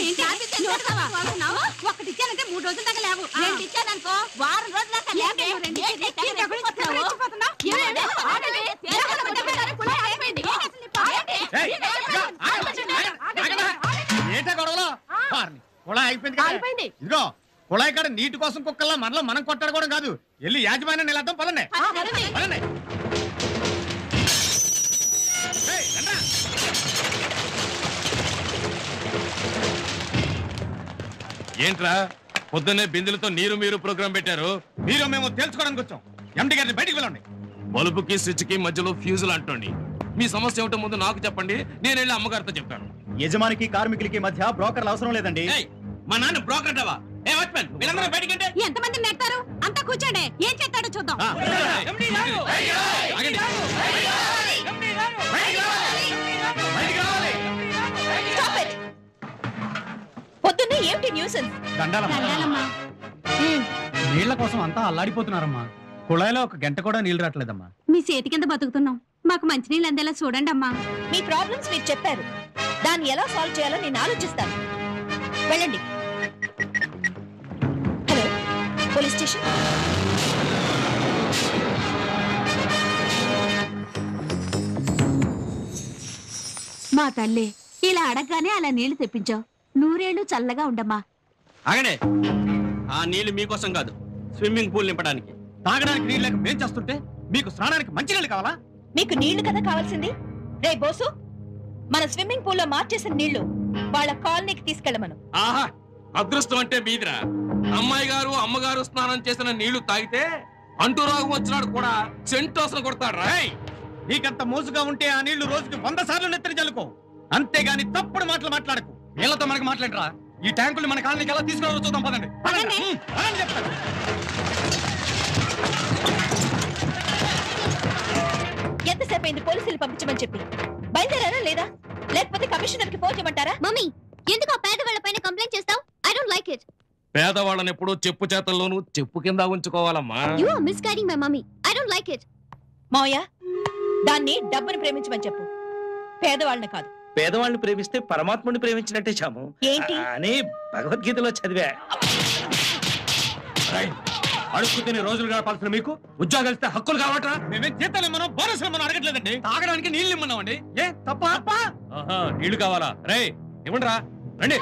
ఏంటి? నోరు కావా? వాగుతున్నావు? ఒకటి ఇచ్చానంటే మూడు రోజుల దాకా లేవు రెండు ఇచ్చాననుకో వారం రోజుల దాకా లేవు నువ్వు రెండు ఇచ్చేది తెగ రెచ్చిపోతున్నావు. ఏమండి? ఆగండి. ఎవరు పడ్డారు? కుళాయి ఆగిపోయింది. ఏంటి అసలు నీ పాప? ఏయ్, ఇదిగో, ఆగు, ఆగండి, ఆగండి. ఏంటా గొడవలో వారిని. కుళాయి అయిపోయింది కదా అయిపోయింది. ఇదిగో కుళాయి కాడ నీటి కోసం కుక్కల్లా మనలో మనం కొట్టాడుకోవడం కాదు వెళ్ళి యాజమాన్యం నిలద్దాం పదండి ఆ, పదండి. పదండి ఏయ్, రండ్రా. ఏంట్రా పొద్దున్నే బిందెలతో నీరు మీరు ప్రోగ్రాం పెట్టారు మీరు మేము తెలుసుకోవడానికి వచ్చాం ఎండి గారిని బయటికి వెళ్ళండి బల్బుకి స్విచ్ కి మధ్యలో ఫ్యూజులు అంటోండి మీ సమస్య ఏమిటో ముందు నాకు చెప్పండి నేను వెళ్ళి అమ్మగారితో చెప్తాను యజమానికి కార్మికులకి మధ్య బ్రోకర్లు అవసరం లేదండి ఏయ్, మా నాన్న బ్రోకర్ డవా ఏ వాచ్మెన్ వీళ్ళందరూ బయటికంటే ఎంతమంది నెడతారు అంతా కూర్చోండి ఏం చేస్తాడో చూద్దాం ఆ, ఆగండి. పొద్దున్నే ఏమిటి న్యూసెన్స్ దండాలమ్మా. నీళ్ల కోసం అంతా అల్లాడిపోతున్నారమ్మా కుళాయిలో ఒక గంట కూడా నీళ్లు రావట్లేదమ్మా మీ చేతి కింద బతుకుతున్నాం మాకు మంచినీళ్ళు అందేలా చూడండి అమ్మా మీ ప్రాబ్లమ్స్ మీరు చెప్పారు దాన్ని ఎలా సాల్వ్ చేయాలో నేను ఆలోచిస్తాను వెళ్ళండి హలో పోలీస్ స్టేషన్ మా తల్లి ఇలా అడగగానే అలా నీళ్లు తెప్పించావు నూరేళ్లు చల్లగా ఉండమ్మా ఆగండి ఆ నీళ్లు మీకోసం కాదు స్విమ్మింగ్ పూల్ నింపడానికి తాగడానికి నీళ్ళు లేక మేం చేస్తుంటే మీకు స్నానానికి మంచి నీళ్ళు కావాలా మీకు నీళ్లు కదా కావాల్సింది రే బోసు మన స్విమ్మింగ్ పూల్ లో మార్చేసిన నీళ్లు వాళ్ళ కాలనీకి తీసుకెళ్ళమను ఆహా అదృష్టం అంటే మీదిరా అమ్మాయి గారు అమ్మగారు స్నానం చేసిన నీళ్లు తాగితే అంటూ రోగం వచ్చినాడు కూడా సెంటోసన కొడతాడు రాయ్ నీకంత మోసుగా ఉంటే ఆ నీళ్లు రోజుకి వంద సార్లు నెత్తిన చల్లుకో అంతేగాని తప్పుడు మాటలు మాట్లాడకు వీళ్ళతో మనకు మాట్లాడరా ఈ ట్యాంకులు మన కాలనీకి ఎలా తీసుకురావో చూద్దాం పదండి పదండి. హ్మ్, పదండి చెప్తాను. ఎంతసేపు అయింది పోలీసులు పంపించమని చెప్పి బయలుదేరారా లేదా లేకపోతే కమిషనర్ కి ఫోన్ చేయమంటారా మమ్మీ ఎందుకు ఆ పేదవాళ్ళ పైన కంప్లైంట్ చేస్తావు ఐ డోంట్ లైక్ ఇట్ పేదవాళ్ళని ఎప్పుడూ చెప్పు చేతల్లోనూ చెప్పు కింద ఉంచుకోవాలమ్మా you are misguiding my mummy I don't like it మావయ్య దాన్ని డబ్బుని ప్రేమించమని చెప్పు పేదవాళ్ళని కాదు పేదవాళ్ళని ప్రేమిస్తే పరమాత్ముని ప్రేమించినట్టే చాము ఏంటి అని భగవద్గీతలో చదివా రైట్. అడుక్కు తిని రోజులు గడపాల్సిన మీకు ఉద్యోగాలు ఇస్తే హక్కులు కావట్రా మేమే జీతాలు ఇమ్మన్నాం బోనసులు ఇమ్మన్నాం అడగట్లేదండి తాగడానికి నీళ్ళు ఇమ్మన్నామండి ఏ తప్ప ఆహా నీళ్లు కావాలా రే ఇవ్వండి రా రండి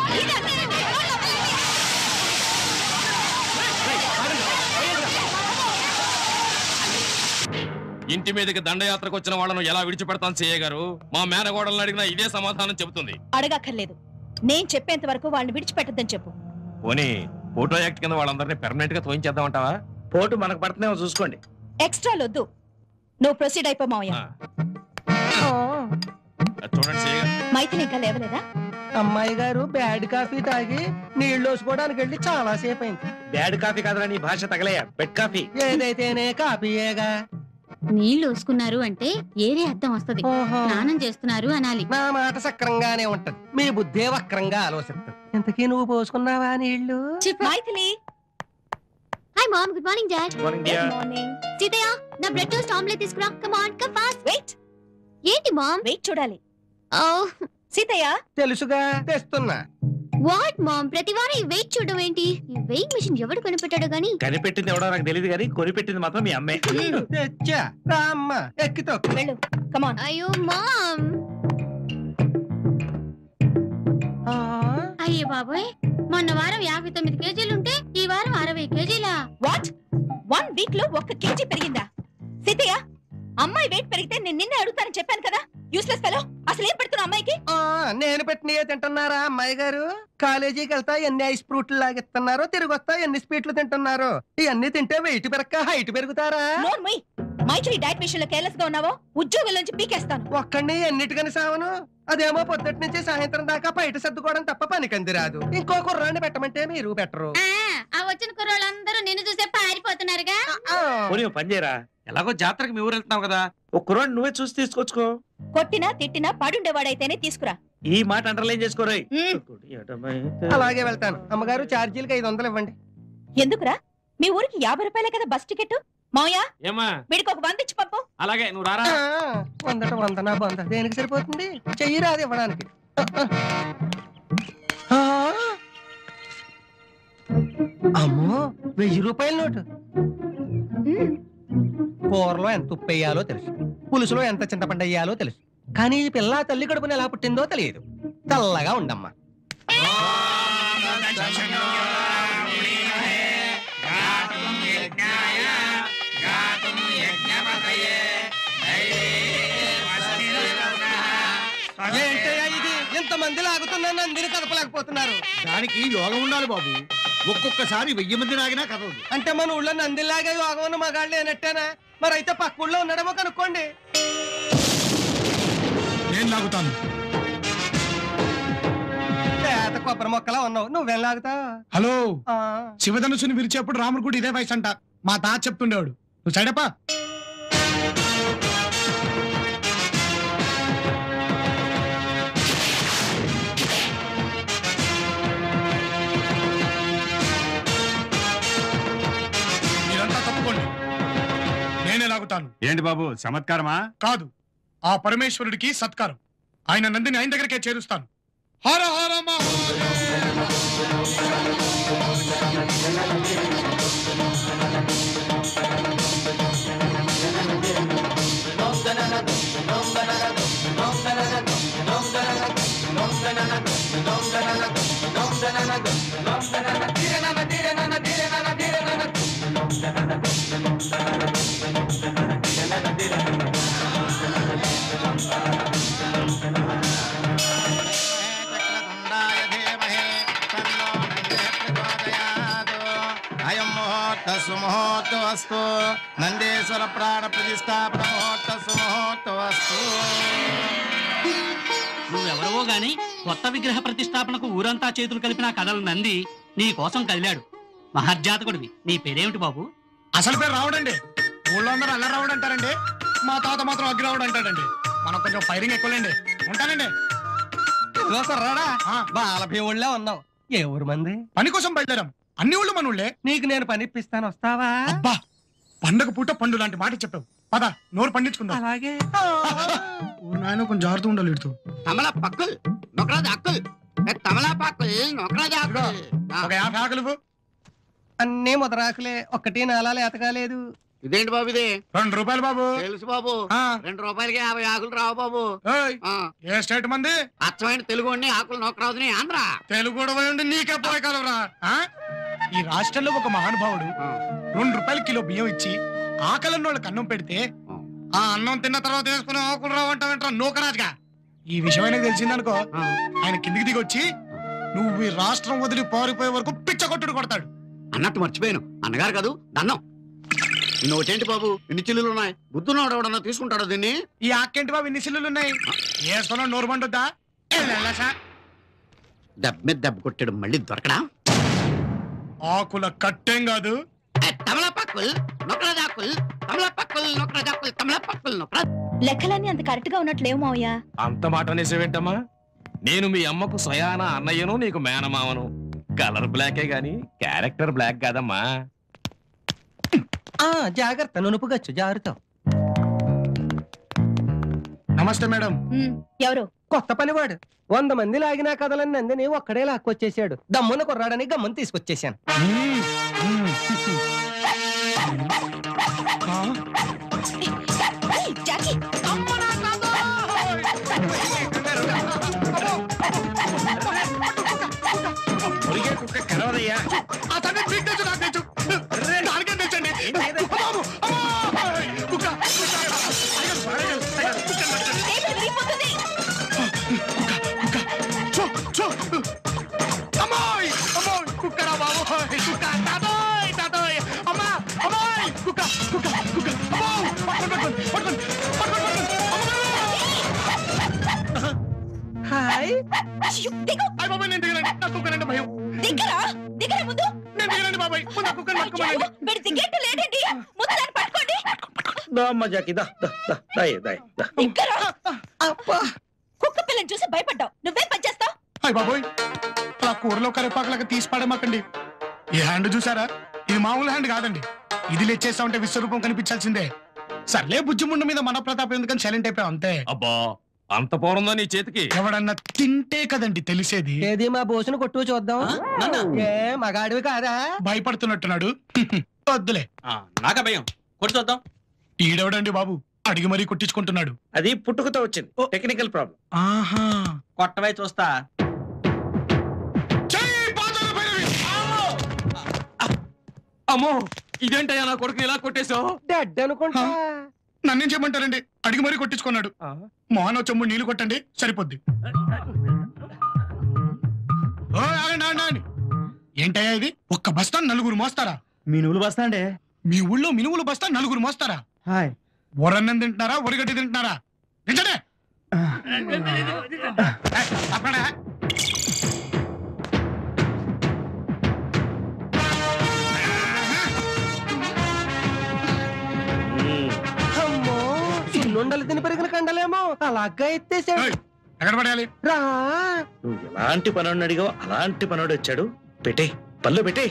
ఇంటి మీదకి దండయాత్రకు వచ్చిన వాళ్ళను ఎలా విడిచిపెడతాను సీఏ గారు మా మేనగోడలను అడిగినా ఇదే సమాధానం చెబుతుంది అడగక్కర్లేదు నేను చెప్పేంత వరకు వాళ్ళని విడిచిపెట్టద్దని చెప్పు పోనీ ఫోటో యాక్ట్ కింద వాళ్ళందరినీ పెర్మనెంట్ గా తోయించేద్దామంటావా పోటు మనకు పడుతున్నామో చూసుకోండి ఎక్స్ట్రా వద్దు నువ్వు ప్రొసీడ్ అయిపో మావయ్య ఆ. అది చూడండి సీఏ గారు మైథిలి ఇంకా లేవలేదా అమ్మాయి గారు బ్యాడ్ కాఫీ తాగి నీళ్లు వేసుకోవడానికి వెళ్ళి చాలా సేపు అయింది బ్యాడ్ కాఫీ కాదురా నీ భాష తగలయ్యా బెడ్ కాఫీ ఏదైతేనే కాఫీయేగా నీళ్లు వస్తున్నారు అంటే ఏరే అర్థం వస్తది ఓహో. స్నానం చేస్తున్నారు అనాలి నా మాట సక్రంగానే ఉంటది మీ బుద్ధే వక్రంగా ఆలోచిస్తుంది ఇంతకీ నువ్వు పోసుకున్నావా నీళ్లు Maithili hi mom good morning dad morning dear. Morning Seethayya నా బ్రెడ్ టోస్ట్ ఆమ్లెట్ తీసుకురా come on come fast wait ఏంటి మామ్ వెయిట్ చూడాలి ఓ సీతయ్య తెలుసుగా తెస్తున్నా వాట్ మామ్ ప్రతి వారం ఈ వెయిట్ చూడడం ఏంటి ఈ వెయిట్ మిషన్ ఎవడు కనిపెట్టాడో గానీ కనిపెట్టింది ఎవడో నాకు తెలియదు కానీ కొనిపెట్టింది మాత్రం మీ అమ్మే తెచ్చా రా అమ్మ ఎక్కితో వెళ్ళు కమాన్ అయ్యో మామ్ అయ్యే బాబోయ్ మొన్న వారం యాభై తొమ్మిది కేజీలుంటే ఈ వారం అరవై కేజీలా వాట్ వన్ వీక్ లో ఒక్క కేజీ పెరిగిందా సీతయ్య అమ్మాయి వెయిట్ పెరిగితే నేను నిన్నే అడుగుతానని చెప్పాను కదా యూస్లెస్ ఫెలో అసలు ఏం పెడుతున్నా అమ్మాయికి ఆ, నేను పెట్టినయే తింటున్నారా అమ్మాయి గారు కాలేజీకి వెళ్తా ఎన్ని ఐస్ ఫ్రూట్లు లాగిస్తున్నారో తిరిగి వస్తా ఎన్ని స్వీట్లు తింటున్నారు ఇవన్నీ తింటే వెయిట్ పెరక్క హైట్ పెరుగుతారా నోన్ మొయ్ మైత్రి డైట్ విషయంలో కేర్లెస్ గా ఉన్నావో ఉద్యోగం నుంచి పీకేస్తాను ఒక్కడిని ఎన్నిటికని సావను అదేమో పొద్దుటి నుంచి సాయంత్రం దాకా బయట సర్దుకోవడం తప్ప పనికంది రాదు ఇంకో కుర్రాన్ని పెట్టమంటే మీరు పెట్టరు ఆ వచ్చిన కుర్రోళ్ళందరూ నిన్ను చూసే పారిపోతున్నారుగా ఆ, పోనీ ఓ పని చేయరా ఎలాగో జాతరకి మీ ఊరు వెళ్తున్నావు కదా ఒక కుర్రాడు నువ్వే చూసి తీసుకొచ్చుకో కొట్టినా తిట్టినా పడుండేవాడైతేనే తీసుకురా ఈ మాట అండర్లైన్ చేసుకోరాయి మ్మ్. అలాగే వెళ్తాను అమ్మగారు ఛార్జీలకి ఐదు వందలు ఇవ్వండి ఎందుకురా మీ ఊరికి యాభై రూపాయలే కదా బస్ టికెట్ మావయ్య ఏమా వీడికి ఒక వంద ఇచ్చి పంపు అలాగే నువ్వు రారా ఆ, వందట వంద నా వంద దేనికి సరిపోతుంది చెయ్యి రాదు ఇవ్వడానికి ఆ, ఆ. ఆ? అమ్మో వెయ్యి రూపాయల నోటు మ్మ్. కూరలో ఎంత ఉప్పు వేయాలో తెలుసు పులుసులో ఎంత చింతపండు వేయాలో తెలుసు కానీ ఈ పిల్ల తల్లి కడుపున ఎలా పుట్టిందో తెలియదు తెల్లగా ఉండమ్మా ఏంటయ్యా ఇది ఇంతమంది లాగుతున్నా నందిని కదపలేకపోతున్నారు దానికి యోగం ఉండాలి బాబు ఒక్కొక్కసారి వెయ్యి మంది నాగినా కదలదు అంటే మన ఊళ్ళో నందిలాగా యోగం ఉన్న మగాళ్ళు లేనట్టేనా మరి అయితే పక్క ఊళ్ళో ఉన్నాడేమో కనుక్కోండి నేను లాగుతాను లేత కొబ్బరి మొక్కలా ఉన్నావు నువ్వేం లాగుతావు హలో ఆ. శివధనుసుని విరిచేప్పుడు రాముడు కూడా ఇదే వయసు అంట మా తాత చెప్తుండేవాడు నువ్వు సైడపా మీరంతా తప్పుకోండి నేనే లాగుతాను ఏంటి బాబు చమత్కారమా కాదు ఆ పరమేశ్వరుడికి సత్కారం ఆయన నందిని ఆయన దగ్గరికే చేరుస్తాను హర హర మహాదేవ అయం ముహూర్త సుముహూర్తవస్తు నందేశ్వర ప్రాణ ప్రతిష్టాపన ముహూర్త సుముహూర్తవస్తు నువ్వెవరవో గాని కొత్త విగ్రహ ప్రతిష్టాపనకు ఊరంతా చేతులు కలిపిన కథలు నంది నీ కోసం కదిలాడు మహర్జాతకుడివి నీ పేరేమిటి బాబు అసలు పేరు రావడండి ఊళ్ళో అందరూ అల్ల రావడం అంటారండి మా తాత మాత్రం అగ్గి రావడం అంటాడండి మనం కొంచెం ఫైరింగ్ ఎక్కువలేండి ఉంటానండి ఇదిగో కుర్రాడా ఆ, బాలభీ ఊళ్ళో ఉన్నావు ఏ ఊరు మంది పని కోసం బయలుదేరాం అన్ని ఊళ్ళు మన ఊళ్ళే నీకు నేను పని ఇప్పిస్తాను వస్తావా అబ్బా పండగ పూట పండు లాంటి మాట చెప్పావు పద నోరు పండించుకుందాం అలాగే ఊరు నాయన కొంచెం జాగ్రత్త ఉండాలి వీడితో తమల పక్కుల్ నొకరాజు అక్కుల్ తమలా పక్కుల్ నొకరాజు అక్కుల్ ఒక యాభై ఆకలి ఇవ్వు. అన్నీ ముదరాకులే ఒక్కటి నాలాలు ఎతకాలేదు ఇదేంటి బాబు ఇది రెండు రూపాయలు బాబు తెలుసు బాబు ఆ, రెండు రూపాయలకి యాభై ఆకులు రావు బాబు ఏయ్, ఆ, ఏ స్టేట్ మంది అచ్చమైన తెలుగు అండి ఆకులు నొకరాజుని ఆంధ్ర తెలుగు కూడా ఉండి నీకే పోయి కలవరా ఆ? ఈ రాష్ట్రంలో ఒక మహానుభావుడు ఆ. రెండు రూపాయల కిలో బియ్యం ఇచ్చి ఆకలిన్న వాళ్ళకి అన్నం పెడితే ఆ. ఆ అన్నం తిన్న తర్వాత వేసుకుని ఆకులు రావంటావంటారా నూకరాజుగా ఈ విషయం ఆయనకు తెలిసిందనుకో ఆ. ఆయన కిందికి దిగి వచ్చి నువ్వు ఈ రాష్ట్రం వదిలి పారిపోయే వరకు పిచ్చ కొట్టుడు కొడతాడు అన్నట్టు మర్చిపోయాను అన్నగారు కాదు దన్నం నోటేంటి బాబు ఇన్ని చిల్లులు ఉన్నాయి బుద్ధున్నవాడు ఎవడన్నా తీసుకుంటాడు దీన్ని ఈ ఆకేంటి బాబు ఇన్ని సిల్లులు ఉన్నాయి వేసుకున్నావు నోరు పండుద్దా దెబ్బ మీద దెబ్బ కొట్టాడు మళ్ళీ దొరకడా ఆకుల కట్టేం కాదు తమలపాకుల్ నొకరాజాకుల్ తమలపాకుల్ నొకరాజాకుల్ తమలపాకుల్ నొకరా లెక్కలన్నీ అంత కరెక్ట్ గా ఉన్నట్లు లేవు మావయ్య అంత మాట అనేసేవేంటమ్మా నేను మీ అమ్మకు స్వయాన అన్నయ్యను నీకు మేనమావను కలర్ బ్లాకే గాని క్యారెక్టర్ బ్లాక్ కాదమ్మా ఆ జాగ్రత్త నునుపుగచ్చు జాగ్రత్త నమస్తే మేడం ఉమ్, ఎవరు కొత్త పనివాడు వంద మంది లాగినా కదలని నందిని ఒక్కడే లాక్కొచ్చేసాడు దమ్మున కుర్రాడని గమ్మున తీసుకొచ్చేసాను మ్మ్. మ్మ్. ఆ? ఏయ్, జాకీ ఒరిగే కుక్క కరవదయ్యా ఆ సంగతి మీకు తెలుసు, నాకు తెలుసు. దానికేం తెలుసండి? బాబు, అమ్మా! కుక్క, కుక్క. టేబుల్ విరిగిపోతుంది చో, చో. అమ్మాయ్, అమ్మాయ్, కుక్కరా బాబు, కుక్క, తాతోయ్, తాతోయ్. అమ్మా, అమ్మాయ్, కుక్క, కుక్క, కుక్క. అమ్మో, పట్టుకోండి, పట్టుకోండి, పట్టుకోండి, పట్టుకోండి, పట్టుకోండి. హాయ్ అయ్యో, దిగు అయ్ బాబాయ్, నేను దిగనండి. నా కుక్కనంటే భయం. దిగరా దిగరా ముందు నేను దిగనండి బాబాయ్. ముందు ఆ కుక్కని పట్టుకోమనండి. అయ్యో, వీడు దిగేట్టు లేడండి ముందు దాన్ని పట్టుకోండి దా అమ్మ జాకి దా దా దా దాయ్ దాయ్ దా దిగరా కుక్క పిల్లని చూసి భయపడ్డావు నువ్వేం పని చేస్తావు అయ్ బాబోయ్ అలా కూరలో కరివేపాకులకు తీసి పడమాకండి ఈ హ్యాండ్ చూసారా ఇది మామూలు హ్యాండ్ కాదండి ఇది లేచేస్తా ఉంటే విశ్వరూపం కనిపించాల్సిందే సర్లే బుజ్జిముండు మీద మన ప్రతాపం ఎందుకని సైలెంట్ అయిపోయాం అంతే అబ్బా అంత పోరుందా నీ చేతికి ఎవడన్నా తింటే కదండి తెలిసేది ఏది మా బోసును కొట్టు చూద్దాం నాన్న ఏ మగాడివి కాదా భయపడుతున్నట్టున్నాడు వద్దులే నాక భయం కొట్టి చూద్దాం ఈడెవడండి బాబు అడిగి మరీ కొట్టించుకుంటున్నాడు అది పుట్టుకతో వచ్చింది టెక్నికల్ ప్రాబ్లం ఆహా కొట్టవై చూస్తా చెయ్యి పాతాళ భైరవి! అమ్మో ఇదేంటయ్యా నా కొడుకు ఇలా కొట్టేశావు డెడ్ అనుకుంటా నన్నేం చేయమంటారండి అడిగి మరీ కొట్టించుకున్నాడు మోహన్ చెమ్ము నీళ్లు కొట్టండి సరిపోద్ది ఓ, ఆగండి, ఆగండి, ఆగండి. ఏంటయ్యా ఇది ఒక్క బస్తా నలుగురు మోస్తారా మీనువులు బస్తాండే మీ ఊళ్ళో మినుములు బస్తా నలుగురు మోస్తారా హాయ్ ఒరన్నం తింటున్నారా ఒరిగడ్డి తింటున్నారా నిజమే తప్పడా అమ్మో చిన్నుండలు తిని పెరిగిన కండలేమో అలాగా ఎత్తేసాడు ఏయ్, ఎక్కడ పడేయాలి రా నువ్వు ఎలాంటి పనోడిని అడిగావు అలాంటి పనోడు వచ్చాడు పెట్టే పళ్ళు పెట్టే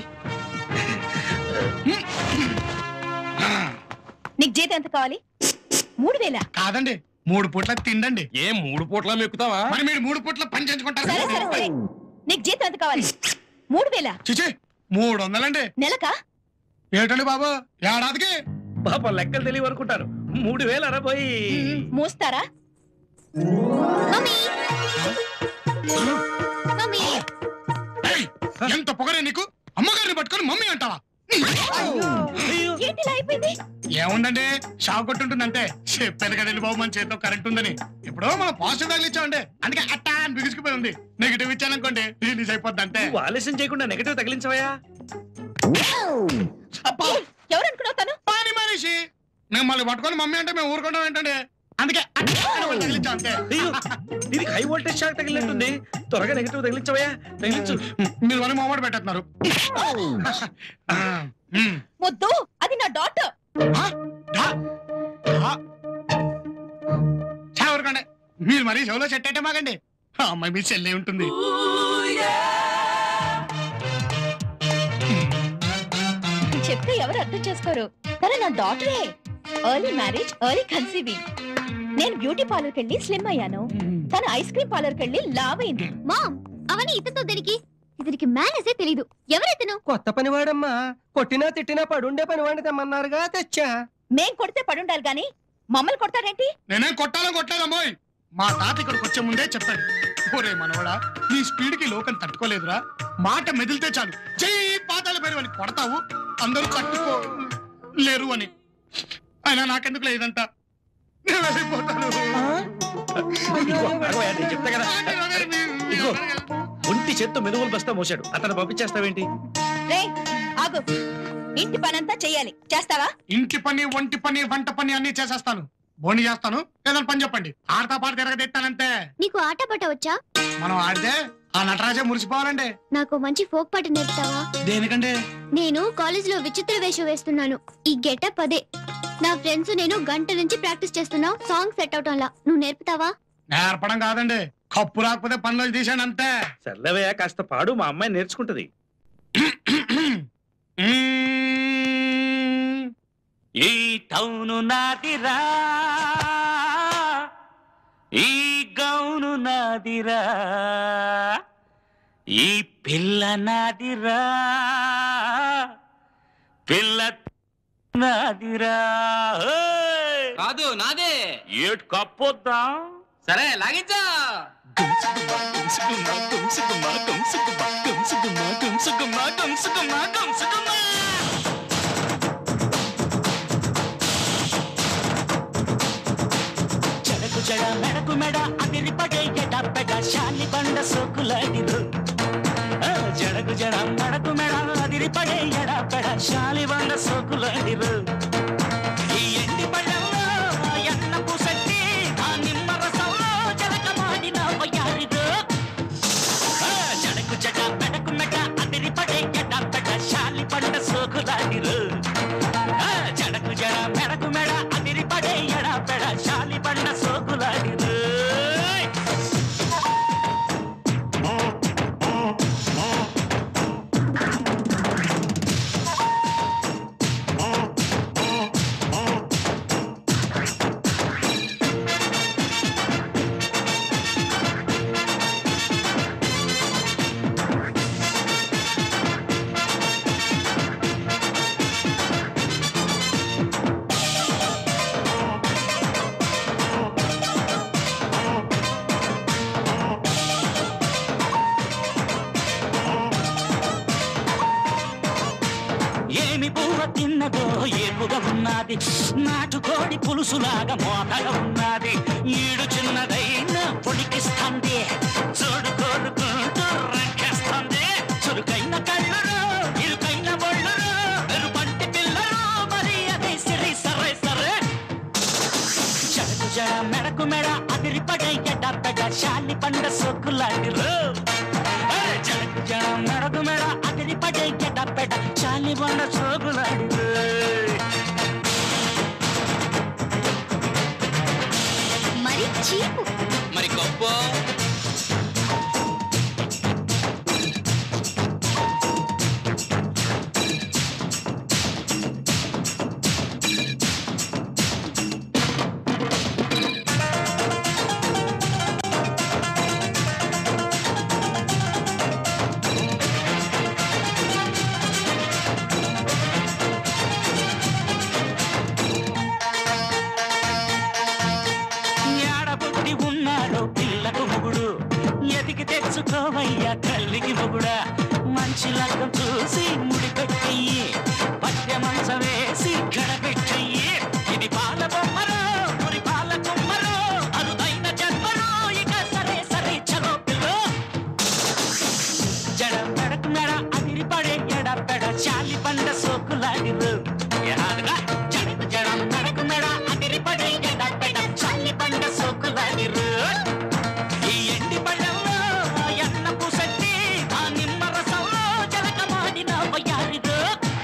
నీకు జీతం ఎంత కావాలి మూడు వేల కాదండి మూడు పూట్ల తిండండి ఏ మూడు పూట్ల మెక్కుతావా మరి మీరు మూడు పూట్ల పని సరే సరే చేయించుకుంటారు సరే నీకు జీతం ఎంత కావాలి మూడు వేల చిచి మూడు వందలండి నెలకా ఏటండి బాబు ఏడాదికి పాప లెక్కలు తెలియవు అనుకుంటాను మూడు వేలు అరబోయి మ్మ్, మూస్తారా మమ్మీ మమ్మీ ఏయ్, ఎంత పొగరే నీకు అమ్మగారిని పట్టుకొని మమ్మీ అంటావా ఏంటి ఇలా అయిపోయింది ఏముందండి షాక్ కొట్టుంటుంది అంతే చెప్పాను కదండి బాబు మన చేతిలో కరెంట్ ఉందని ఇప్పుడు మనం పాజిటివ్ తగిలిచ్చామండి అందుకే అట్టా అని బిగుసుకుపోయి ఉంది నెగిటివ్ ఇచ్చాననుకోండి రిలీజ్ అయిపోద్ది అంతే నువ్వు ఆలస్యం చేయకుండా నెగటివ్ తగిలించవయ్యా అబ్బా ఎవరు అనుకున్నావు తను పాని మనిషి మిమ్మల్ని పట్టుకొని మమ్మీ అంటే మేము ఊరుకుంటాం ఏంటండి అందుకే అట్టా అని ఒకటి తగిలించాం అంతే అయ్యో దీనికి హై వోల్టేజ్ షాక్ తగిలినట్టుంది త్వరగా నెగటివ్ తగిలించవయ్యా తగిలించు మీరు అని మొమ్మడి పెట్టేస్తున్నారు ఆ, ఉమ్. వద్దు అది నా డాటర్ ఆ, డా, డా. చా, ఊరుకోండి మీరు మరీ చెవులో సెట్ అయితే మాకండి ఆ అమ్మాయి మీ చెల్లె ఉంటుంది చెప్తే ఎవరు అర్థం చేసుకోరు తన నా డాటరే ఎర్లీ మ్యారేజ్ ఎర్లీ కన్సీవింగ్ నేను బ్యూటీ పార్లర్కి వెళ్ళి స్లిమ్ అయ్యాను తన ఐస్ క్రీమ్ పార్లర్కి వెళ్ళి లావ్ అయింది మామ్ అవన్నీ ఇతనితో దేనికి ఇతనికి మేనేజే తెలీదు ఎవరైతను కొత్త పనివాడమ్మా కొట్టినా తిట్టినా పడుండే పనివాడిని తెమ్మన్నారుగా తెచ్చా మేం కొడితే పడుండాలి గాని మమ్మల్ని కొడతారేంటి నేనేం కొట్టాలని కొట్టలేదు అమ్మాయి మా తాత ఇక్కడికి వచ్చే ముందే చెప్పాడు ఒరే మనవడా నీ స్పీడ్ కి లోకం తట్టుకోలేదురా మాట మెదిలితే చాలు చెయ్యి పాతాల పేరు అని కొడతావు అందరూ తట్టుకో లేరు అని అయినా నాకెందుకు లేదంతా నేను వెళ్ళిపోతాను ఇదిగో, ఆగవయ్యా, నేను చెప్తా కదా ఇదిగో. ఒంటి చేత్తో మెదువులు బస్తా మోసాడు అతను పంపించేస్తావేంటి రే ఆగు ఇంటి పనంతా చెయ్యాలి చేస్తావా ఇంటి పని ఒంటి పని వంట పని అన్ని చేసేస్తాను బోని చేస్తాను ఏదైనా పని చెప్పండి ఆడతా పాట తిరగదెత్తానంతే నీకు ఆట పాట వచ్చా మనం ఆడితే ఆ నటరాజే మురిసిపోవాలండి నాకు మంచి ఫోక్ పాట నేర్పుతావా దేనికంటే నేను కాలేజ్ లో విచిత్ర వేషం వేస్తున్నాను ఈ గెటప్ అదే నా ఫ్రెండ్స్ నేను గంట నుంచి ప్రాక్టీస్ చేస్తున్నావు సాంగ్ సెట్ అవటంలా నువ్వు నేర్పుతావా నేర్పడం కాదండి కప్పు రాకపోతే పనిలో తీసాను అంతే సర్లేవయ్యా కాస్త పాడు మా అమ్మాయి నేర్చుకుంటది మ్మ్. ఈ టౌను నాదిరా ఈ గౌను నాదిరా ఈ పిల్ల నాదిరా పిల్ల నాదిరా ఓయ్! కాదు నాదే ఏటు కప్పొద్దా సరే లాగించా చెడకు చెడ మెడకు మెడ అదిరి పడే ఎడ పెడ శాలి బండ సోకులాడిరు ఆ, జడకు జడ మెడకు మెడ అదిరి పడే ఎడ పెడ శాలి బండ సోకులాడిరు ఈ ఎండి పళ్ళల్లో ఎన్న పూసట్టి ఆ నిమ్మ రసంలో జలక మాడిన వయ్యారిరు ఆ, జడకు జడ మెడకు మెడ అదిరి పడే ఎడ పెడ శాలి బండ సోకులాడిరు ఆ, జడకు జడ మెడకు మెడ అదిరి పడే ఎడ పెడ శాలి బండ సోకులాడిరు ఏమి పువ్వ తిన్నదో ఏపుగా ఉన్నది నాటుకోడి పులుసులాగా మోతగా ఉన్నది ఈడు చిన్నదైనా పొడికిస్తుంది చూడు కోరుకుంటూ రంకేస్తుంది చురుకైన కళ్ళురు ఇరుకైన బొళ్ళురు ఎరుపంటి పిల్లలు మరి అదే సరే సరే సరే జడకు జడ మెడకు మెడ అదిరిపడే ఎడ పెడ శాలి పండ సొక్కులాడిరు జడకు జడ మెడకు మెడ అదిరిపడే ఎడ పెడ శాలి పండ సోకులాడిరు మరి చీపు మరి గొప్ప ఏడబుట్టి ఉన్నాడు పిల్లకు మొగుడు ఎదిగి తెచ్చుకోవయ్యా తల్లికి మొగుడా మంచి లగ్గం చూసి ముడి పెట్టయ్యి పట్టె మంచ వేసి గడపెట్టయ్యి ఇది పాల బొమ్మరు మురి పాల కొమ్మరు అరుదైన జన్మరు ఇక సరే సరే చలో పిల్లో జడ మెడకు మెడ అదిరి పడే ఎడ పెడ చాలి పండ సోకులాడిరు ఎలాగా జడకు జడ మెడకు మెడ అదిరి పడే ఎడ పెడ చాలి పండ సోకులాడిరు ఈ ఎండి పళ్ళల్లో ఎన్న పూసట్టి ఆ నిమ్మ రసంలో జలకమాడిన వయ్యారిరు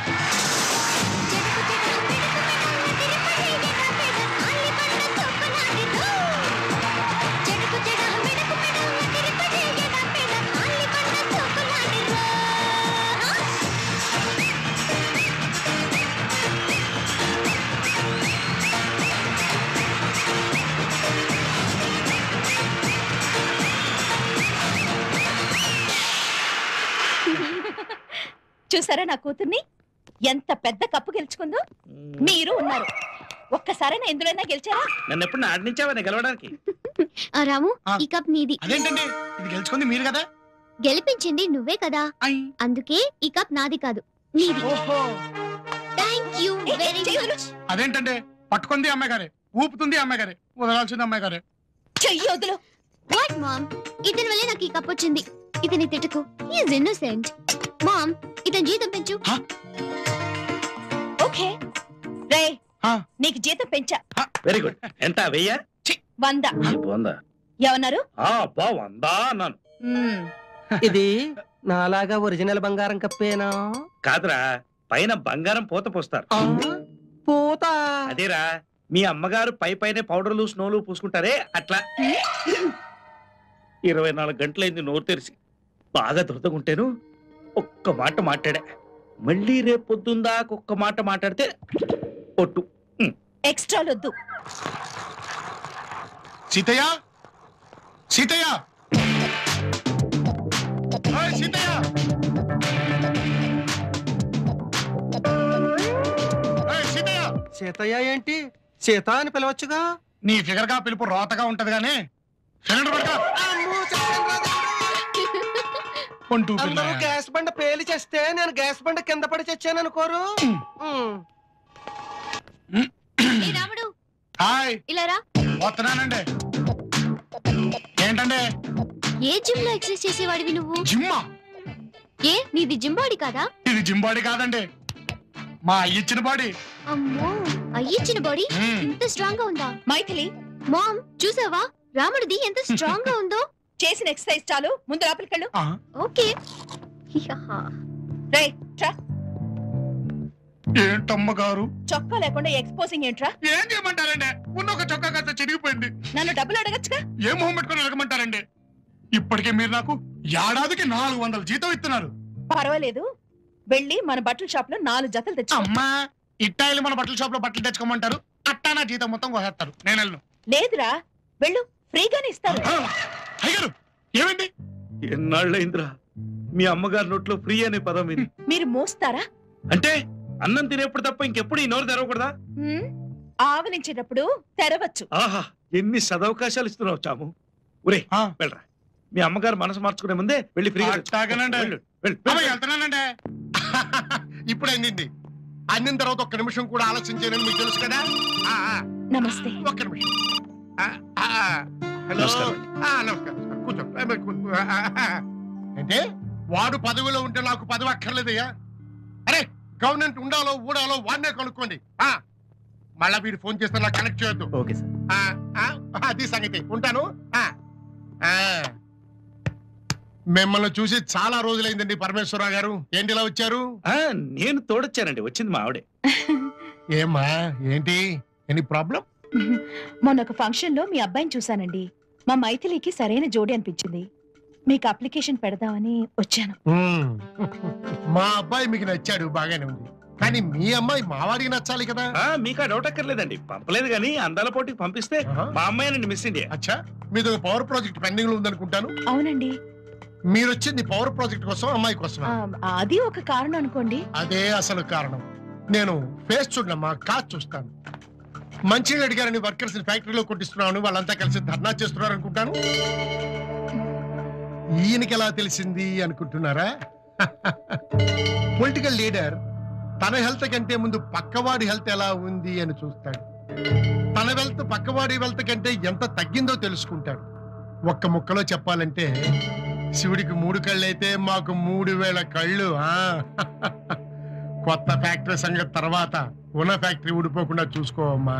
చూసారా నా కూతుర్ని ఎంత పెద్ద కప్పు గెలుచుకుందో మీరు ఉన్నారు ఒక్కసారైనా ఎందులోనే గెలిచారా నన్ను ఎప్పుడు ఆడించావా గెలవడానికి ఆ రాము ఆ. ఈ కప్ నీది అదేంటండి ఇది గెలుచుకుంది మీరు కదా గెలిపించింది నువ్వే కదా అయ్ అందుకే ఈ కప్ నాది కాదు నీది ఓహో థ్యాంక్ యూ ఏ, ఏ, వెరీ చెయ్యి మచ్ అదేంటండి పట్టుకుంది అమ్మాయి గారే ఊపుతుంది అమ్మాయి గారే వదలాల్సింది అమ్మాయి గారే చెయ్యి వదులు వాట్ మామ్ ఇతని వల్లే నాకు ఈ కప్ వచ్చింది ఇతని తిట్టుకు ఈజ్ ఇన్నోసెంట్ మామ్ ఇతని జీతం పెంచు ఓకే రే ఆ. నీకు జీతం పెంచా వెరీ గుడ్ ఎంత వెయ్యా వంద బాగుందా ఏమన్నారు ఆ బా వందా అన్నాను మ్మ్. ఇది నాలాగా ఒరిజినల్ బంగారం కప్పేనా కాదురా పైన బంగారం పూత పోస్తారు ఆ, పూత అదేరా మీ అమ్మగారు పై పైన పౌడర్లు స్నోలు పూసుకుంటారే అట్లా ఇరవై నాలుగు గంటలైంది నోరు తెరిచి బాగా దురదగుంటేను ఒక్క మాట మాట్లాడా మళ్ళీ రేపు పొద్దుందాక ఒక్క మాట మాట్లాడితే ఒట్టు ఎక్స్ట్రాలు వద్దు సీతయ్య సీతయ్య ఓయ్ సీతయ్య ఓయ్ సీతయ్య సీతయ్య ఏంటి సీత అని పిలవచ్చుగా నీ ఫిగర్ గా పిలుపు రోతగా ఉంటది గానీ సిలిండర్ పడక కొంటూ అందరూ గ్యాస్ బండ పేలి చేస్తే నేను గ్యాస్ బండ కింద పడి చచ్చాను అనుకోరు ఉమ్. ఏ రాముడు హాయ్ ఇలా రా వస్తున్నానండి ఏంటండి ఏ జిమ్ లో ఎక్సర్సైజ్ చేసేవాడివి నువ్వు జిమ్మా ఏ నీది జిమ్ బాడీ కాదా ఇది జిమ్ బాడీ కాదండి మా ఇచ్చిన బాడీ అమ్మో అయ్యిచ్చిన బాడీ మ్మ్. ఇంత స్ట్రాంగ్ గా ఉందా మైథిలి మామ్ చూసావా రాముడిది ఎంత స్ట్రాంగ్ గా ఉందో చేసిన ఎక్సర్సైజ్ చాలు ముందు లోపలికెళ్ళు ఆ, ఓకే రే ట్రా ఏంటమ్మ గారు చొక్కా లేకుండా ఎక్స్పోజింగ్ ఏంట్రా ఏం చేయమంటారండి ఉన్న ఒక చొక్కా కాస్త చిరిగిపోయింది నన్ను డబ్బులు అడగచ్చుగా ఏ మొహం పెట్టుకొని అడగమంటారండి ఇప్పటికే మీరు నాకు ఏడాదికి నాలుగు వందల జీతం ఇస్తున్నారు పర్వాలేదు వెళ్ళి మన బట్టల షాప్ లో నాలుగు జతలు తెచ్చు అమ్మా ఇట్టాయిలు మన బట్టల షాప్ లో బట్టలు తెచ్చుకోమంటారు అట్టా నా జీతం మొత్తం కోసేస్తారు నేను వెళ్ళను లేదురా వెళ్ళు ఫ్రీగానే ఇస్తారు ఆ, అయ్యగారు ఏమండి ఎన్నాళ్ళైందిరా మీ అమ్మగారి నోట్లో ఫ్రీ అనే పదం ఇది మీరు మోస్తారా అంటే అన్నం తినేప్పుడు తప్ప ఇంకెప్పుడు ఈ నోరు తెరవకూడదా హ్మ్? ఆవలించేటప్పుడు తెరవచ్చు ఆహా ఎన్ని సదవకాశాలు ఇస్తున్నావు చాము ఒరే ఆ. వెళ్ళరా మీ అమ్మగారు మనసు మార్చుకునే ముందే వెళ్ళి ఫ్రీగా తెచ్చుకో. అట్టాగేనండి. వెళ్ళు, వెళ్ళు, బాబాయ్ వెళ్ళు. వెళ్తున్నానండి ఇప్పుడు అయింది అందిన తర్వాత ఒక్క నిమిషం కూడా ఆలస్యం చేయనని మీకు తెలుసు కదా ఆ, ఆ, నమస్తే ఒక్క నిమిషం ఆ, ఆ, హలో నమస్కారం. ఆ, నమస్కారం కూర్చో ఆ, మీరు కూ- ఆ, ఆ, ఆ. అంటే వాడు పదవిలో ఉంటే నాకు పదవి అక్కర్లేదయ్యా అరే గవర్నమెంట్ ఉండాలో ఊడాలో వాడినే కనుక్కోండి ఆ, మళ్ళా వీడు ఫోన్ చేస్తే నాకు కనెక్ట్ చేయొద్దు ఓకే సార్ ఆ, ఆ, అది సంగతి ఉంటాను ఆ, ఆ. మిమ్మల్ని చూసి చాలా రోజులైందండి పరమేశ్వరరావు గారు ఏంటి ఇలా వచ్చారు ఆ, నేను తోడొచ్చానండి వచ్చింది మా ఆవిడే ఏమ్మా ఏంటి ఎనీ ప్రాబ్లం మొన్న ఒక ఫంక్షన్ లో మీ అబ్బాయిని చూశానండి మా మైథిలికి సరైన జోడి అనిపించింది మీకు అప్లికేషన్ పెడదామని వచ్చాను మా అబ్బాయి మీకు నచ్చాడు బాగానే ఉంది కానీ మీ అమ్మాయి మావాడికి నచ్చాలి కదా ఆ, మీకు ఆ డౌట్ అక్కర్లేదండి పంపలేదు కానీ అందాల పోటీకి పంపిస్తే ఆహా. మా అమ్మాయినండి మిస్ ఇండియా అచ్చా మీది ఒక పవర్ ప్రాజెక్ట్ పెండింగ్ లో ఉందనుకుంటాను అవునండి మీరు వచ్చింది పవర్ ప్రాజెక్ట్ కోసం అమ్మాయి కోసం ఆ, అది ఒక కారణం అనుకోండి అదే అసలు కారణం నేను ఫేస్ చూడమ్మా కాజ్ చూస్తాను మంచినీళ్ళు అడిగారని వర్కర్స్ ఫ్యాక్టరీలో కొట్టిస్తున్నాను వాళ్ళంతా కలిసి ధర్నా చేస్తున్నారు అనుకుంటాను ఈయనకి ఎలా తెలిసింది అనుకుంటున్నారా పొలిటికల్ లీడర్ తన హెల్త్ కంటే ముందు పక్కవాడి హెల్త్ ఎలా ఉంది అని చూస్తాడు తన వెల్త్ పక్కవాడి వెల్త్ కంటే ఎంత తగ్గిందో తెలుసుకుంటాడు ఒక్క ముక్కలో చెప్పాలంటే శివుడికి మూడు కళ్ళు అయితే మాకు మూడు వేల కళ్ళు ఆ కొత్త ఫ్యాక్టరీ సంగతి తర్వాత ఉన్న ఫ్యాక్టరీ ఊడిపోకుండా చూసుకోవమ్మా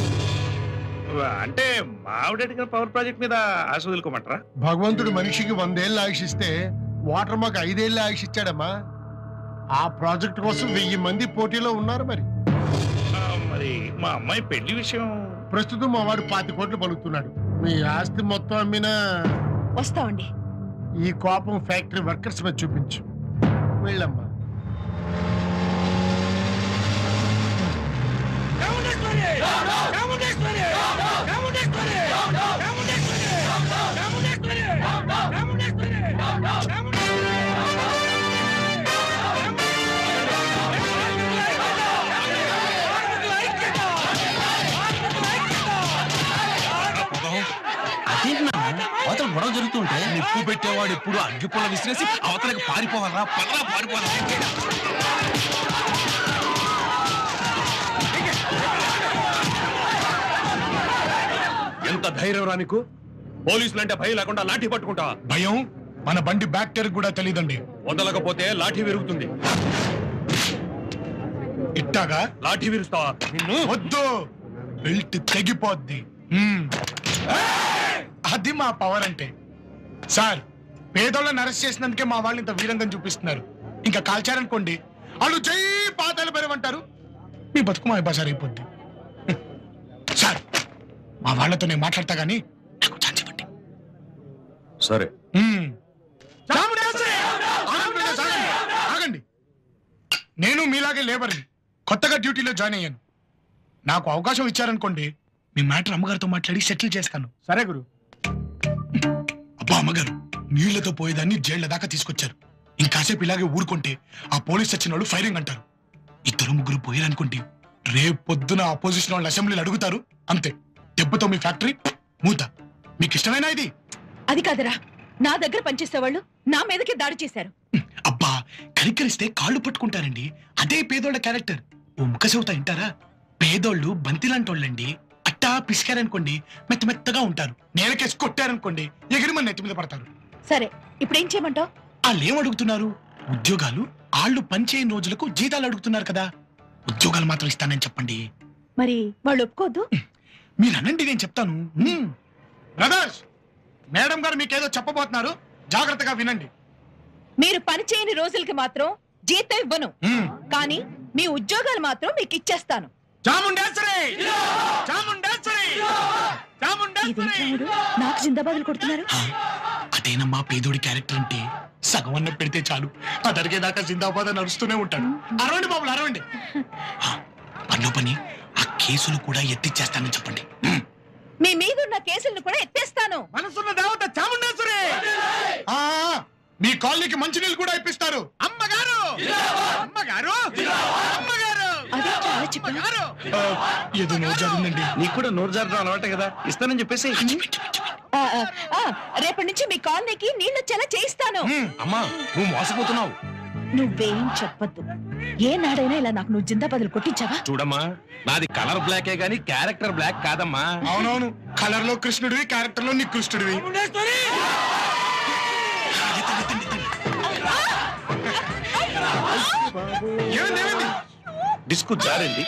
అంటే మా ఆవిడ అడిగిన పవర్ ప్రాజెక్ట్ మీద ఆశ వదులుకోమంటారా భగవంతుడు మనిషికి వందేళ్ళు ఆయుష్ ఇస్తే వాటర్ మాకు ఐదేళ్ళు ఆయుష్ ఇచ్చాడమ్మా ఆ ప్రాజెక్ట్ కోసం వెయ్యి మంది పోటీలో ఉన్నారు మరి ఆ, మరి మా అమ్మాయి పెళ్లి విషయం ప్రస్తుతం మా వాడు పాతి కోట్లు పలుకుతున్నాడు మీ ఆస్తి మొత్తం అమ్మినా వస్తామండి ఈ కోపం ఫ్యాక్టరీ వర్కర్స్ మీద చూపించు వెళ్ళమ్మా అవతల గొడవ జరుగుతుంటే నిప్పు పెట్టేవాడు ఎప్పుడు అగ్గిపుల్ల విసిరేసి అవతలకి పారిపోవాలరా పదరా పారిపోవాలా ఎంత ధైర్యం రా నీకు పోలీసులు అంటే భయం లేకుండా లాఠీ పట్టుకుంటా భయం మన బండి బ్యాక్టీరియా కూడా తెలియదండి వదలకపోతే లాఠీ విరుగుతుంది ఇట్టాగా లాఠీ విరుస్తావా నిన్ను వద్దు బెల్ట్ తెగిపోద్ది మ్మ్. అది మా పవర్ అంటే సార్ పేదోళ్ళని అరెస్ట్ చేసినందుకే మా వాళ్ళు ఇంత వీరంగం చూపిస్తున్నారు ఇంకా కాల్చారనుకోండి వాళ్ళు జై పాతాలు పెరమంటారు మీ బతుకు మా బజార్ అయిపోద్ది సార్ మా వాళ్ళతో నేను మాట్లాడతా గానీ నాకు ఛాన్స్ ఇవ్వండి సరే మ్మ్. ఆగండి, ఆగండి, ఆగండి నేను మీలాగే లేబర్ని కొత్తగా డ్యూటీలో జాయిన్ అయ్యాను నాకు అవకాశం ఇచ్చారనుకోండి మీ మ్యాటర్ అమ్మగారితో మాట్లాడి సెటిల్ చేస్తాను సరే గురు అబ్బా అమ్మగారు నీళ్లతో పోయేదాన్ని జైళ్ల దాకా తీసుకొచ్చారు ఇంకాసేపు ఇలాగే ఊరుకుంటే ఆ పోలీస్ వచ్చిన వాళ్ళు ఫైరింగ్ అంటారు ఇద్దరు ముగ్గురు పోయారనుకోండి రేపు పొద్దున అపోజిషన్ వాళ్ళు అసెంబ్లీలు అడుగుతారు అంతే దెబ్బతో మీ ఫ్యాక్టరీ మూత మీకు ఇష్టమైనా ఇది అది కాదురా నా దగ్గర పనిచేసేవాళ్ళు నా మీదకి దాడి చేశారు అబ్బా కనికరిస్తే కాళ్ళు పట్టుకుంటారండి అదే పేదోళ్ళ క్యారెక్టర్ ఓ ముఖ చెబుతా వింటారా పేదోళ్ళు బంతిలాంటోళ్ళండి అట్టా పిసికారనుకోండి మెత్త మెత్తగా ఉంటారు నేలకేసి కొట్టారనుకోండి ఎగిరి మన నెత్తి మీద పడతారు సరే ఇప్పుడు ఏం చేయమంటావు వాళ్ళు ఏం అడుగుతున్నారు ఉద్యోగాలు ఆళ్ళు పనిచేయని రోజులకు జీతాలు అడుగుతున్నారు కదా ఉద్యోగాలు మాత్రం ఇస్తానని చెప్పండి మరి వాళ్ళు ఒప్పుకోద్దు మీరు అనండి నేను చెప్తాను బ్రదర్స్ మేడం గారు మీకేదో చెప్పబోతున్నారు జాగ్రత్తగా వినండి మీరు పని చేయని రోజులకి మాత్రం జీతం ఇవ్వను మ్మ్. కానీ మీ ఉద్యోగాలు మాత్రం మీకు ఇచ్చేస్తాను చాముండేశ్వరి చాముండేశ్వరి చాముండేశ్వరి ఇదేంటి రాముడు నాకు జిందాబాదులు కొడుతున్నారు ఆ, అదేనమ్మా పేదోడి క్యారెక్టర్ అంటే సగం అన్న పెడితే చాలు అది అరిగేదాకా జిందాబాద్ అని నడుస్తూనే ఉంటాడు అరవండి బాబులు అరవండి ఆ, పనిలో పని ఆ కేసులు కూడా ఎత్తిచ్చేస్తానని చెప్పండి హ్మ్. మీ మీదున్న కేసులను కూడా ఎత్తేస్తాను మనసున్న దేవత చాముండేశ్వరి ఆ, మీ కాలనీకి మంచినీళ్ళు కూడా ఇప్పిస్తారు అమ్మగారు అమ్మగారు అమ్మగారు అదే చాలా చెప్పాను ఆ, ఏదో నోరు జారిందండి నీకు కూడా నోరు జారడం అలవాటే కదా ఇస్తానని చెప్పేసి ఆ, ఆ, ఆ, రేపటి నుంచి మీ కాలనీకి నీళ్ళు వచ్చేలా చేయిస్తాను హ్మ్. అమ్మా నువ్వు మోసపోతున్నావు నువ్వేం చెప్పొద్దు ఏ నాడైనా ఇలా నాకు నువ్వు జిందాబాదులు కొట్టించావా చూడమ్మా నాది కలర్ బ్లాకే గాని క్యారెక్టర్ బ్లాక్ కాదమ్మా అవునవును కలర్ లో కృష్ణుడివి క్యారెక్టర్ లో నికృష్ణుడివి ఏమైంది ఏమైంది డిస్కు జారింది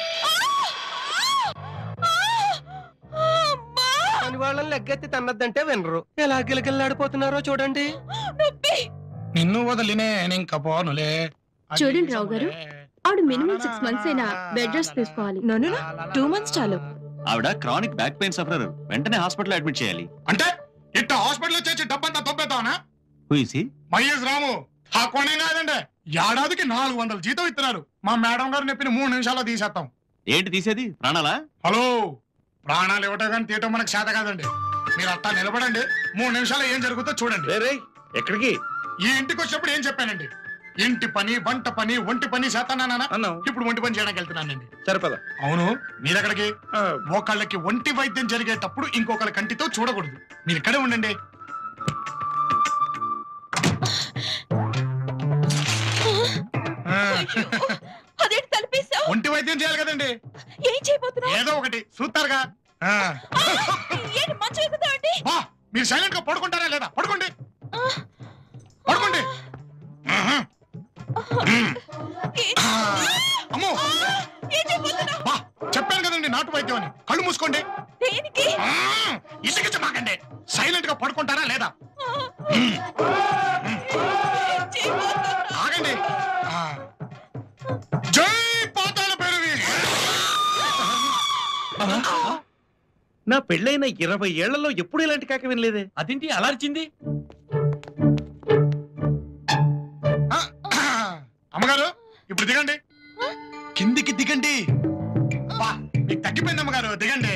పని వాళ్ళని లెగ్గెత్తి తన్నద్దంటే వినరు ఎలా గిలగిల్లాడిపోతున్నారో చూడండి నిన్ను వదిలినే ఇంక పోనులే చూడండి రావు గారు, ఆవిడ మినిమం సిక్స్ మంత్స్ అయినా బెడ్ రెస్ట్ తీసుకోవాలి టూ మంత్స్ చాలు ఆవిడ క్రానిక్ బ్యాక్ పెయిన్ సఫరర్ వెంటనే హాస్పిటల్ అడ్మిట్ చేయాలి అంటే ఇట్ట హాస్పిటల్ చేసి డబ్బంతా తొబ్బేతావనా హూయిసి మహేష్ రాము ఆ కొనే కాదండి ఏడాదికి నాలుగు వందల జీతం ఇస్తున్నారు మా మేడం గారు చెప్పిన మూడు నిమిషాల్లో తీసేస్తాం ఏంటి తీసేది ప్రాణాలా హలో ప్రాణాలు ఇవ్వటం కానీ తీయటం మనకు చేత కాదండి మీరు అట్టా నిలబడండి మూడు నిమిషాలు ఏం జరుగుతుందో చూడండి రే రే ఎక్కడికి ఈ ఇంటికి వచ్చినప్పుడు ఏం చెప్పానండి ఇంటి పని వంట పని ఒంటి పని చేస్తానా అన్నావు ఇప్పుడు ఒంటి పని చేయడానికి వెళ్తున్నానండి సరిపద అవును మీరెక్కడికి ఒకళ్ళకి ఒంటి వైద్యం జరిగేటప్పుడు ఇంకొకళ్ళ కంటితో చూడకూడదు మీరు ఇక్కడే ఉండండి ఆ, అదేంటి తలిపేశావు ఒంటి వైద్యం చేయాలి కదండి ఏం చేయబోతున్నావు ఏదో ఒకటి చూస్తారుగా ఆ. ఏంటి మంచం ఎక్కుతావండి వా మీరు సైలెంట్ గా పడుకుంటారా లేదా పడుకోండి పడుకోండి ఆహా. ఆ. అమ్మో ఏం చేయబోతున్నావు వా చెప్పాను కదండి నాటు వైద్యం అని కళ్ళు మూసుకోండి దేనికి ఆ, ఇసుకించమాకండి సైలెంట్ గా పడుకుంటారా లేదా ఆగండి ఆ. జై పాతాల భైరవి నా పెళ్ళైన ఇరవై ఏళ్లలో ఎప్పుడు ఇలాంటి కాక వినలేదే అదేంటి అలా అరిచింది ఆ, అమ్మగారు ఇప్పుడు దిగండి కిందికి దిగండి బా మీకు తగ్గిపోయింది అమ్మగారు దిగండి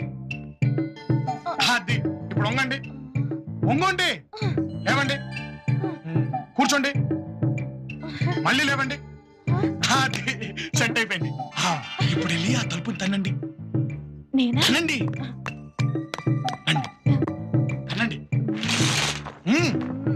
అది ఇప్పుడు వంగండి వంగండి లేవండి కూర్చోండి మళ్ళీ లేవండి అది సెట్ అయిపోయింది ఆ, ఇప్పుడు వెళ్ళి ఆ తలుపుని తన్నండి నేనా తనండి రండి తనండి ఉమ్.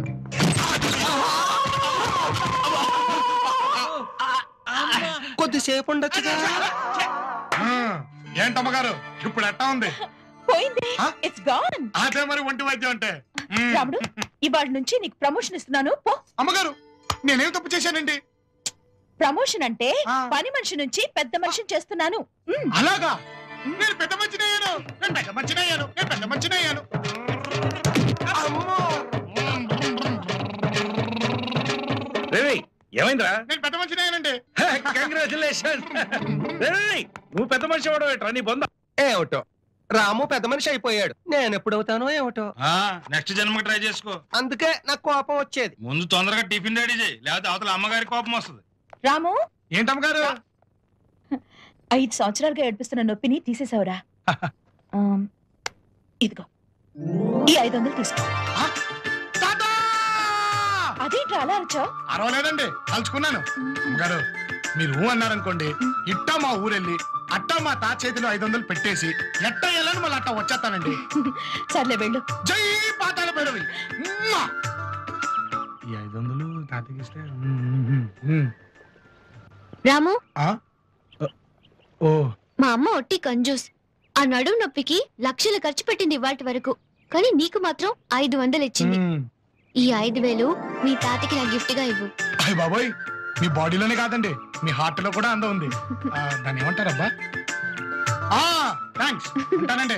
కొద్దిసేపు ఉండొచ్చుగా ఆ, ఏంటమ్మగారు ఇప్పుడు ఎట్టా ఉంది పోయింది ఆ? ఇట్స్ గాన్ అదే మరి ఒంటి వైద్యం అంటే ఉమ్. రాముడు ఇవాళ నుంచి నీకు ప్రమోషన్ ఇస్తున్నాను పో అమ్మగారు నేనేం తప్పు చేశానండి ప్రమోషన్ అంటే ఆ. పని మనిషి నుంచి పెద్ద మనిషిని చేస్తున్నాను మ్, అలాగా నేను పెద్ద మంచిని అయ్యాను నేను పెద్ద మంచిని అయ్యాను నేను పెద్ద మంచిని అయ్యాను అమ్మో! రే రే, ఏమైందిరా నేను పెద్ద మంచిని అయ్యానండి కంగ్రాచులేషన్ నువ్వు పెద్ద మనిషి అవడం ఏంట్రా నీ బొంద ఏమిటో రాము పెద్ద మనిషి అయిపోయాడు నేను ఎప్పుడవుతానో ఏమిటో నెక్స్ట్ జన్మకి ట్రై చేసుకో అందుకే నాకు కోపం వచ్చేది ముందు తొందరగా టిఫిన్ రెడీ చేయి లేకపోతే అవతల అమ్మగారి కోపం వస్తుంది రాము ఏంటమ్మగారు ఐదు సంవత్సరాలుగా ఏడిపిస్తున్న నొప్పిని తీసేసావురా ఆమ్, ఇదిగో ఈ ఐదు వందలు తీసుకో తాతా! అదేంట్రా అలా అరచావు అరవలేదండి తలుచుకున్నాను అమ్మగారు మీరు ఊ అన్నారనుకోండి ఇట్టా మా ఊరెళ్ళి అట్టా మా తా చేతిలో ఐదు వందలు పెట్టేసి ఎట్ట వెళ్ళని మళ్ళీ అట్టా వచ్చేస్తానండి సర్లే వెళ్ళు జై పాతాల భైరవి ఉమ్మా! ఈ ఐదు వందలు తాతకి ఇస్తే రాము ఆ? ఓ మా అమ్మ ఒట్టి కంజూస్ ఆ నడుము నొప్పికి లక్షలు ఖర్చు పెట్టింది ఇవాటి వరకు కానీ నీకు మాత్రం ఐదు వందలు ఇచ్చింది మ్మ్. ఈ ఐదు వేలు మీ తాతకి నా గిఫ్ట్ గా ఇవ్వు అయ్య బాబోయ్ మీ బాడీలోనే కాదండి మీ హార్ట్ లో కూడా అందం ఉంది ఆ, దాన్ని ఏమంటారబ్బా ఆ థ్యాంక్స్ ఉంటానండి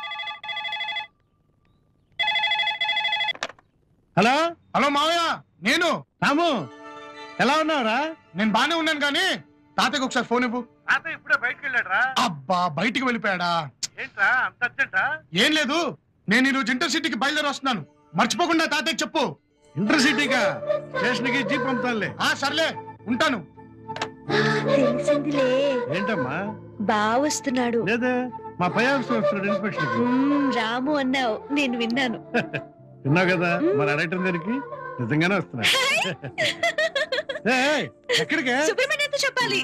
హలో హలో మావయ్య నేను రాము ఎలా ఉన్నావురా నేను బానే ఉన్నాను కానీ తాతయ్యకి ఒకసారి ఫోన్ ఇవ్వు ఇప్పుడే బయటకు వెళ్ళాడురా అబ్బా బయటికి వెళ్ళిపోయాడా ఏంట్రా అంత అర్జెంటా ఏం లేదు నేను ఈ రోజు ఇంటర్సిటీకి బయలుదేరి వస్తున్నాను మర్చిపోకుండా తాతయ్యకి చెప్పు ఇంటర్సిటీగా స్టేషన్కి జీప్ పంపుతానులే ఆ సర్లే ఉంటాను తెలిసిందిలే ఏంటమ్మా బాగా వస్తున్నాడు లేదా మా పై ఆఫీసర్ వస్తున్నాడు ఇన్స్పెక్షన్ మ్మ్, రాము అన్నావు నేను విన్నాను విన్నావు కదా మరి అడగటం దానికి నిజంగానే వస్తున్నా ఏయ్, ఎక్కడికే సుబ్రహ్మణ్యంతో చెప్పాలి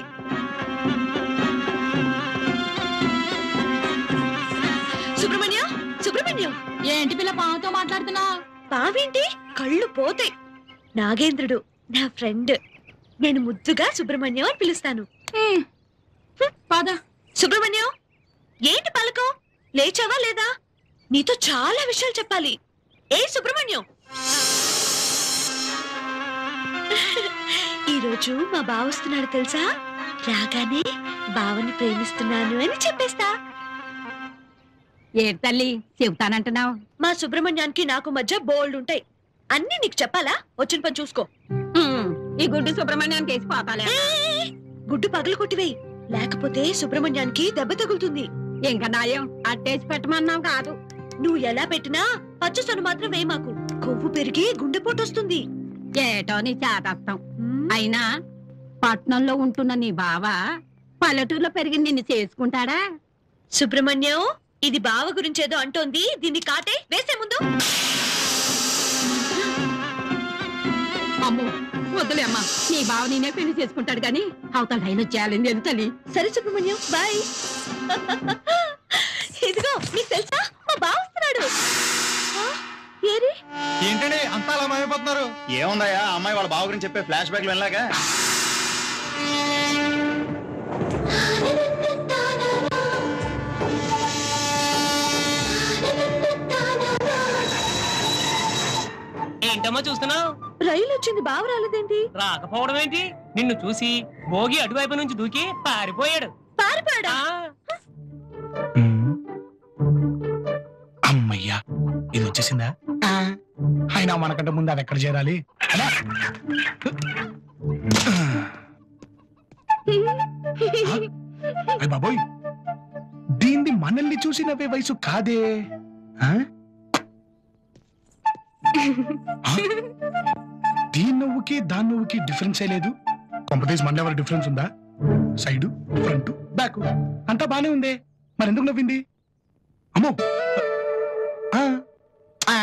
సుబ్రహ్మణ్యం సుబ్రహ్మణ్యం ఏంటి పిల్ల పావుతో మాట్లాడుతున్నా పావేంటి కళ్ళు పోతాయి నాగేంద్రుడు నా ఫ్రెండ్ నేను ముద్దుగా సుబ్రహ్మణ్యం అని పిలుస్తాను పద సుబ్రహ్మణ్యం ఏంటి పలకం లేచావా లేదా నీతో చాలా విషయాలు చెప్పాలి ఏ సుబ్రహ్మణ్యం ఈ రోజు మా బావ వస్తున్నాడు తెలుసా రాగానే బావని ప్రేమిస్తున్నాను అని చెప్పేస్తా ఏ తల్లి చెబుతానంటున్నావు మా సుబ్రహ్మణ్యానికి నాకు మధ్య బోల్డ్ ఉంటాయి అన్ని నీకు చెప్పాలా వచ్చిన పని చూసుకో ఈ గుడ్డు సుబ్రహ్మణ్యానికి వేసి పోతాలే ఏయ్! గుడ్డు పగలు కొట్టివేయి లేకపోతే సుబ్రహ్మణ్యానికి దెబ్బ తగులుతుంది ఇంకా నాయం అట్టేసి పెట్టమన్నాం కాదు నువ్వు ఎలా పెట్టినా పచ్చసొన మాత్రం వేయమాకు కొవ్వు పెరిగి గుండెపోటు వస్తుంది ఏటో నీ చేతస్తాం అయినా పట్నంలో ఉంటున్న నీ బావ పల్లెటూరులో పెరిగి నిన్ను చేసుకుంటాడా సుబ్రహ్మణ్యం ఇది బావ గురించేదో అంటోంది దీన్ని కాటే వేసే ముందు అమ్ము వద్దులే అమ్మా నీ బావ నేనే పెళ్లి చేసుకుంటాడు గాని అవతల లైన్ వచ్చేయాలి ఎందుకు తల్లి సరే సుబ్రహ్మణ్యం బాయ్ ఇదిగో నీకు తెలుసా మా బావ వస్తున్నాడు ఆ, ఏరి ఏంటండి అంతా అలా మాయమైపోతున్నారు ఏముందయ్యా అమ్మాయి వాళ్ళ బావ గురించి చెప్పే ఫ్లాష్ బ్యాక్ వెళ్ళాక ఏంటమ్మా చూస్తున్నావు రైలు వచ్చింది బావ రాలేదేంటి రాకపోవడం ఏంటి నిన్ను చూసి భోగి అటువైపు నుంచి దూకి పారిపోయాడు పారిపోయాడా అమ్మయ్యా ఇది వచ్చేసిందా అయినా మనకంటే ముందు అది ఎక్కడ చేరాలి అలా. అయ్ బాబోయ్ దీన్ని మనల్ని చూసి నవ్వే వయసు కాదే ఆ? ఆ? దీని నవ్వుకి దాని నవ్వుకి డిఫరెన్స్ లేదు కొంపతీసి మనలో ఎవరి డిఫరెన్స్ ఉందా సైడ్ ఫ్రంట్ బ్యాక్ అంతా బానే ఉంది మరి ఎందుకు నవ్వింది అమ్మో ఆ. ఆ.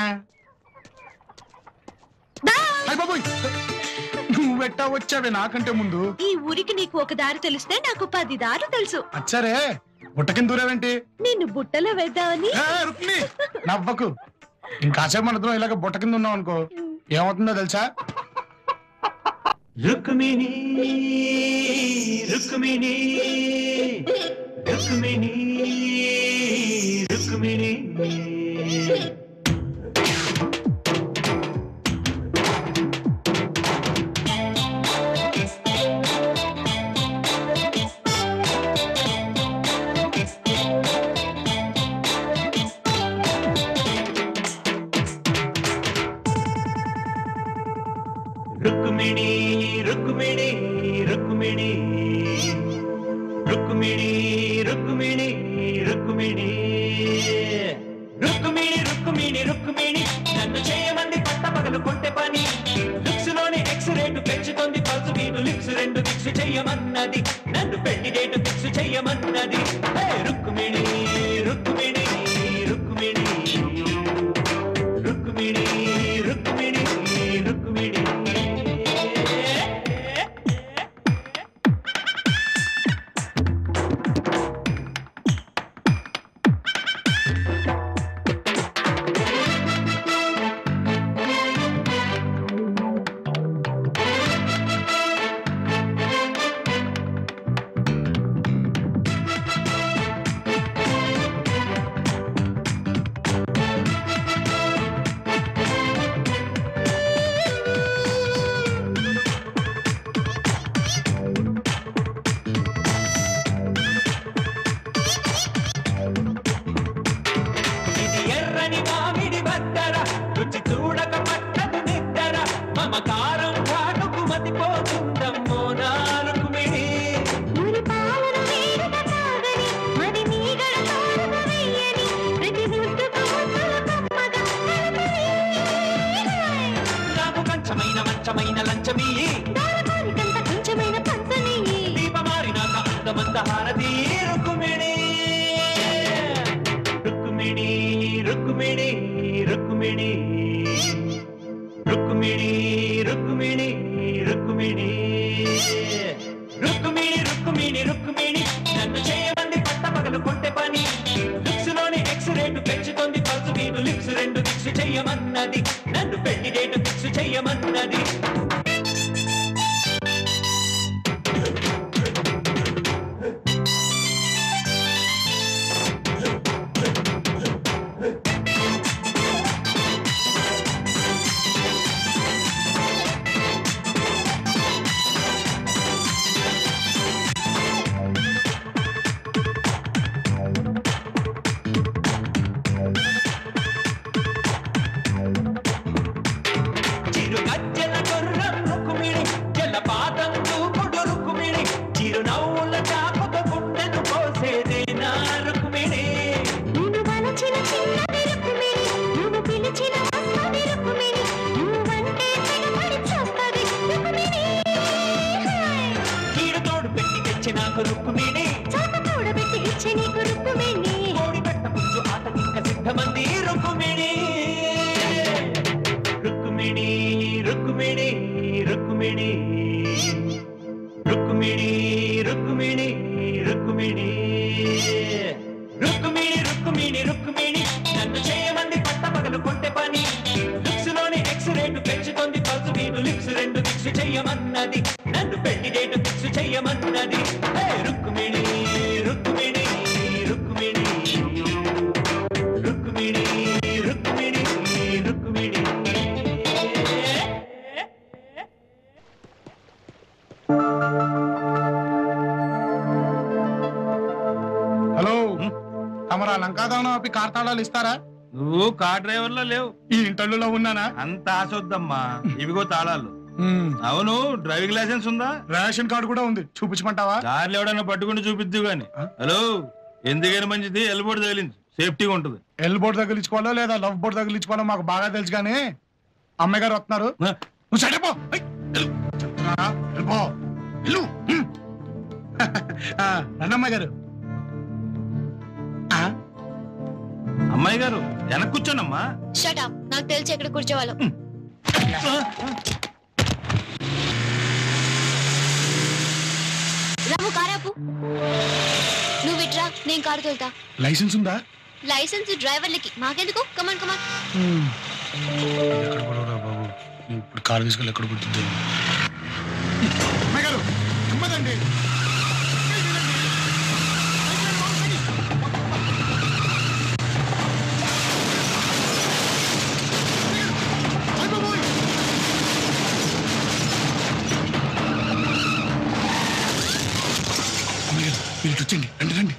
అయ్ బాబోయ్ నువ్వెట్టా వచ్చావే నాకంటే ముందు ఈ ఊరికి నీకు ఒక దారి తెలిస్తే నాకు పది దారులు తెలుసు వచ్చారే బుట్ట కింద దూరేవేంటి నిన్ను బుట్టలో వేద్దామని ఏ, రుక్మిణి నవ్వకు ఇంకాసేపు మన ఇద్దరం ఇలాగ బుట్ట కింద ఉన్నాం అనుకో ఏమవుతుందో తెలుసా రుక్మిణి రుక్మిణి రుక్మిణి రుక్మిణి రుక్మిణి రుక్మిణి రుక్మిణి రుక్మిణి రుక్మిణి రుక్మిణి రుక్మిణి రుక్మిణి రుక్మిణి నన్ను చేయమంది పట్ట పగలు కొంటె పని లుక్స్ లోని ఎక్స్ రేటు పెంచుతోంది పల్సు వీడు లిప్స్ రెండు ఫిక్స్ చెయ్యమన్నది నన్ను పెళ్లి రేటు ఫిక్స్ చెయ్యమన్నది హే, రుక్మిణి రుక్మిణి రుక్మిణి రుక్మిణి రుక్మిణి రుక్మిణి ఇది ఎర్రని మామిడి బద్దర రుచి చూడక పట్టదు నిద్దర మమకారం కాటుకు మతిపోతుందమ్మో నాలుగు మిడి నాకు కంచమైన మంచమైన లంచమీ దీపమారినాక అందమంద హారతి రుక్కుమిణి రుక్కుమిణి రుక్కుమిణి రుక్కుమిణి రుక్కుమిణి రుక్కుమిణి రుక్కుమిణి రుక్కుమిణి రుక్కుమిణి రుక్కుమిణి నన్ను చేయమంది పట్ట పగలు కొంటె పని లిప్స్ లోని ఎక్స్ రేటు పెంచుతోంది పల్సు వీడు లిప్స్ రెండు ఫిక్స్ చెయ్యమన్నది నన్ను పెళ్లి రేటు ఫిక్స్ చెయ్యమన్నది నాకు రుక్కుమిణి చాప కూడబెట్టి ఇచ్చే నీకు రుక్కుమిణి కోడి పెట్ట పుచ్చు ఆటకింక సిద్ధమంది రుక్కుమిణి రుక్కుమిణి రుక్కుమిణి రుక్కుమిణి రుక్కుమిణి రుక్కుమిణి రుక్కుమిణి రుక్కుమిణి రుక్కుమిణి రుక్కుమిణి నన్ను చేయమంది పట్ట పగలు కొంటె పని లిప్స్ లోని ఎక్స్ రేటు పెంచుతోంది పల్సు నేను లిప్స్ రెండు ఫిక్స్ చెయ్యమన్నది నన్ను పెళ్లి డేటు ఫిక్స్ చెయ్యమన్నది హే, రుక్కుమిణి రుక్కుమిణి రుక్కుమిణి రుక్కుమిణి రుక్కుమిణి రుక్కుమిణి హలో తమరా లంకాదానం అప్పి కార్తాళాలు ఇస్తారా నువ్వు కార్ డ్రైవర్ లో లేవు ఈ ఇంటర్లో ఉన్నానా అంత ఆశొద్దమ్మా ఇవిగో తాళాలు అవును డ్రైవింగ్ లైసెన్స్ ఉందా రేషన్ కార్డు కూడా ఉంది చూపించమంటావా దారిలో ఎవడన్నా పట్టుకుని చూపిద్దు గాని హలో ఎందుకైనా మంచిది ఎల్బోర్డ్ తగిలింది సేఫ్టీగా ఉంటుంది ఎల్ బోర్డు తగిలించుకోవాలో లేదా లవ్ బోర్డు తగిలించుకోవాలో మాకు బాగా తెలుసు కానీ అమ్మాయి గారు వస్తున్నారు నువ్వు సైడ్ అయిపో. ఏయ్, వెళ్ళు. చెప్తున్నానా? వెళ్ళిపో. వెళ్ళు. హ్మ్. ఆ, రండి అమ్మాయి గారు ఆ, అమ్మాయి గారు వెనక్కి కూర్చోనమ్మా షట్ అప్ నాకు తెలిసి ఎక్కడ కూర్చోవాలో రాము కారాపు నువ్వు ఇట్రా నేను కారు తోలుతా లైసెన్స్ ఉందా లైసెన్స్ డ్రైవర్లకి మాకెందుకు కమాన్ కమాన్ హ్మ్. ఎక్కడ గొడవరా బాబు ఇప్పుడు కారు తీసుకెళ్ళి ఎక్కడ పుట్టింది అమ్మాయి గారు నెమ్మదండి అమ్మాయి గారు మీరు ఇటు వచ్చండి రండి రండి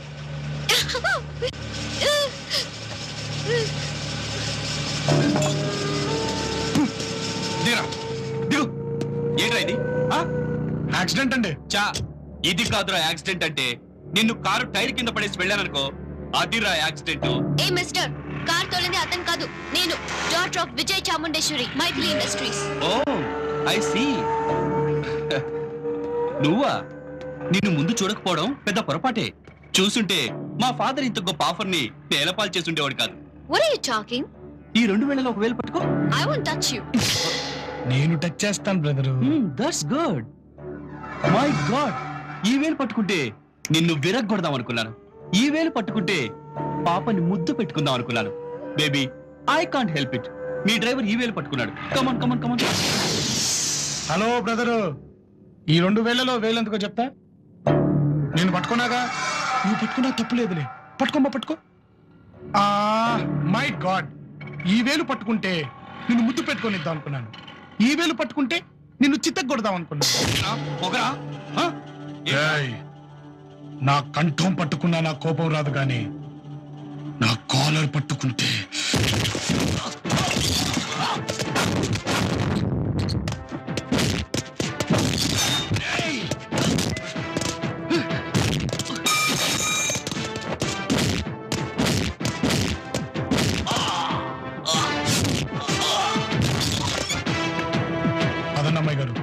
దిరా దిగు ఏంట్రా ఇది ఆ? యాక్సిడెంట్ అండి చా ఇది కాదురా యాక్సిడెంట్ అంటే నిన్ను కారు టైర్ కింద పడేసి వెళ్ళాననుకో అదిరా యాక్సిడెంట్ ఏ మిస్టర్ కార్ తోలింది అతను కాదు నేను doctor of Vijay Chamundeshwari Maithili industries oh I see నువ్వా నిన్ను ముందు చూడకపోవడం పెద్ద పొరపాటే చూసుంటే మా ఫాదర్ ఇంత గొప్ప ఆఫర్ ని పేలపాలు చేసి ఉండేవాడు కాదు వాట్ ఆర్ యు టాకింగ్ ఈ రెండు వేలలో ఒక వేలు పట్టుకో ఐ వోంట్ టచ్ యు నేను టచ్ చేస్తాను brother that's good my god ఈ వేలు పట్టుకుంటే నిన్ను విరగ్గొడదాం అనుకున్నాను ఈ వేలు పట్టుకుంటే పాపని ముద్దు పెట్టుకుందాం అనుకున్నాను baby I can't help it me driver ఈ వేలు పట్టుకున్నాడు come on come on come on hello brother ఈ రెండు వేలలో వేలెందుకో చెప్తా నేను పట్టుకున్నాగా నువ్వు పట్టుకున్నా తప్పులేదులే పట్టుకోమా పట్టుకో ఆ మై గాడ్ ఈ వేలు పట్టుకుంటే నిన్ను ముద్దు పెట్టుకొనిద్దాం అనుకున్నాను ఈ వేలు పట్టుకుంటే నిన్ను చిత్తగొడదాం అనుకున్నాను పొగరా ఆ? ఏయ్, నా కంఠం పట్టుకున్నా నా కోపం రాదు కానీ నా కాలర్ పట్టుకుంటే అదన్న అమ్మాయి గారు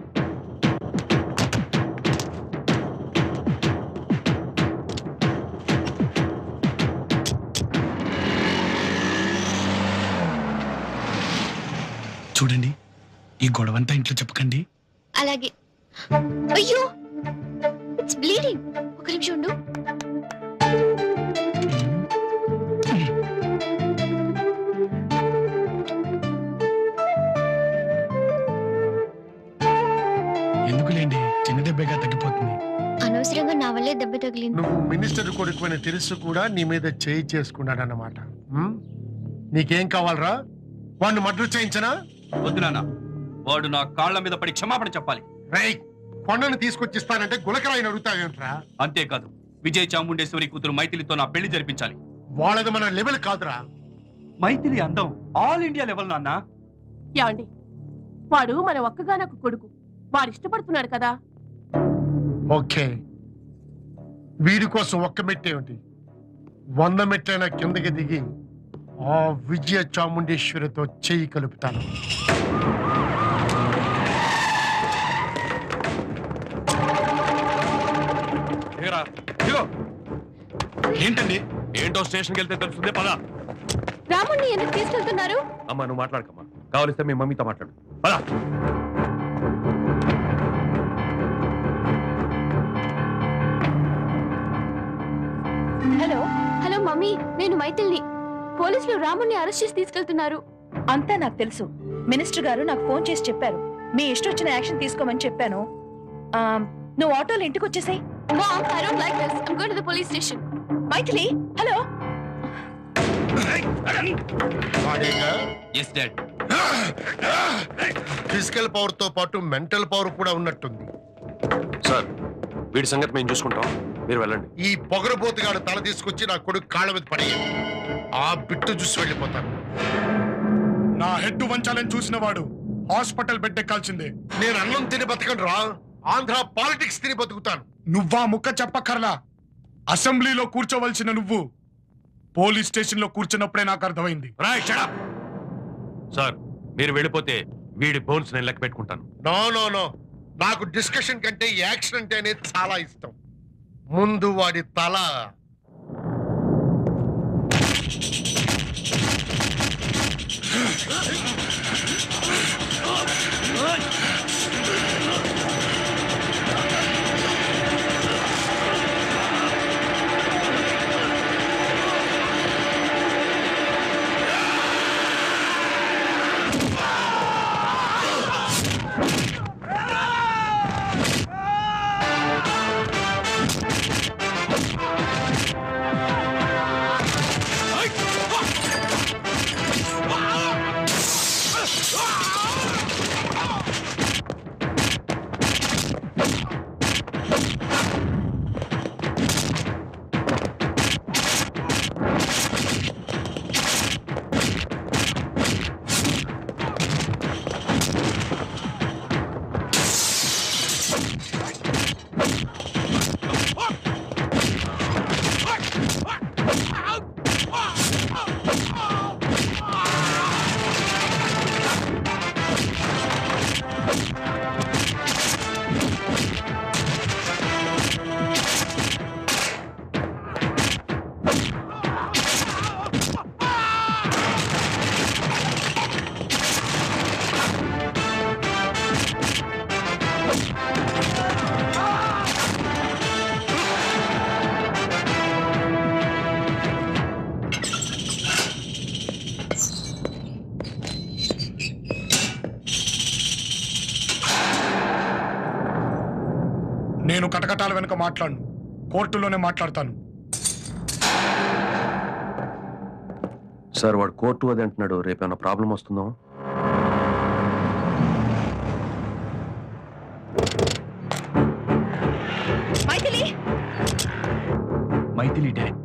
చూడండి ఈ గొడవంతా ఇంట్లో చెప్పకండి అలాగే అయ్యో ఇట్స్ బ్లీడింగ్ ఒక నిమిషం ఉండు ఎందుకులేండి చిన్న దెబ్బగా తగ్గిపోతుంది అనవసరంగా నా వల్లే దెబ్బ తగిలింది నువ్వు మినిస్టర్ కొడుకుని తెలుసు కూడా నీ మీద చేయి చేసుకున్నాడు అన్నమాట నీకేం కావాలరా వాడిని మర్డర్ చేయించనా వద్దు నాన్న వాడు నా కాళ్ళ మీద పడి క్షమాపణ చెప్పాలి రై కొండను తీసుకొచ్చిస్తానంటే గులకరాయిని అడుగుతావేంట్రా అంతేకాదు విజయ్ చాముండేశ్వరి కూతురు మైథిలితో నా పెళ్లి జరిపించాలి వాళ్ళది మన లెవెల్ కాదురా మైథిలి అందం ఆల్ ఇండియా లెవెల్ నాన్న ఏమండి వాడు మన ఒక్కగానొక్క కొడుకు వాడు ఇష్టపడుతున్నాడు కదా ఓకే వీడి కోసం ఒక్క మెట్టేమిటి వంద మెట్లైనా కిందకి దిగి ఆ విజయ చాముండేశ్వరితో చెయ్యి కలుపుతాను కదరా ఇదిగో ఏంటండి ఏంటో స్టేషన్కి వెళ్తే తెలుస్తుంది పద రాముణ్ణి ఎందుకు తీసుకెళ్తున్నారు అమ్మా నువ్వు మాట్లాడకమ్మా కావలిస్తే మీ మమ్మీతో మాట్లాడు పద హలో హలో మమ్మీ నేను మైథిల్ని పోలీసులు రాముణ్ణి అరెస్ట్ చేసి తీసుకెళ్తున్నారు అంతా నాకు తెలుసు మినిస్టర్ గారు నాకు ఫోన్ చేసి చెప్పారు మీ ఇష్టం వచ్చిన యాక్షన్ తీసుకోమని చెప్పాను ఆ, నువ్వు ఆటోలో ఇంటికి వచ్చేసాయి Mom, I don't like this. I'm going to the police station. Maithili hello వాడేగా ఎస్ డాడ్ ఫిజికల్ పవర్ తో పాటు మెంటల్ పవర్ కూడా ఉన్నట్టుంది సార్ వీడి సంగతి మేము చూసుకుంటాం మీరు వెళ్ళండి ఈ పొగరబోతుగాడు తల తీసుకొచ్చి నా కొడుకు కాళ్ళ మీద పడేయాలి ఆ బిట్టు చూసి వెళ్ళిపోతాను నా హెడ్ వంచాలని చూసిన వాడు హాస్పిటల్ బెడ్ ఎక్కాల్సిందే నేను అన్నం తిని బతకను రా ఆంధ్ర పాలిటిక్స్ తిని బతుకుతాను నువ్వా ముక్క చెప్పక్కర్లా అసెంబ్లీలో కూర్చోవలసిన నువ్వు పోలీస్ స్టేషన్ లో కూర్చున్నప్పుడే నాకు అర్థమైంది రాయ్ షడప్ సార్ మీరు వెళ్ళిపోతే వీడి బోన్స్ నేను లెక్క పెట్టుకుంటాను నో నో నో నాకు డిస్కషన్ కంటే యాక్షన్ అంటే అనేది చాలా ఇష్టం ముందు వాడి తల నేను కటకటాల వెనుక మాట్లాడను కోర్టులోనే మాట్లాడతాను సార్ వాడు కోర్టు అది అంటున్నాడు రేపు ఏమైనా ప్రాబ్లం వస్తుందో మైథిలి మైథిలి డాడ్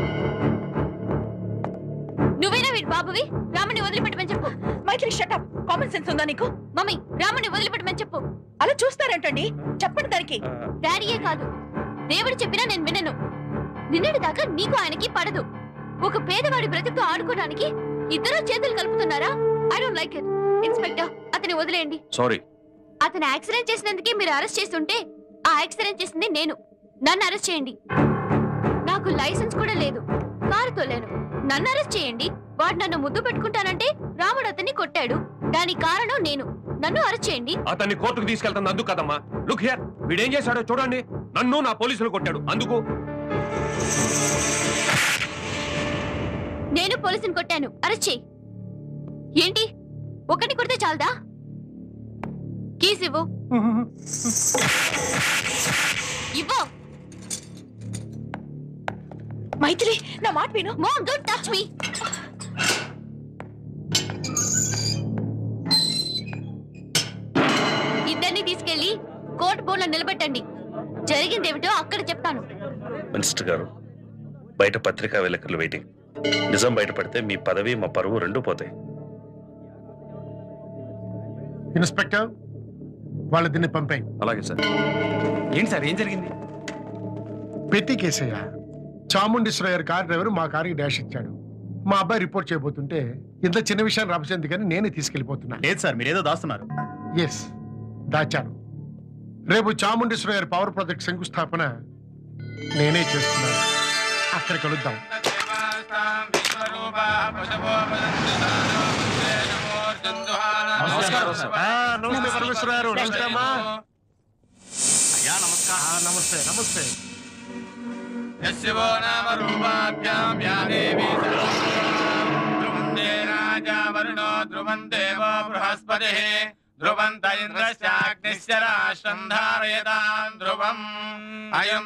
నువ్వేనా వీడి బాబువి రాముని వదిలిపెట్టమని చెప్పు మైథిలి షటప్ కామన్ సెన్స్ ఉందా నీకు మమ్మీ రాముని వదిలిపెట్టమని చెప్పు అలా చూస్తారేంటండి చెప్పండి దానికి డాడీయే కాదు దేవుడు చెప్పినా నేను వినను నిన్నటి దాకా నీకు ఆయనకి పడదు ఒక పేదవాడి బ్రతుకుతో ఆడుకోవడానికి ఇద్దరు చేతులు కలుపుతున్నారా I don't like it inspector అతని వదిలేయండి సారీ అతను యాక్సిడెంట్ చేసినందుకే మీరు అరెస్ట్ చేస్తుంటే ఆ యాక్సిడెంట్ చేసింది నేను నన్ను అరెస్ట్ చేయండి నాకు లైసెన్స్ కూడా లేదు కారు తోలేను నన్ను అరెస్ట్ చేయండి వాడు నన్ను ముద్దు పెట్టుకుంటానంటే రాముడు అతన్ని కొట్టాడు దానికి కారణం నేను నన్ను అరెస్ట్ చేయండి అతన్ని కోర్టుకు తీసుకెళ్తాను అందుకు కదమ్మా లుక్ హియర్ వీడేం చేశాడో చూడండి నన్ను నా పోలీసులు కొట్టాడు అందుకు నేను పోలీసుని కొట్టాను అరెస్ట్ చేయి ఏంటి ఒకటి కొడితే చాలదా కీస్ ఇవ్వు ఇవ్వు మైథిలి నా మాట విను మోమ్ డోంట్ టచ్ మీ ఇద్దరిని తీసుకెళ్లి కోర్టు బోర్డులో నిలబెట్టండి జరిగిందేమిటో అక్కడ చెప్తాను మినిస్టర్ గారు బయట పత్రికా విలేకరులు వెయిటింగ్ నిజం బయటపడితే మీ పదవి మా పరువు రెండూ పోతాయి ఇన్స్పెక్టర్ వాళ్ళు దీన్ని పంపాయి అలాగే సార్ ఏంటి సార్ ఏం జరిగింది పెట్టి కేసయ్య చాముండేశ్వరయ్య కార్ డ్రైవర్ మా కారుకి డాష్ ఇచ్చాడు మా అబ్బాయి రిపోర్ట్ చేయబోతుంటే ఇంత చిన్న విషయాన్ని రాపచేందుకు కానీ నేనే తీసుకెళ్లిపోతున్నా లేదు సార్ మీరేదో దాస్తున్నారు ఎస్ దాచాను రేపు చాముండేశ్వరయ్య పవర్ ప్రాజెక్ట్ శంకుస్థాపన నేనే చేస్తున్నాను అక్కడ కలుద్దాం నమస్కారం సార్. ఆ, నమస్తే పరమేశ్వర గారు నమస్తే అమ్మా అయ్యా నమస్కారం ఆ, నమస్తే నమస్తే యశివో నామ రూపాభ్యాం యా దేవీ ధ్రువందే రాజా వరుణో ధ్రువం దేవో బృహస్పతి ధ్రువంత ఇంద్రశ్చాగ్నిశ్చ రాష్ట్రం ధారయతాం ధ్రువం అయం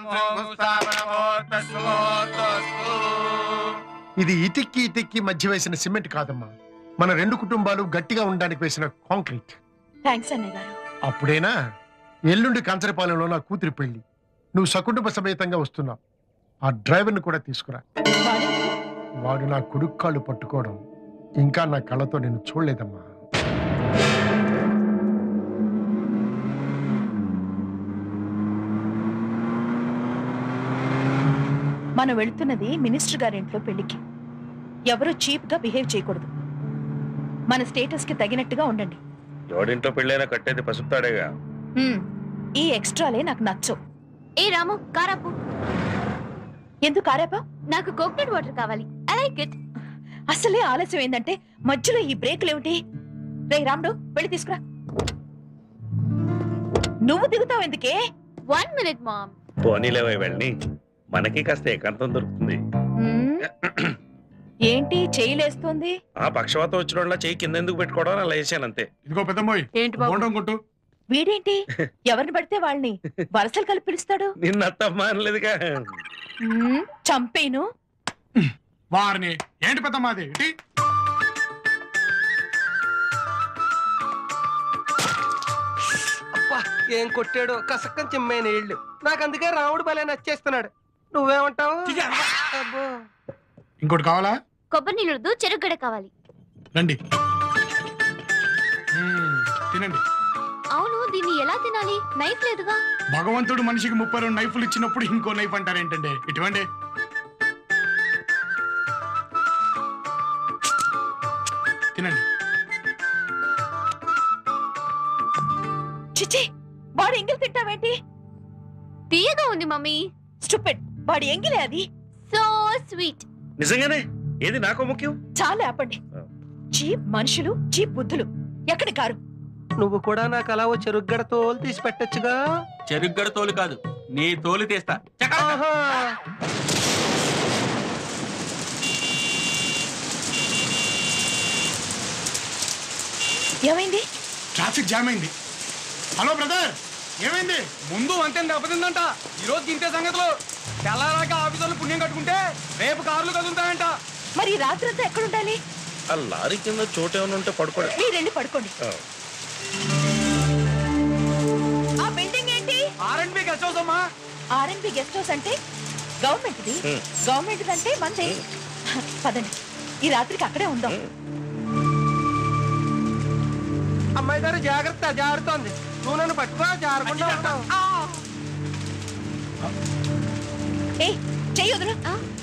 భూస్థాపనమోర్తస్సుమోర్తోస్తు ఇది ఇటిక్కి ఇటిక్కి మధ్య వేసిన సిమెంట్ కాదమ్మా మన రెండు కుటుంబాలు గట్టిగా ఉండడానికి వేసిన కాంక్రీట్ థ్యాంక్స్ అన్నయ్య గారు అప్పుడేనా ఎల్లుండి కంచరపాలెంలో నా కూతురి పెళ్లి నువ్వు సకుటుంబ సమేతంగా వస్తున్నావు ఆ డ్రైవర్ని కూడా తీసుకురా వాడు వాడు నా కొడుకు కాళ్ళు పట్టుకోవడం ఇంకా నా కళ్ళతో నేను చూడలేదమ్మా మనం వెళుతున్నది మినిస్టర్ గారింట్లో పెళ్లికి ఎవరు చీప్ గా బిహేవ్ చేయకూడదు మన స్టేటస్ కి తగినట్టుగా ఉండండి ఎవడింట్లో పెళ్ళైనా కట్టేది పసుపుతాడేగా హ్మ్. ఈ ఎక్స్ట్రాలే నాకు నచ్చవు ఏ రాము కారాపు ఎందుకు ఆరాపా నాకు కోకోనట్ వాటర్ కావాలి ఐ లైక్ ఇట్ అసలే ఆలస్యం ఏంటంటే మధ్యలో ఈ బ్రేకులు ఏమిటి రే రాముడు వెళ్ళి తీసుకురా నువ్వు దిగుతావు ఎందుకే వన్ మినిట్ మామ్ పోనీలేవై వెళ్ళి మనకి కాస్త ఏకాంతం దొరుకుతుంది హ్మ్. ఏంటి చేయలేస్తోంది ఆ పక్షవాతం వచ్చిన వాళ్ళ చెయ్యి కింద ఎందుకు పెట్టుకోవడం అలా వేసాను అంతే ఇదిగో పెద్దమ్మాయి ఏంటి బాబు బోండం కొట్టు వీడేంటి ఎవరిని పడితే వాళ్ళని వరసలు కలిపి పిలుస్తాడు నిన్న అత్తమ్మ అనలేదుగా హ్మ్, చంపేను వారిని ఏంటి పెద్దమ్మాది ఇటీ. అబ్బా ఏం కొట్టాడు కసక్కని చిమ్మైన ఇళ్ళు నాకు అందుకే రాముడు భలే నచ్చేస్తున్నాడు నువ్వేమంటావు అబ్బో ఇంకోటి కావాలా కొబ్బరి నీళ్ళదు చెరుగడ కావాలి రండి మ్మ్, తినండి అవును దీన్ని ఎలా తినాలి నైఫ్ లేదుగా భగవంతుడు మనిషికి ముప్పై రెండు నైఫ్లు ఇచ్చినప్పుడు ఇంకో నైఫ్ అంటారేంటండి ఇటువంటి తినండి చిచి వాడు ఎంగిల్ తింటావేంటి తీయగా ఉంది మమ్మీ స్టూపిడ్ వాడి ఎంగిలే అది సో స్వీట్ నిజంగానే ఏది నాకు ముఖ్యం చాలా ఆపండి చీప్ మనుషులు చీప్ బుద్ధులు ఎక్కడి కారు నువ్వు కూడా నాకు అలా ఓ చెరుగ్గడ తోలు తీసి పెట్టొచ్చుగా చెరుగ్గడ తోలు కాదు నీ తోలు తీస్తా చకరక. ఆహా. ఏమైంది ట్రాఫిక్ జామ్ అయింది హలో బ్రదర్ ఏమైంది ముందు అంతే దెబ్బతిందంట ఈ రోజు తింటే సంగతులు తెల్లారాక ఆఫీసర్లు పుణ్యం కట్టుకుంటే రేపు కార్లు కదులుతాయంట మరి రాత్రంతా ఎక్కడ ఉండాలి ఆ లారీ కింద చోటు ఏమైనా ఉంటే పడుకోడు మీరెళ్ళి పడుకోండి ఆ బిల్డింగ్ ఏంటి ఆర్ఎండ్బి గెస్ట్ హౌస్ అమ్మా ఆర్ఎన్బి గెస్ట్ హౌస్ అంటే గవర్నమెంట్ది Hmm. గవర్నమెంట్ అంటే మంది పదండి ఈ రాత్రికి అక్కడే ఉందాం అమ్మాయి గారు జాగ్రత్త జారుతోంది నువ్వు నన్ను పట్టుకో జారకుండా ఉంటావు ఏ చెయ్యి వదులు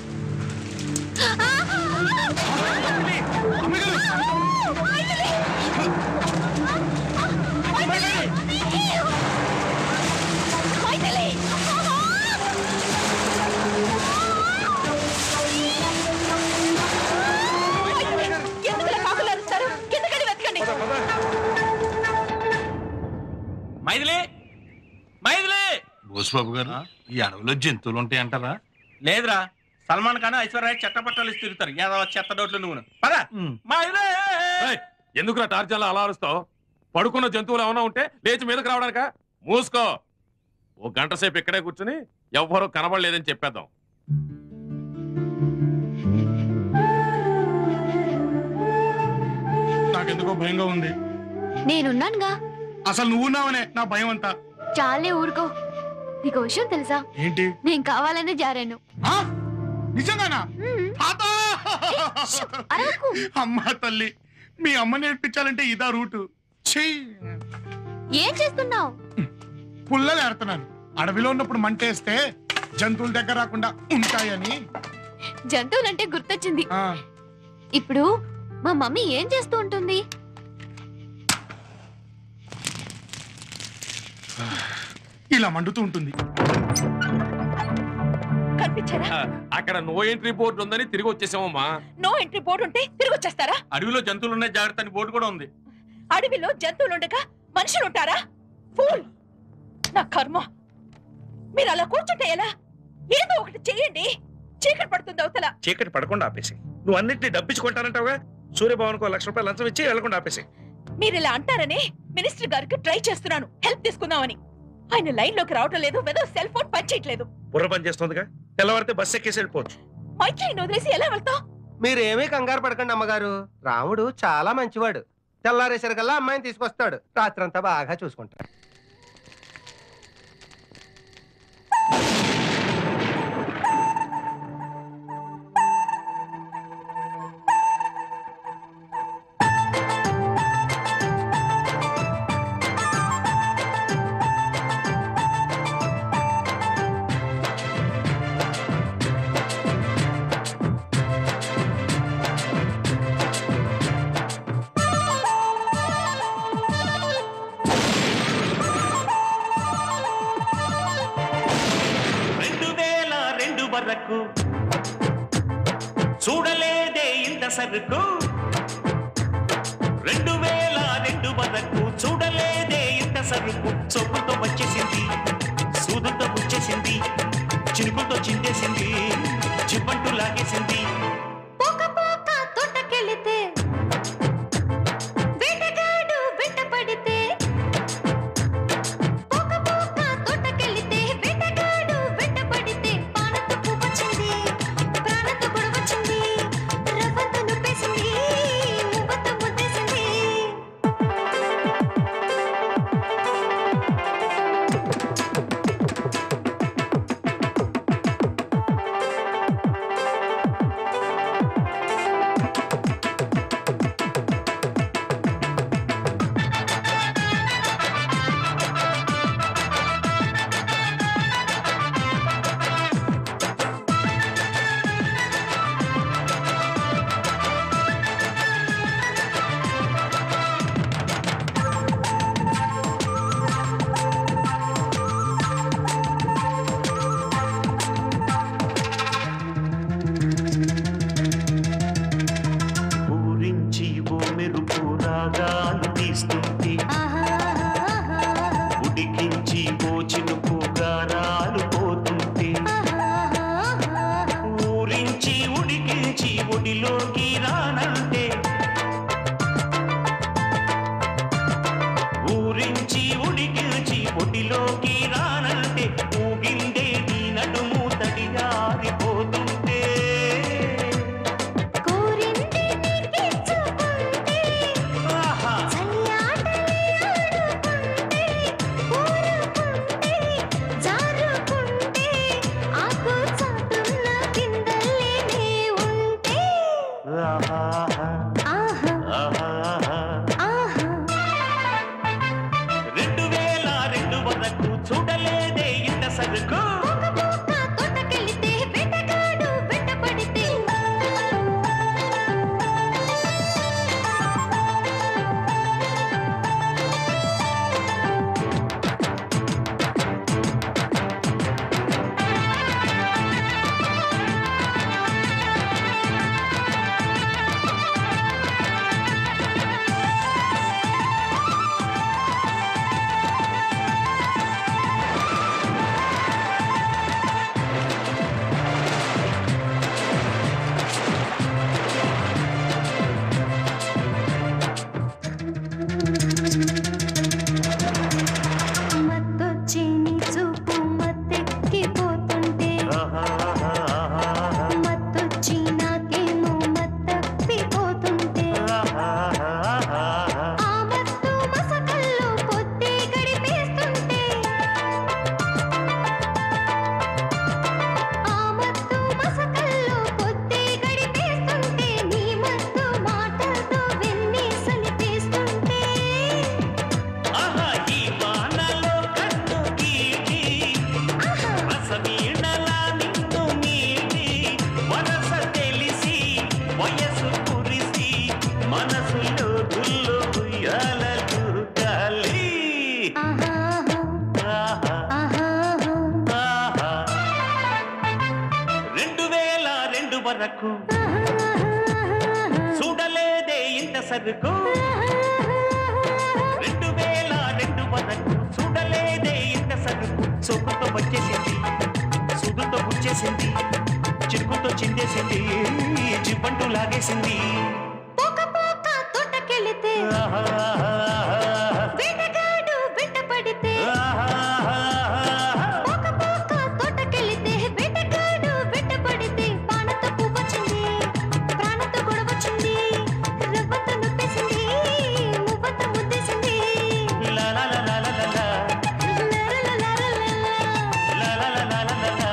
ఎందుకు కాకులు అరుస్తారు కిందకెళ్ళి వెతకండి మైదిలే మైదిలే బోసుబాబు గారు ఈ అడవిలో జంతువులు ఉంటాయి అంటారా లేదురా సల్మాన్ ఖాన్ ఐశ్వర్య చట్టపట్టాలు ఇచ్చి తిరుగుతారు ఏదో చెత్త డోట్లు నువ్వు పద మైదిలే ఎందుకురా టార్చర్లా అలా అరుస్తావు పడుకున్న జంతువులు ఏమైనా ఉంటే లేచి మీదకి రావడానిక మూసుకో ఓ గంట సేపు ఇక్కడే కూర్చుని ఎవ్వరూ కనబడలేదని చెప్పేద్దాం నాకెందుకో భయంగా ఉంది నేనున్నానుగా అసలు నువ్వున్నావనే నా భయం అంతా చాలే ఊరుకో నీకు విషయం తెలుసా ఏంటి నేను కావాలనే జారాను ఆ? నిజంగానా మ్మ్. తాత! ష్! అరవకు. అమ్మా తల్లి మీ అమ్మ నేర్పించాలంటే ఇదా రూటు చెయ్యి ఏం చేస్తున్నావు పుల్లలు ఆడుతున్నాను అడవిలో ఉన్నప్పుడు మంటేస్తే జంతువుల దగ్గర రాకుండా ఉంటాయని జంతువులంటే గుర్తొచ్చింది ఆ, ఇప్పుడు మా మమ్మీ ఏం చేస్తూ ఉంటుంది ఇలా మండుతూ ఉంటుంది కనిపించారా ఆ, అక్కడ నో ఎంట్రీ బోర్డు ఉందని తిరిగి వచ్చేసామమ్మా నో ఎంట్రీ బోర్డు ఉంటే తిరిగి వచ్చేస్తారా అడవిలో జంతువులు ఉన్నాయి జాగ్రత్త అని బోర్డు కూడా ఉంది అడవిలో జంతువులు ఉండగా మనుషులు ఉంటారా ఫూల్ నా కర్మ మీరు అలా కూర్చుంటే ఎలా ఏదో ఒకటి చెయ్యండి చీకటి పడుతుంది అవతల చీకటి పడకుండా ఆపేసి నువ్వు అన్నింటినీ డబ్బించుకుంటానంటావుగా సూర్యభవన్కు లక్ష రూపాయలు లంచం ఇచ్చి వెళ్లకుండా ఆపేసి మీరు ఇలా అంటారని మినిస్టర్ గారికి ట్రై చేస్తున్నాను హెల్ప్ తీసుకుందామని ఆయన లైన్ లోకి రావటం లేదు వెదో సెల్ ఫోన్ పనిచేయట్లేదు బుర్ర పని చేస్తుందిగా తెల్లవారితే బస్సు ఎక్కేసి వెళ్ళిపోవచ్చు మైత్రిని వదిలేసి ఎలా వెళ్తావు మీరేమీ కంగారు పడకండి అమ్మగారు రాముడు చాలా మంచివాడు తెల్లారేసరికల్లా అమ్మాయిని తీసుకొస్తాడు రాత్రంతా బాగా చూసుకుంటాడు రెండు వేల రెండు వరకు చూడలేదే ఇంత సరుకు రెండు వేల రెండు వరకు చూడలేదే ఇంత సరుకు చొప్పుతో వచ్చేసింది సూదుతో గుచ్చేసింది చినుకుతో చిందేసింది చిప్పంటూ లాగేసింది పోక పోక తోటకెళితే వేటగాడు వెంట పడితే పోక పోక తోటకెళితే వేటగాడు వెంట పడితే పానతో పువ్వొచ్చింది ప్రాణంతో గొడవచ్చింది రవ్వంతో నుప్పేసింది మువ్వతో ముద్దేసింది ఊరించి ఓ మెరుపు రాగాలు తీస్తుంటే ఉడికించి ఓ చినుకు గారాలు పోతుంటే ఊరించి ఉడికించి ఒడిలోకి రానంటే ఊరించి ఉడికించి ఒడిలోకి రానంటే ఊగిందే నీ నడుము తడియారిపోతుంటే కోరింది నీకిచ్చుకుంటే ఆహా చల్లాటలే ఆడుకుంటే ఊరుకుంటే జారుకుంటే ఆకు చాటున్న కిందలేనే ఉంటే ఆహా ఆహా ఆహా ఆహా రెండు వేల రెండు వరకు చూడలేదే ఇంత సరుకు పోక పోక తోటకెళితే వేటగాడు వెంట పడితే వరకు చూడలేదే ఇంత సరుకు రెండు వేల రెండు వరకు చూడలేదే ఇంత సరుకు సోకుతో వచ్చేసింది సుదుతో గుచ్చేసింది చిరుకుతో చిందేసింది చిప్పంటూ లాగేసింది పోక పోక తోటకెళితే వేటగాడు వెంట పడితే పోక పోక తోటకెళితే వేటగాడు వెంట పడితే పానతో పువ్వొచ్చింది ప్రాణతో గొడవచ్చింది రవ్వతో నొప్పేసింది మువ్వతో ముద్దేసింది లా లా లా లా లా లా లా. లా లా లా లా లా లా లా.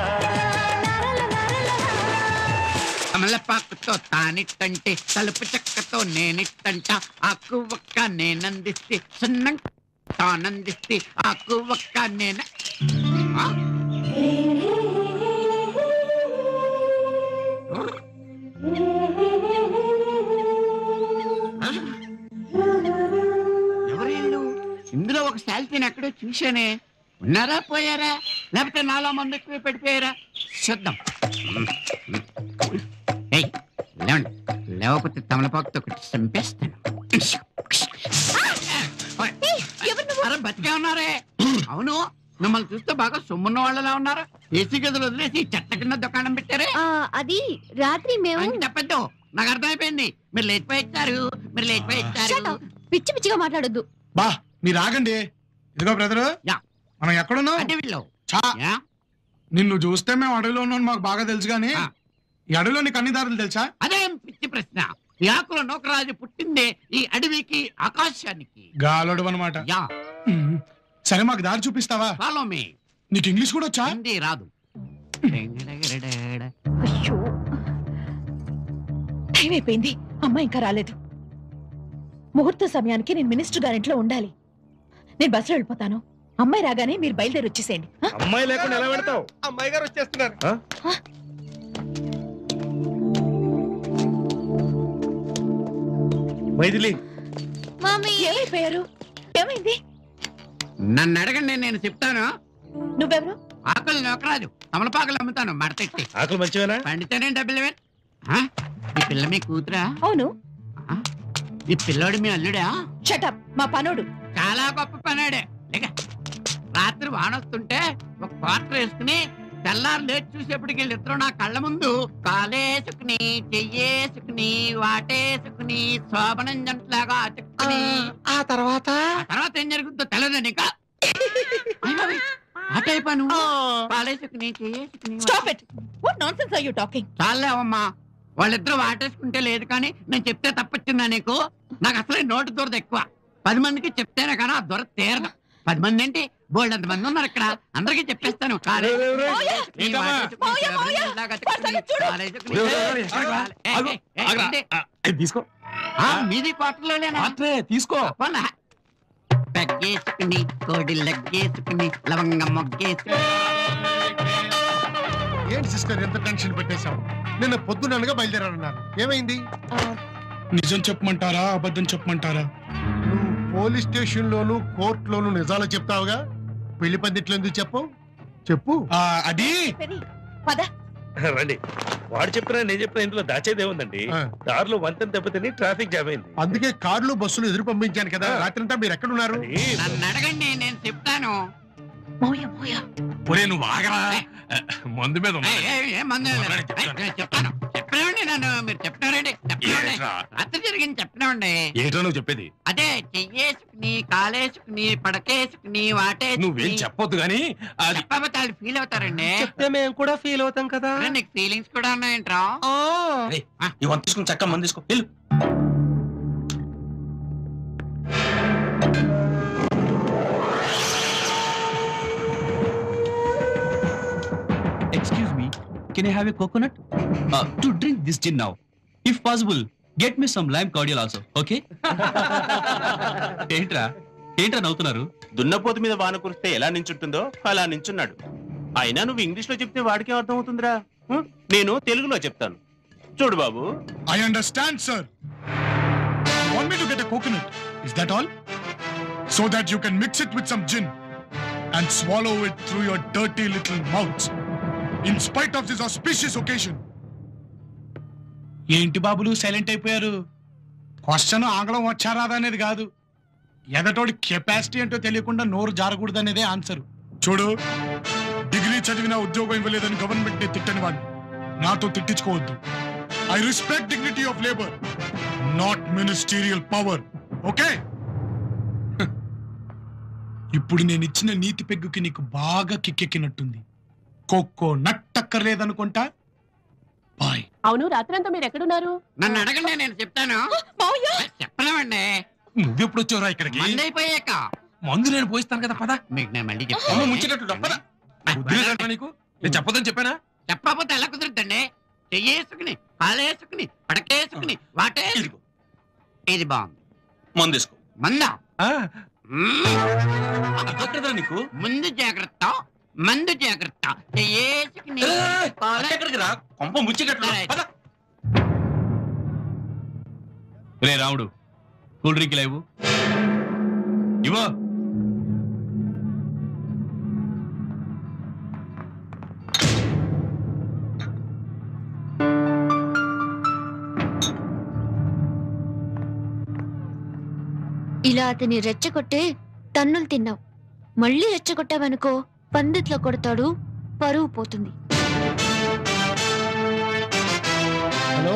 కమలపాకుతో తానిట్టంటే తలుపు చెక్కతో నేనిట్టంట ఆకు ఒక్క నేనందిస్తే సున్నం తానందిస్తే ఆకు ఒక్క నేన ఆ? ఎవరు వీళ్ళు? ఇందులో ఒక శాల్తీని ఎక్కడో చూశానే ఉన్నారా పోయారా లేకపోతే నాలో మంది ఎక్కువ పడిపోయారా చూద్దాం ఏయ్, లేవండి లేవకపోతే తమలపాకుతో ఒకటి చంపేస్తాను అరే బతికే ఉన్నారే అవును మిమ్మల్ని చూస్తే బాగా సొమ్మున్న వాళ్ళలా ఉన్నారు ఏసీ గదులు వదిలేసి చెట్ల కింద దుకాణం పెట్టారే అది రాత్రి మేము అని చెప్పద్దు నాకు అర్థమైపోయింది మీరు లేచిపోయి ఇచ్చారు మీరు లేచిపోయి ఇచ్చారు పిచ్చి పిచ్చిగా మాట్లాడొద్దు బా మీరు ఆగండి ఇదిగో బ్రదరు యా. మనం ఎక్కడున్నాం అడవిలో చా యా? నిన్ను చూస్తే మేము అడవిలో ఉన్నాం మాకు బాగా తెలుసు కానీ ఆ. ఈ అడవిలో నీకు అన్ని దారులు తెలుసా అదేం పిచ్చి ప్రశ్న ఈ ఆకుల నౌకరాజు పుట్టిందే ఈ అడవికి ఆకాశానికి గాలోడు అనమాట యా సరే మాకు దారి చూపిస్తావా ఫాలో మీ నీకు ఇంగ్లీష్ కూడా వచ్చా హిందీ రాదు అయ్యో టైం అయిపోయింది అమ్మ ఇంకా రాలేదు ముహూర్త సమయానికి నేను మినిస్టర్ గారింట్లో ఉండాలి నేను బస్సులో వెళ్ళిపోతాను అమ్మాయి రాగానే మీరు బయలుదేరి వచ్చేసేయండి ఆ? అమ్మాయి లేకుండా ఎలా పెడతావు అమ్మాయి గారు వచ్చేస్తున్నారు మైథిలి మమ్మీ ఏమైపోయారు ఏమైంది నన్ను అడగండి నేను చెప్తాను నువ్వెవరు ఆకులు నౌకరాజు తమలపాకులు అమ్ముతాను మడతెట్టి ఆకులు మంచివేనా పండితేనే డబ్బులు ఇవ్వను. ఆ? ఈ పిల్ల మీ కూతురా అవును ఆ? ఈ పిల్లోడు మీ అల్లుడా షటప్ మా పనోడు చాలా గొప్ప పనాడే లేక రాత్రి వానొస్తుంటే ఒక క్వార్టర్ వేసుకుని తెల్లారు లేచి చూసేప్పటికి వీళ్ళిద్దరూ నా కళ్ళ ముందు కాలేసుకుని చెయ్యేసుకుని వాటేసుకుని శోభనం జంటలాగా అతుక్కుని ఆ తర్వాత ఆ తర్వాత ఏం జరుగుతుందో తెలియదు నీకు ఆట అయిపోయాను కాలేసుకుని చెయ్యేసుకుని stop it what nonsense are you talking చాలేవమ్మా వాళ్ళిద్దరూ వాటేసుకుంటే లేదు కానీ నేను చెప్తే తప్పొచ్చిందా నీకు నాకు అసలే నోటు దొరద ఎక్కువ పది మందికి చెప్తేనే కానీ ఆ దొర తీరదు పది మంది ఏంటి బోల్డ్ అంత మంది ఉన్నారు ఇక్కడ అందరికీ చెప్పేస్తాను కాలే- నీ ఏంటమ్మా? వాటేసుకుని, మోయ, మోయ. ఇలాగ చెప్పుకుని, కాలేసుకుని, రేయ్, రేయ్, రేయ్, కాలే- ఆగు, ఏ, ఆగు, ఏ, ఏ, ఆగురా. ఏంటి? ఆ, ఇది తీసుకో ఆ, మీది క్వార్టర్లోనేనా అట్లే తీసుకో పోనా? పెగ్గేసుకుని కోడి లగ్గేసుకుని లవంగ మొగ్గేసుకుని ఏంటి సిస్టర్ ఎంత టెన్షన్ పెట్టేశావు నిన్న పొద్దుననగా బయలుదేరాలన్నారు ఏమైంది నిజం చెప్పమంటారా అబద్ధం చెప్పమంటారా నువ్వు పోలీస్ స్టేషన్ లోను కోర్టులోను నిజాలు చెప్తావుగా పెళ్లి పందిట్లో ఎందుకు చెప్పు చెప్పు ఆ, అది పద రండి వాడు చెప్పినా నేను చెప్పినా ఇందులో దాచేదే ఉందండి ఆ. దారిలో వంతెన దెబ్బతిని ట్రాఫిక్ జామ్ అయింది అందుకే కార్లు బస్సులు ఎదురు పంపించాను కదా రాత్రంతా మీరు ఎక్కడున్నారు అది నన్ను అడగండి నేను చెప్తాను మోయ మోయ ఒరే నువ్వు ఆగరా మందు మీద ఉన్నా ఏయ్, ఏయ్, ఏం మందు లేదు. ఉన్నాడు, ఏయ్, చెప్తాను. నేను చెప్తాను చెప్పినవండి నన్ను మీరు చెప్పినారండి చెప్పినవండి ఏంట్రా? రాత్రి జరిగింది చెప్పినవండి ఏంటో నువ్వు చెప్పేది అదే చెయ్యేసుకుని కాలేసుకుని పడకేసుకుని వాటేసుకుని నువ్వేం చెప్పొద్దు గానీ అది చెప్పకపోతే వాళ్ళు ఫీల్ అవుతారండి చెప్తే మేము కూడా ఫీల్ అవుతాం కదా అరే, నీకు ఫీలింగ్స్ కూడా ఉన్నాయంట్రా ఆ. ఇవన్నీ తీసుకుని చక్క మంది తీసుకో వెళ్ళు Excuse me, can I have a coconut? Uh, to drink this gin now. If possible, get me some lime cordial also, okay? ఏంట్రా ఏంట్రా నవ్వుతున్నారు దున్నపోతు మీద వాన కురిస్తే ఎలా నించుంటుందో అలా నించున్నాడు అయినా నువ్వు ఇంగ్లీష్ లో చెప్తే వాడికి అర్థం అవుతుందిరా హ్మ్? నేను తెలుగులో చెప్తాను చూడు బాబు I understand, sir. You want me to get a coconut? Is that all? So that you can mix it with some gin and swallow it through your dirty little mouths. In spite of this auspicious occasion. ఏంటి బాబులు silent అయిపోయారు question ఆంగ్లం వచ్చారాదా అనేది కాదు ఎదటోడి capacity ఏంటో తెలియకుండా నోరు జారకూడదు అనేదే ఆన్సర్ చూడు డిగ్రీ చదివినా ఉద్యోగం ఇవ్వలేదని గవర్నమెంట్ ని తిట్టని వాడిని నాతో తిట్టించుకోవద్దు I respect dignity of labour not ministerial power okay ఇప్పుడు నేను ఇచ్చిన నీతి పెగ్గుకి నీకు బాగా కిక్కెక్కినట్టుంది కొక్కో నట్టక్కర్లేదనుకుంటా బాయ్ అవును రాత్రంతా మీరు ఎక్కడున్నారు నన్ను అడగండి నేను చెప్తాను చెప్పలేమండి నువ్వెప్పుడు వచ్చావురా ఇక్కడికి మంది అయిపోయాక మందు నేను పోయిస్తాను కదా పద మీకు నేను మళ్ళీ అమ్మ చెప్తాను ముంచేటట్టు పద బుద్ధి లేదంటా నీకు నేను చెప్పదని చెప్పానా చెప్పకపోతే ఎలా కుదురుద్దండి చెయ్యేసుకుని కాలేసుకుని పడకేసుకుని వాటేసుకు ఇది బాగుంది మందు తీసుకో మందా ఎక్కడదా నీకు ముందు జాగ్రత్త మందు జాగ్రత్త చెయ్యేసుకుని ఎక్కడికి రా కొంప ముచ్చిగట్లు పద. రే రాముడు కూల్ డ్రింక్ లేవు ఇవో ఇలా అతని రెచ్చగొట్టే తన్నులు తిన్నావు మళ్ళీ రెచ్చగొట్టావనుకో పందిట్లో కొడతాడు పరువు పోతుంది హలో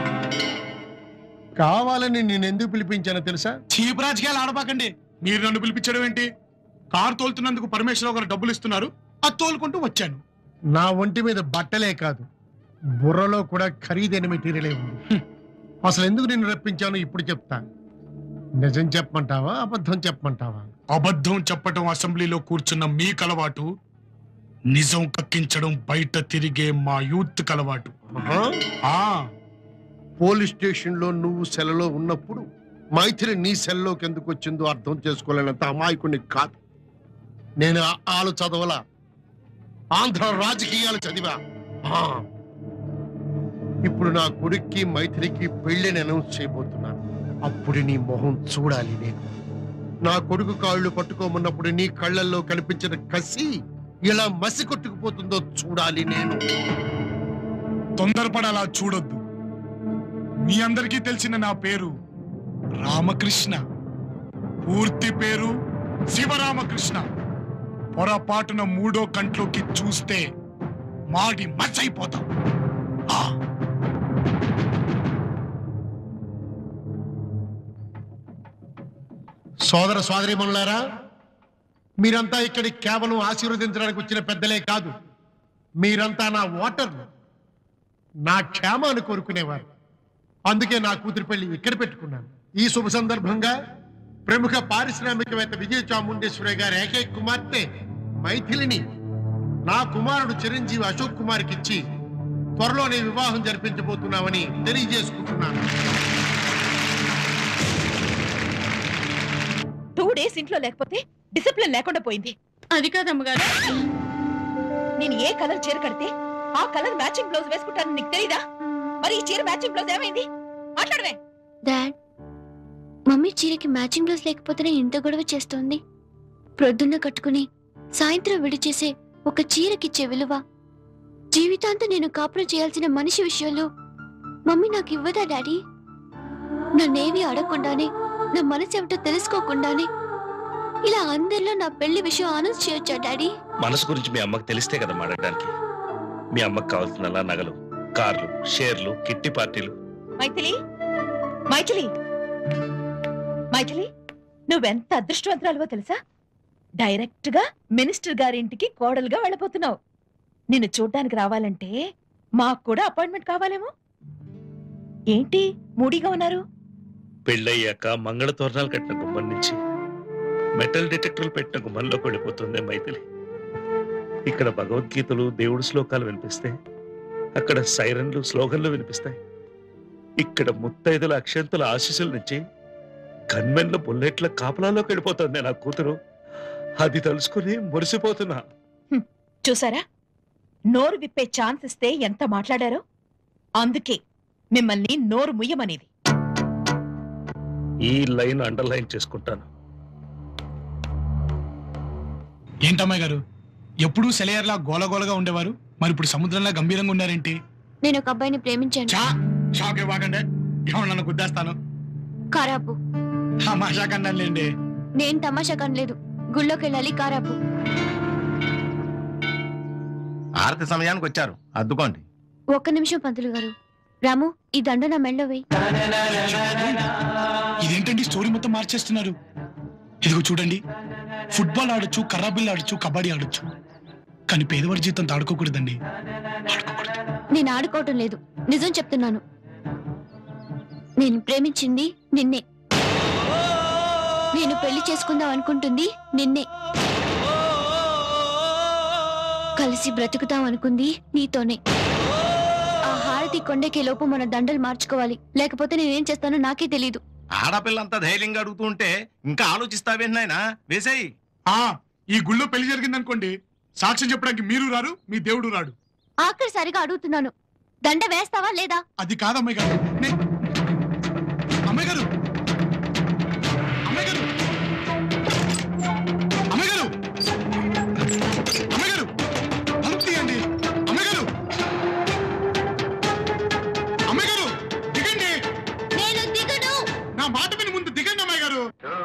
కావాలని నేను ఎందుకు పిలిపించానో తెలుసా చీప్ రాజకీయాలు ఆడబాకండి మీరు నన్ను పిలిపించడం ఏంటి కారు తోలుతున్నందుకు పరమేశ్వరరావు గారు డబ్బులు ఇస్తున్నారు అది తోలుకుంటూ వచ్చాను నా ఒంటి మీద బట్టలే కాదు బుర్రలో కూడా ఖరీదైన మెటీరియలే ఉంది అసలు ఎందుకు నిన్ను రప్పించానో ఇప్పుడు చెప్తా నిజం చెప్పమంటావా అబద్ధం చెప్పమంటావా అబద్ధం చెప్పటం అసెంబ్లీలో కూర్చున్న మీ కలవాటు నిజం కక్కించడం బయట తిరిగే మా యూత్ కలవాటు ఆ పోలీస్ స్టేషన్ లో నువ్వు సెలలో ఉన్నప్పుడు మైథిలి నీ సెల్లోకి ఎందుకు వచ్చిందో అర్థం చేసుకోలేనంత అమాయకుని కాదు నేను ఆ- ఆలు చదవలా ఆంధ్ర రాజకీయాలు చదివా ఆ. ఇప్పుడు నా కొడుక్కి మైథిలికి పెళ్లిని అనౌన్స్ చేయబోతున్నాను అప్పుడు నీ మొహం చూడాలి నేను నా కొడుకు కాళ్ళు పట్టుకోమన్నప్పుడు నీ కళ్ళల్లో కనిపించిన కసి ఇలా మసి కొట్టుకుపోతుందో చూడాలి నేను తొందరపడి అలా చూడొద్దు మీ అందరికీ తెలిసిన నా పేరు రామకృష్ణ పూర్తి పేరు శివరామకృష్ణ పొరపాటున మూడో కంట్లోకి చూస్తే మాడి మచ్చైపోతాం ఆ. సోదర సోదరిమణులారా మీరంతా ఇక్కడికి కేవలం ఆశీర్వదించడానికి వచ్చిన పెద్దలే కాదు మీరంతా నా ఓటర్లు నా క్షేమాన్ని కోరుకునేవారు అందుకే నా కూతురు పెళ్లి ఇక్కడ పెట్టుకున్నాను ఈ శుభ సందర్భంగా ప్రముఖ పారిశ్రామికవేత్త విజయ చాముండేశ్వరి గారి ఏకైక కుమార్తె మైథిలిని నా కుమారుడు చిరంజీవి అశోక్ కుమార్కి ఇచ్చి త్వరలోనే వివాహం జరిపించబోతున్నామని తెలియజేసుకుంటున్నాను టూ డేస్ ఇంట్లో లేకపోతే డిసిప్లిన్ లేకుండా పోయింది అది కాదమ్మగారు నేను ఏ కలర్ చీర కడితే ఆ కలర్ మ్యాచింగ్ బ్లౌజ్ వేసుకుంటాను నీకు తెలీదా మరి ఈ చీర మ్యాచింగ్ బ్లౌజ్ ఏమైంది మాట్లాడవే డాడ్ మమ్మీ చీరకి మ్యాచింగ్ బ్లౌజ్ లేకపోతేనే ఇంత గొడవ చేస్తోంది ప్రొద్దున్న కట్టుకుని సాయంత్రం విడిచేసే ఒక చీరకిచ్చే విలువ జీవితాంతం నేను కాపురం చేయాల్సిన మనిషి విషయంలో మమ్మీ నాకు ఇవ్వదా డాడీ నన్నేవి అడగకుండానే నా మనసు ఏమిటో తెలుసుకోకుండానే ఇలా అందరిలో నా పెళ్లి విషయం అనౌన్స్ చేయొచ్చా డాడీ మనసు గురించి మీ అమ్మకి తెలిస్తే కదా మాట్లాడడానికి మీ అమ్మకి కావాల్సిన నగలు కార్లు షేర్లు కిట్టి పార్టీలు మైథిలి మైథిలి మైథిలి నువ్వెంత అదృష్టవంతురాలువో తెలుసా డైరెక్ట్ గా మినిస్టర్ గారింటికి కోడలుగా వెళ్ళిపోతున్నావు నిన్ను చూడ్డానికి రావాలంటే మాకు కూడా అపాయింట్మెంట్ కావాలేమో ఏంటి మూడీగా ఉన్నారు పెళ్ళయ్యాక మంగళ తోరణాలు కట్టిన గుమ్మం నుంచి మెటల్ డిటెక్టర్లు పెట్టిన గుమ్మంలోకి వెళ్ళిపోతుంది మైథిలి ఇక్కడ భగవద్గీతలు దేవుడి శ్లోకాలు వినిపిస్తే అక్కడ సైరన్లు స్లోగన్లు వినిపిస్తాయి ఇక్కడ ముత్తైదుల అక్షంతుల ఆశీస్సుల నుంచి గన్మెన్ల బుల్లెట్ల కాపలాలోకి వెళ్ళిపోతుంది నా కూతురు అది తలుసుకుని మురిసిపోతున్నా చూసారా నోరు విప్పే ఛాన్స్ ఇస్తే ఎంత మాట్లాడారో అందుకే మిమ్మల్ని నోరు ముయ్యమనేది ఈ లైన్ అండర్లైన్ చేసుకుంటాను ఏంటమ్మాయి గారు ఎప్పుడూ సెలయర్లా గోలగోలగా ఉండేవారు మరి ఇప్పుడు సముద్రంలా గంభీరంగా ఉన్నారేంటి నేను ఒక అబ్బాయిని ప్రేమించాను చా షాక్ ఇవ్వకండి ఏమన్నా నన్ను గుద్దేస్తాను కారాపు తమాషా కన్నానులేండి నేను తమాషా కనలేదు గుళ్ళోకి వెళ్ళాలి కారాపు ఆరతి సమయానికి వచ్చారు అద్దుకోండి ఒక్క నిమిషం పంతులు గారు రాము ఈ దండ నా మెళ్ళో వేయి ఇదేంటండి స్టోరీ మొత్తం మార్చేస్తున్నారు ఇదిగో చూడండి ఫుట్బాల్ ఆడొచ్చు కర్రాబిల్ ఆడొచ్చు కబడ్డీ ఆడొచ్చు కానీ పేదవాడి జీతం ఆడుకోకూడదండి నేను ఆడుకోవటం లేదు నిజం చెప్తున్నాను నేను ప్రేమించింది నిన్నే నేను పెళ్లి చేసుకుందాం అనుకుంటుంది నిన్నే కలిసి బ్రతుకుతాం అనుకుంది నీతోనే ఆ హారతి కొండకే లోపు మన దండలు మార్చుకోవాలి లేకపోతే నేనేం చేస్తానో నాకే తెలీదు ఆడపిల్లంతా ధైర్యంగా అడుగుతూ ఉంటే ఇంకా ఆలోచిస్తావేంటి నాయనా వేసేయి ఆ ఈ గుళ్ళో పెళ్లి జరిగిందనుకోండి సాక్ష్యం చెప్పడానికి మీరు రారు మీ దేవుడు రాడు ఆఖరిసారిగా అడుగుతున్నాను దండ వేస్తావా లేదా అది కాదు అమ్మాయి గారు నే- అమ్మాయి గారు అమ్మాయి గారు అమ్మాయి గారు అమ్మాయి గారు తలుపు తీయండి అమ్మాయి గారు అమ్మాయి గారు దిగండి నేను దిగను నా మాట విని ముందు దిగండి అమ్మాయి గారు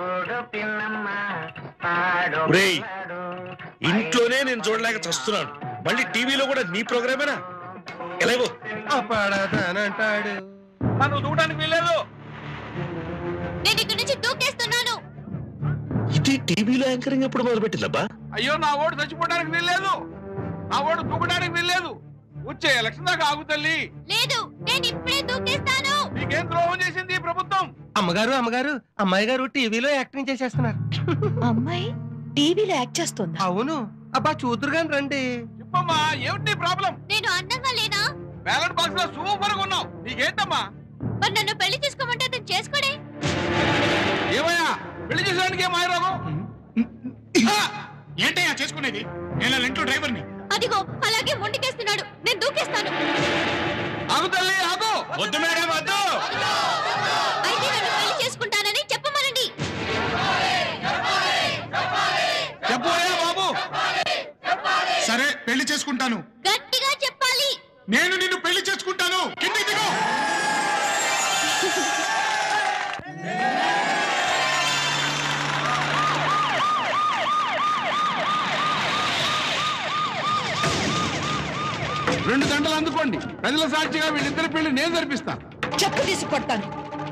ఒరేయ్, ఇంట్లోనే నేను చూడలేక చస్తున్నాను మళ్ళీ టీవీలో కూడా నీ ప్రోగ్రామేనా ఎలాగో అపాడతానంటాడు నన్ను దూడడానికి వీల్లేదు నేను ఇక్కడి నుంచి దూకేస్తున్నాను ఇది టీవీలో యాంకరింగ్ ఎప్పుడు మొదలుపెట్టిందబ్బా అయ్యో నా ఓటు చచ్చిపోవడానికి వీల్లేదు నా ఓటు దూకడానికి వీల్లేదు వచ్చే ఎలక్షన్ దాకా ఆగు తల్లి లేదు నేను ఇప్పుడే దూకేస్తాను నీకేం ద్రోహం చేసింది ఈ ప్రభుత్వం అమ్మగారు అమ్మగారు అమ్మాయి గారు టీవీలో యాక్టింగ్ చేసేస్తున్నారు అమ్మాయి టీవీలో యాక్ట్ చేస్తుంది అవును అబ్బా చూతురు గాని రండి చెప్పమ్మా ఏమిటి నీ ప్రాబ్లం నేను అందంగా లేనా బ్యాలెట్ బాక్స్ లో సూపర్ గా ఉన్నావు నీకేంటమ్మా మరి నన్ను పెళ్లి చేసుకోమంటే అతను చేసుకోడే ఏమయ్యా పెళ్లి చేసేదానికి ఏం మాయరోగం ఏంటయ్యా చేసుకునేది నేను వాళ్ళ ఇంట్లో డ్రైవర్ని అదిగో అలాగే మొండికేస్తున్నాడు నేను దూకేస్తాను ఆగు తల్లి ఆగు వద్దు మేడం వద్దు అయితే నన్ను పెళ్లి చేసుకుంటానని చెప్పమనండి చెప్పోయా బాబు సరే పెళ్లి చేసుకుంటాను గట్టిగా చెప్పాలి నేను నిన్ను పెళ్లి చేసుకుంటాను కిందికి దిగు రెండు గంటలు అందుకోండి ప్రజల సాక్షిగా వీళ్ళిద్దరి పెళ్లి నేను జరిపిస్తా చెప్పు తీసి కొడతాను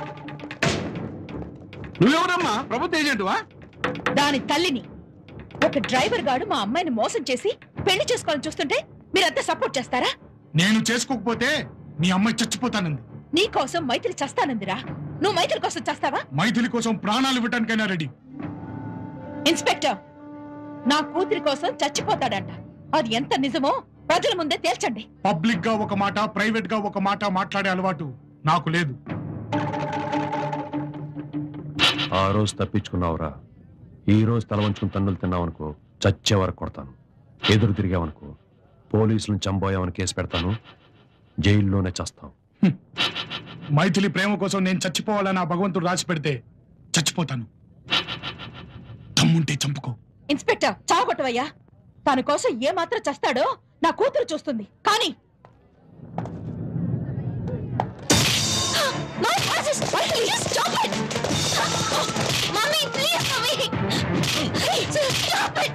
నువ్వెవరమ్మా ప్రభుత్వ ఏజెంటువా దాని తల్లిని ఒక డ్రైవర్ గాడు మా అమ్మాయిని మోసం చేసి పెళ్లి చేసుకోవాలని చూస్తుంటే మీరంతా సపోర్ట్ చేస్తారా నేను చేసుకోకపోతే నీ అమ్మాయి చచ్చిపోతానంది నీ కోసం మైత్రి చస్తానందిరా నువ్వు మైత్రి కోసం చేస్తావా మైథిలి కోసం ప్రాణాలు ఇవ్వటానికైనా రెడీ ఇన్స్పెక్టర్ నా కూతురి కోసం చచ్చిపోతాడంట అది ఎంత నిజమో ప్రజల ముందే తేల్చండి పబ్లిక్ గా ఒక మాట ప్రైవేట్ గా ఒక మాట మాట్లాడే అలవాటు నాకు లేదు ఆ రోజు తప్పించుకున్నావురా ఈ రోజు తల వంచుకుని తన్నులు తిన్నావనుకో చచ్చే వరకు కొడతాను ఎదురు తిరిగావనుకో పోలీసులను చంపోయామని కేసు పెడతాను జైల్లోనే చస్తాం మైథిలి ప్రేమ కోసం నేను చచ్చిపోవాలని ఆ భగవంతుడు రాసి పెడితే చచ్చిపోతాను తమ్ముంటే చంపుకో ఇన్స్పెక్టర్ చావగొట్టవయ్యా తన కోసం ఏ మాత్రం చస్తాడో నా కూతురు చూస్తుంది కానీ My glasses! Michael, you stop it! Mommy, please, mommy! Stop it!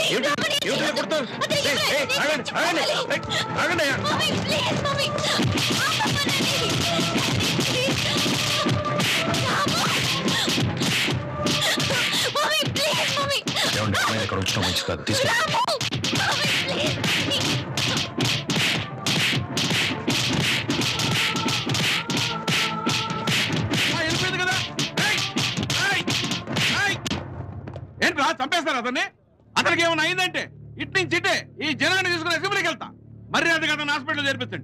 Mommy, please, mommy! Mommy, please, mommy! ఏమండి అమ్మాయిని ఇక్కడ ఉంచడం మంచి కాదు తీసుకెళ్ళి Mommy, please! ఆ, వెళ్ళిపోయింది కదా ఏయ్! ఏయ్! ఏయ్! ఏంట్రా చంపేస్తారు అతన్ని అతనికి ఏమైనా అయిందంటే ఇటు నుంచి ఇటే ఈ జనాన్ని తీసుకుని అసెంబ్లీకి వెళ్తా మరి అది అతను హాస్పిటల్ చేర్పించండి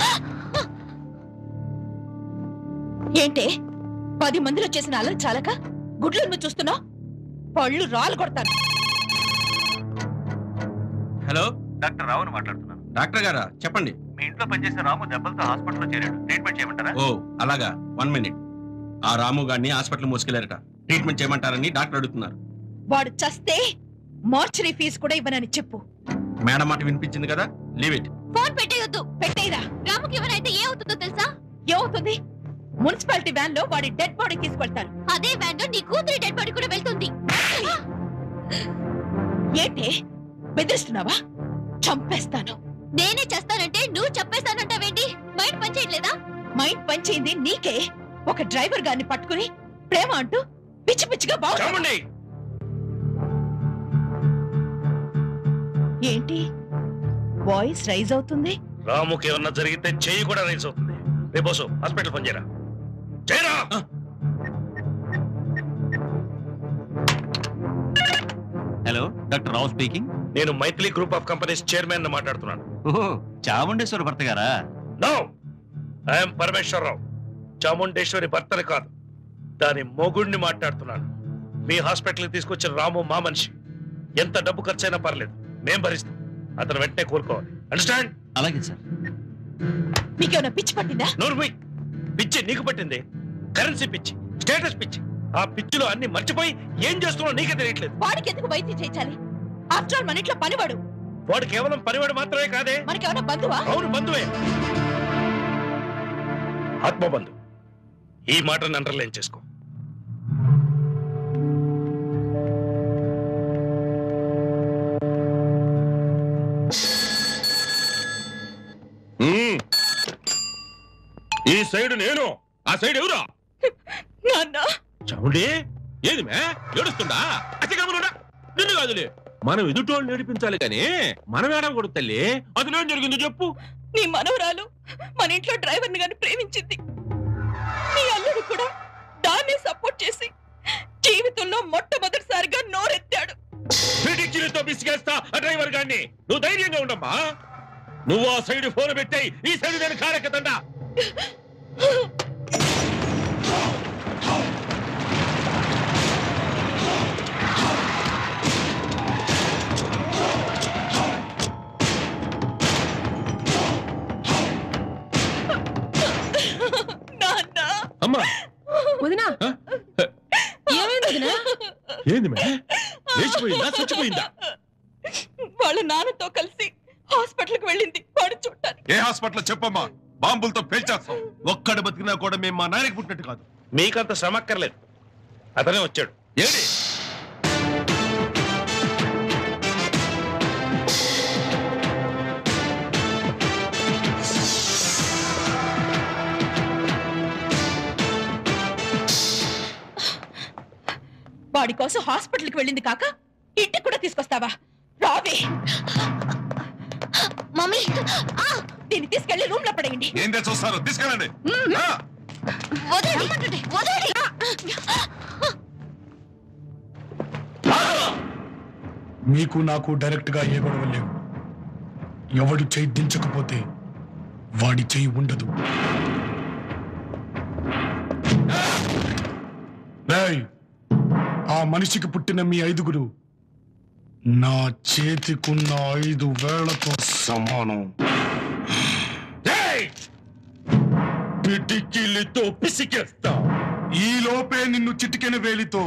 ఏంటే పది మందిలో చేసిన అల్లరి చాలక గుడ్లు నువ్వు చూస్తున్నావు పళ్ళు రాలు కొడతాను హలో డాక్టర్ రావుని మాట్లాడుతున్నాను డాక్టర్ గారా చెప్పండి మీ ఇంట్లో పనిచేసే రాము దెబ్బలతో హాస్పిటల్లో చేరాడు ట్రీట్మెంట్ చేయమంటారా ఓ అలాగా వన్ మినిట్ ఆ రాము గారిని హాస్పిటల్ మోసుకెళ్లారట ట్రీట్మెంట్ చేయమంటారని డాక్టర్ అడుగుతున్నారు వాడు చస్తే మార్చరీ ఫీజు కూడా ఇవ్వనని చెప్పు మేడం మాట వినిపించింది కదా లీవ్ ఇట్ ఫోన్ పెట్టేయొద్దు పెట్టేరా రాముకి ఎవరైతే ఏ అవుతుందో తెలుసా ఏమవుతుంది మున్సిపాలిటీ వ్యాన్ లో వాడి డెడ్ బాడీ తీసుకెళ్తారు అదే వ్యాన్ లో నీ కూతురి డెడ్ బాడీ కూడా వెళ్తుంది ఏంటి బెదిరిస్తున్నావా చంపేస్తాను నేనే చేస్తానంటే నువ్వు చెప్పేస్తానంటావేంటి మైండ్ పని చేయట్లేదా మైండ్ పనిచేయింది నీకే ఒక డ్రైవర్ గారిని పట్టుకుని ప్రేమ అంటూ పిచ్చి పిచ్చిగా బాగు చాముండి ఏంటి వాయిస్ రైజ్ అవుతుంది రాముకి ఏమన్నా జరిగితే చెయ్యి కూడా రైజ్ అవుతుంది రేపోసు హాస్పిటల్ ఫోన్ చేయరా చేయరా హలో డాక్టర్ రావు స్పీకింగ్ నేను Maithili group of companies chairman మాట్లాడుతున్నాను ఓహో చాముండేశ్వర భర్త గారా నో ఐఎమ్ పరమేశ్వరరావు చాముండేశ్వరి భర్తని కాదు దాని మొగుడిని మాట్లాడుతున్నాను మీ హాస్పిటల్కి తీసుకొచ్చిన రాము మా మనిషి ఎంత డబ్బు ఖర్చైనా పర్లేదు మేం భరిస్తాం అతను వెంటనే కోరుకోవాలి అండర్స్టాండ్ అలాగే సార్ మీకేమైనా పిచ్చి పట్టిందా నోర్మి పిచ్చి నీకు పట్టింది కరెన్సీ పిచ్చి స్టేటస్ పిచ్చి ఆ పిచ్చిలో అన్ని మర్చిపోయి ఏం చేస్తున్నావు నీకే తెలియట్లేదు వాడికి ఎందుకు వైద్యం చేయించాలి ఆఫ్టర్ ఆల్ మన ఇంట్లో పనివాడు వాడు కేవలం పనివాడు మాత్రమే కాదే మనకేమైనా బంధువా అవును బంధువే ఆత్మబంధు ఈ మాటను అండర్లైన్ చేసుకో మ్మ్. ఈ సైడ్ నేను ఆ సైడ్ ఎవరు నాన్న చౌండి ఏది మే ఏడుస్తుందా అచ్చగమనుడా నిన్ను కాదులే మనం ఎదుటోళ్ళు నేర్పించాలి కానీ మనం ఏడవకూడదు తల్లి అసలు ఏం జరిగిందో చెప్పు నీ మనవరాలు మన ఇంట్లో డ్రైవర్ ని గాని ప్రేమించింది నీ అల్లుడు కూడా దాన్నే సపోర్ట్ చేసి జీవితంలో మొట్టమొదటిసారిగా నోరెత్తాడు పిడికిలితో బిసిగేస్తా ఆ డ్రైవర్ గాన్ని నువ్వు ధైర్యంగా ఉండమ్మా నువ్వు ఆ సైడ్ ఫోన్ పెట్టాయి ఈ సైడ్ నేను కారెక్కదండా నాన్న అమ్మా వదినా ఏమైంది వదినా ఏంది మే లేచిపోయిందా చచ్చిపోయిందా వాళ్ళ నాన్నతో కలిసి హాస్పిటల్కి వెళ్ళింది వాడు చూడటానికి ఏ హాస్పిటల్ చెప్పమ్మా బాంబులతో పేల్చేస్తాం ఒక్కడు బతికినా కూడా మేము మా నాయనకి పుట్టినట్టు కాదు మీకంత శ్రమ అక్కర్లేదు అతనే వచ్చాడు ఏడి వాడి కోసం హాస్పిటల్కి వెళ్ళింది కాక ఇంటికి కూడా తీసుకొస్తావా రావే మమ్మీ దీన్ని తీసుకెళ్లి రూమ్ లో పడేయండి ఏం చూస్తారు తీసుకెళ్ళండి ఆ, వదలండి వదలండి మీకు నాకు డైరెక్ట్ గా ఏ గొడవ లేవు ఎవడు చేయి దించకపోతే వాడి చేయి ఉండదు రేయ్, ఆ మనిషికి పుట్టిన మీ ఐదుగురు నా చేతికున్న ఐదు వేళ్లతో సమానం పిటికిలితో పిసికేస్తా ఈ లోపే నిన్ను చిటికెన వేలితో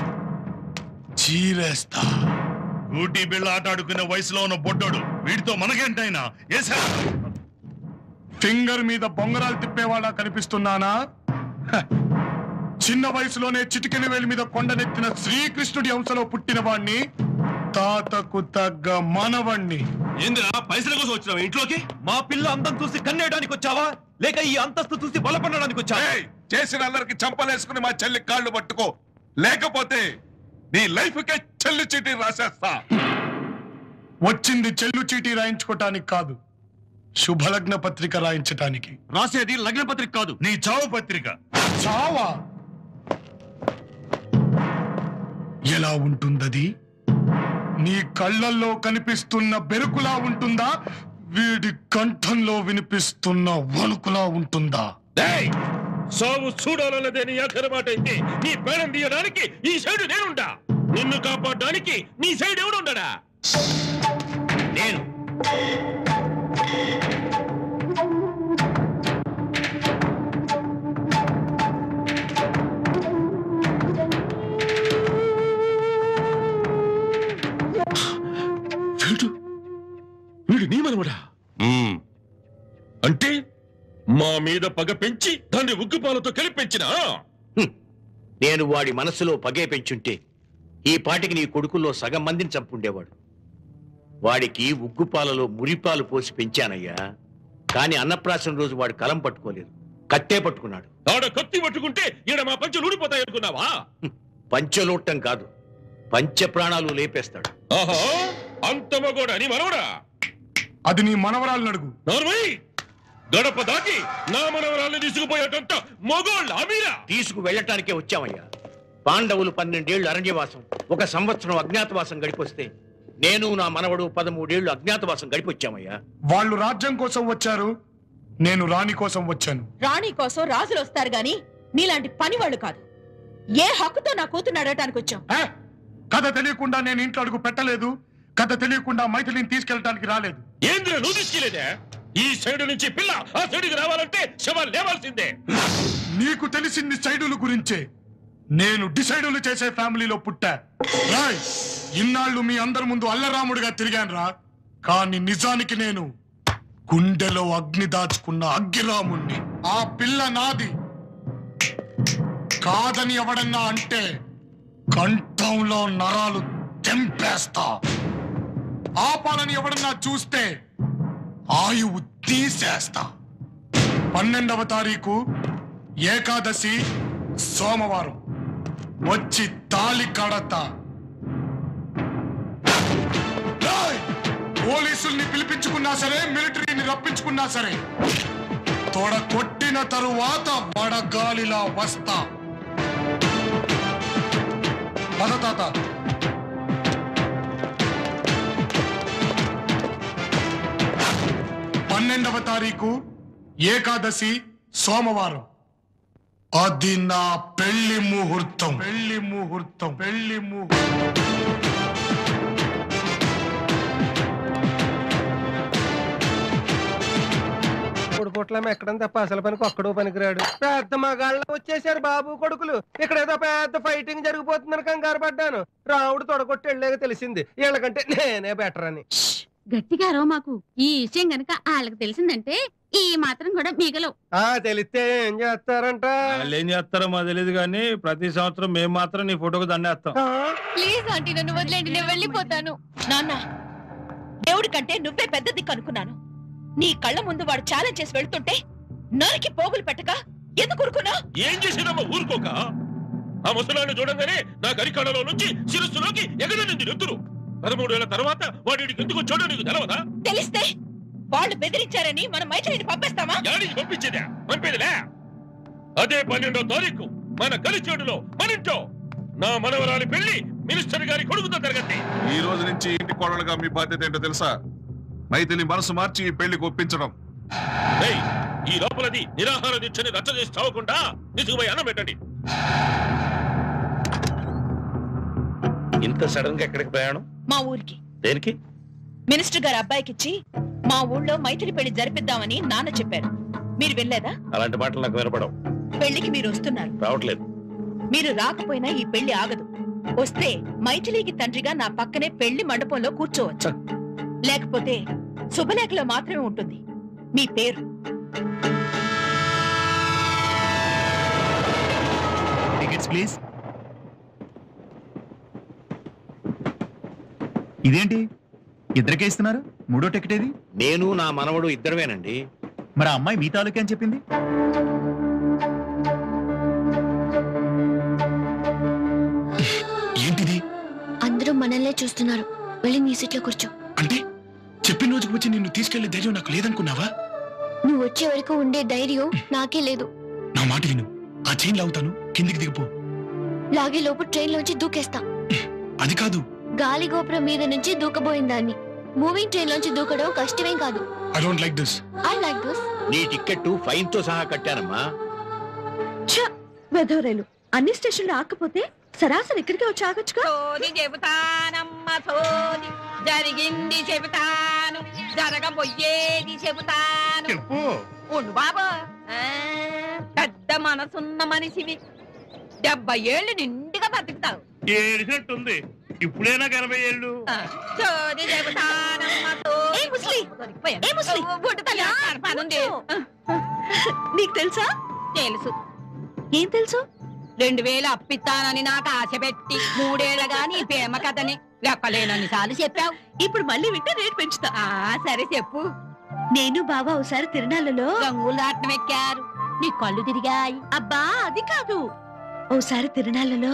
చీరేస్తా ఊటీ బిళ్ళ ఆట ఆడుకునే వయసులో ఉన్న బొడ్డోడు వీడితో మనకేంటైనా ఏసా ఫింగర్ మీద బొంగరాలు తిప్పేవాడా కనిపిస్తున్నానా హ. చిన్న వయసులోనే చిటికెన వేలి మీద కొండనెత్తిన శ్రీకృష్ణుడి అంశలో పుట్టిన వాణ్ణి తాతకు తగ్గ మనవణ్ణి ఏందిరా పైసల కోసం వచ్చినావు ఇంట్లోకి మా పిల్ల అందం చూసి కన్నేయడానికి వచ్చావా లేక ఈ అంతస్తు చూసి బలపడడానికి వచ్చావా ఏయ్, చేసిన అల్లరికి చంపలేసుకుని మా చెల్లి కాళ్ళు పట్టుకో లేకపోతే నీ లైఫ్ కే చెల్లి చీటీ రాసేస్తా వచ్చింది చెల్లు చీటీ రాయించుకోటానికి కాదు శుభలగ్న పత్రిక రాయించటానికి రాసేది లగ్న పత్రిక కాదు నీ చావు పత్రిక చావా ఎలా ఉంటుందది నీ కళ్ళల్లో కనిపిస్తున్న బెరుకులా ఉంటుందా వీడి కంఠంలో వినిపిస్తున్న వణుకులా ఉంటుందా డేయ్! సావు చూడాలన్నదే నీ ఆఖరి మాట అయితే నీ పేడం తీయడానికి ఈ సైడ్ నేనుండా నిన్ను కాపాడడానికి నీ సైడ్ ఎవడుండడా నేను వీడు వీడు నీ మనవడా అంటే మా మీద పగ పెంచి దాన్ని ఉగ్గుపాలతో కలిపించిన నేను వాడి మనసులో పగే పెంచుంటే ఈ పాటికి నీ కొడుకుల్లో సగం మందిని చంపుండేవాడు వాడికి ఉగ్గుపాలలో మురిపాలు పోసి పెంచానయ్యా కాని అన్నప్రాసన రోజు వాడు కలం పట్టుకోలేదు కత్తే పట్టుకున్నాడు ఆడ కత్తి పట్టుకుంటే ఈడ మా పంచులు ఊడిపోతాయి అనుకున్నావా పంచలోట్టం కాదు పంచ ప్రాణాలు లేపేస్తాడు ఆహా అంత మగోడా నీ మనవడా అది నీ మనవరాలను అడుగు నోర్మై గడప దాటి నా మనవరాల్ని తీసుకుపోయేటంత మగోళ్ళ మీరా తీసుకు వెళ్ళటానికే వచ్చామయ్యా పాండవులు పన్నెండేళ్లు అరణ్యవాసం ఒక సంవత్సరం అజ్ఞాతవాసం గడిపొస్తే నేను నా మనవడు పదమూడేళ్లు అజ్ఞాతవాసం గడిపొచ్చామయ్యా వాళ్ళు రాజ్యం కోసం వచ్చారు నేను రాణి కోసం వచ్చాను రాణి కోసం రాజులు వస్తారు గాని నీలాంటి పనివాళ్ళు కాదు ఏ హక్కుతో నా కూతురు అడగటానికి వచ్చావు ఏ? కథ తెలియకుండా నేను ఇంట్లో అడుగు పెట్టలేదు కథ తెలియకుండా మైథిలిని తీసుకెళ్ళటానికి రాలేదు ఏంద్ర నువ్వు తీసుకెళ్ళేదే ఈ సైడు నుంచి పిల్ల ఆ సైడుకి రావాలంటే శవాలు లేవాల్సిందే నీకు తెలిసింది సైడుల గురించే నేను డిసైడులు చేసే ఫ్యామిలీలో పుట్టా రాయ్ ఇన్నాళ్ళు మీ అందరి ముందు అల్లరాముడిగా తిరిగాను రా కానీ నిజానికి నేను గుండెలో అగ్ని దాచుకున్న అగ్గిరాముణ్ణి ఆ పిల్ల నాది కాదని ఎవడన్నా అంటే కంఠంలో నరాలు తెంపేస్తా ఆపాలని ఎవడన్నా చూస్తే ఆయువు తీసేస్తా పన్నెండవ తారీఖు ఏకాదశి సోమవారం వచ్చి తాలి కడతా రాయ్! పోలీసుల్ని పిలిపించుకున్నా సరే మిలిటరీని రప్పించుకున్నా సరే తోడ కొట్టిన తరువాత వడగాలిలా వస్తా పద తాత పన్నెండవ తారీఖు ఏకాదశి సోమవారం అది నా పెళ్లి ముహూర్తం పెళ్లి ముహూర్తం పెళ్లి ముహూర్తం మూడు పూట్ల ఎక్కడం తప్ప అసలు పనికి ఒక్కడో పనికిరాడు పెద్ద మగాళ్ళ వచ్చేసారు బాబు కొడుకులు ఇక్కడ ఏదో పెద్ద ఫైటింగ్ జరిగిపోతుందని కంగారు పడ్డాను రావుడు తొడగొట్టి వెళ్ళాక తెలిసింది వీళ్ళకంటే నేనే బెటర్ అని గట్టిగా అరవ మాకు ఈ విషయం గనక వాళ్ళకి తెలిసిందంటే ఈ మాత్రం కూడా మిగలవు ఆ తెలిస్తే ఏం చేస్తారంట వాళ్ళు ఏం చేస్తారో మాకు తెలియదు కానీ ప్రతి సంవత్సరం మేము మాత్రం నీ ఫోటోకు దండేస్తాం ప్లీజ్ ఆంటీ నన్ను వదిలేండి నేను వెళ్ళిపోతాను నాన్న దేవుడి కంటే నువ్వే పెద్ద దిక్కు అనుకున్నాను నీ కళ్ళ ముందు వాడు ఛాలెంజ్ చేసి వెళ్తుంటే నరికి పోగులు పెట్టక ఎందుకు ఊరుకున్నా ఏం చేసినామో ఊరుకోక ఆ ముసలాన్ని చూడంగానే నా గరికాడలో నుంచి శిరస్సులోకి ఎగదనింది నెత్తురు పదమూడేళ్ల తర్వాత వాడికి ఎందుకు వచ్చాడో నీకు తెలవదా తెలిస్తే వాళ్ళు బెదిరించారని మనం మైత్రిని పంపేస్తామా యాడికి పంపించేదా పంపేదిలే అదే పన్నెండో తారీఖు మన కలిచేడులో మనింటో నా మనవరాలి పెళ్లి మినిస్టర్ గారి కొడుకుతో జరగద్ది ఈ రోజు నుంచి ఇంటి కోడలుగా మీ బాధ్యత ఏంటో తెలుసా మైథిలి మనసు మార్చి ఈ పెళ్లికి ఒప్పించడం ఏయ్, ఈ లోపలది నిరాహార దీక్షని రచ్చ చేసి చావకుండా తీసుకుపోయి అన్నం పెట్టండి ఇంత సడన్ గా ఎక్కడికి ప్రయాణం మా ఊరికి దేనికి మినిస్టర్ గారి అబ్బాయికిచ్చి మా ఊళ్ళో మైత్రి పెళ్లి జరిపిద్దామని నాన్న చెప్పారు మీరు వెళ్ళలేదా అలాంటి మాటలు నాకు వినపడవు పెళ్లికి మీరు వస్తున్నారు రావట్లేదు మీరు రాకపోయినా ఈ పెళ్లి ఆగదు వస్తే మైథిలికి తండ్రిగా నా పక్కనే పెళ్లి మండపంలో కూర్చోవచ్చు లేకపోతే శుభలేఖలో మాత్రమే ఉంటుంది మీ పేరు టికెట్స్ ప్లీజ్ ఇదేంటి ఇద్దరికే ఇస్తున్నారు మూడో టికెట్ ఏది నేను నా మనవడు ఇద్దరమేనండి మరి ఆ అమ్మాయి మీ తాలూకే అని చెప్పింది ఏంటిది అందరూ మనల్నే చూస్తున్నారు వెళ్ళి నీ సీట్లో కూర్చో అంటే చెప్పిన రోజుకి వచ్చి నిన్ను తీసుకెళ్లే ధైర్యం నాకు లేదనుకున్నావా నువ్వు వచ్చే వరకు ఉండే ధైర్యం నాకే లేదు నా మాట విను ఆ చైన్ లాగుతాను కిందికి దిగిపో లాగే లోపు ట్రైన్ లోంచి దూకేస్తా అది కాదు గాలి గోపురం మీద నుంచి దూకబోయిన దాన్ని మూవింగ్ ట్రైన్ లోంచి దూకడం కష్టమేం కాదు I don't like this I like this నీ టిక్కెట్ ఫైన్ తో సహా కట్టానమ్మా వెధవరేలు అన్ని స్టేషన్లు ఆకపోతే సరాసరి ఇక్కడికే వచ్చి ఆగొచ్చుగా సోది చెబుతానమ్మ సోది జరిగింది చెబుతాను జరగబోయేది చెబుతాను ఉండు బాబు ఆ, పెద్ద మనసున్న మనిషివి డెబ్బై ఏళ్ళు నిండుగా బతుకుతావు ఏడినట్టుంది ఇప్పుడైనా ఎనభై ఏళ్ళు ఆ, సోది చెబుతానమ్మ సోది దొరికిపోయాను. ఒడ్డు తల్లి, పనుంది. నీకు తెలుసా తెలుసు ఏం తెలుసు రెండు వేలు అప్పిస్తానని నాకు ఆశ పెట్టి మూడేళ్లగా నీ ప్రేమ కథని లెక్కలేనన్ని సార్లు చెప్పావు ఇప్పుడు మళ్ళీ వింటే రేట్ పెంచుతా ఆ సరే చెప్పు నేను బావా ఒకసారి తిరునాళ్ళలో రంగులు దాటం ఎక్కారు నీ కళ్ళు తిరిగాయి అబ్బా అది కాదు ఓసారి తిరునాళ్ళలో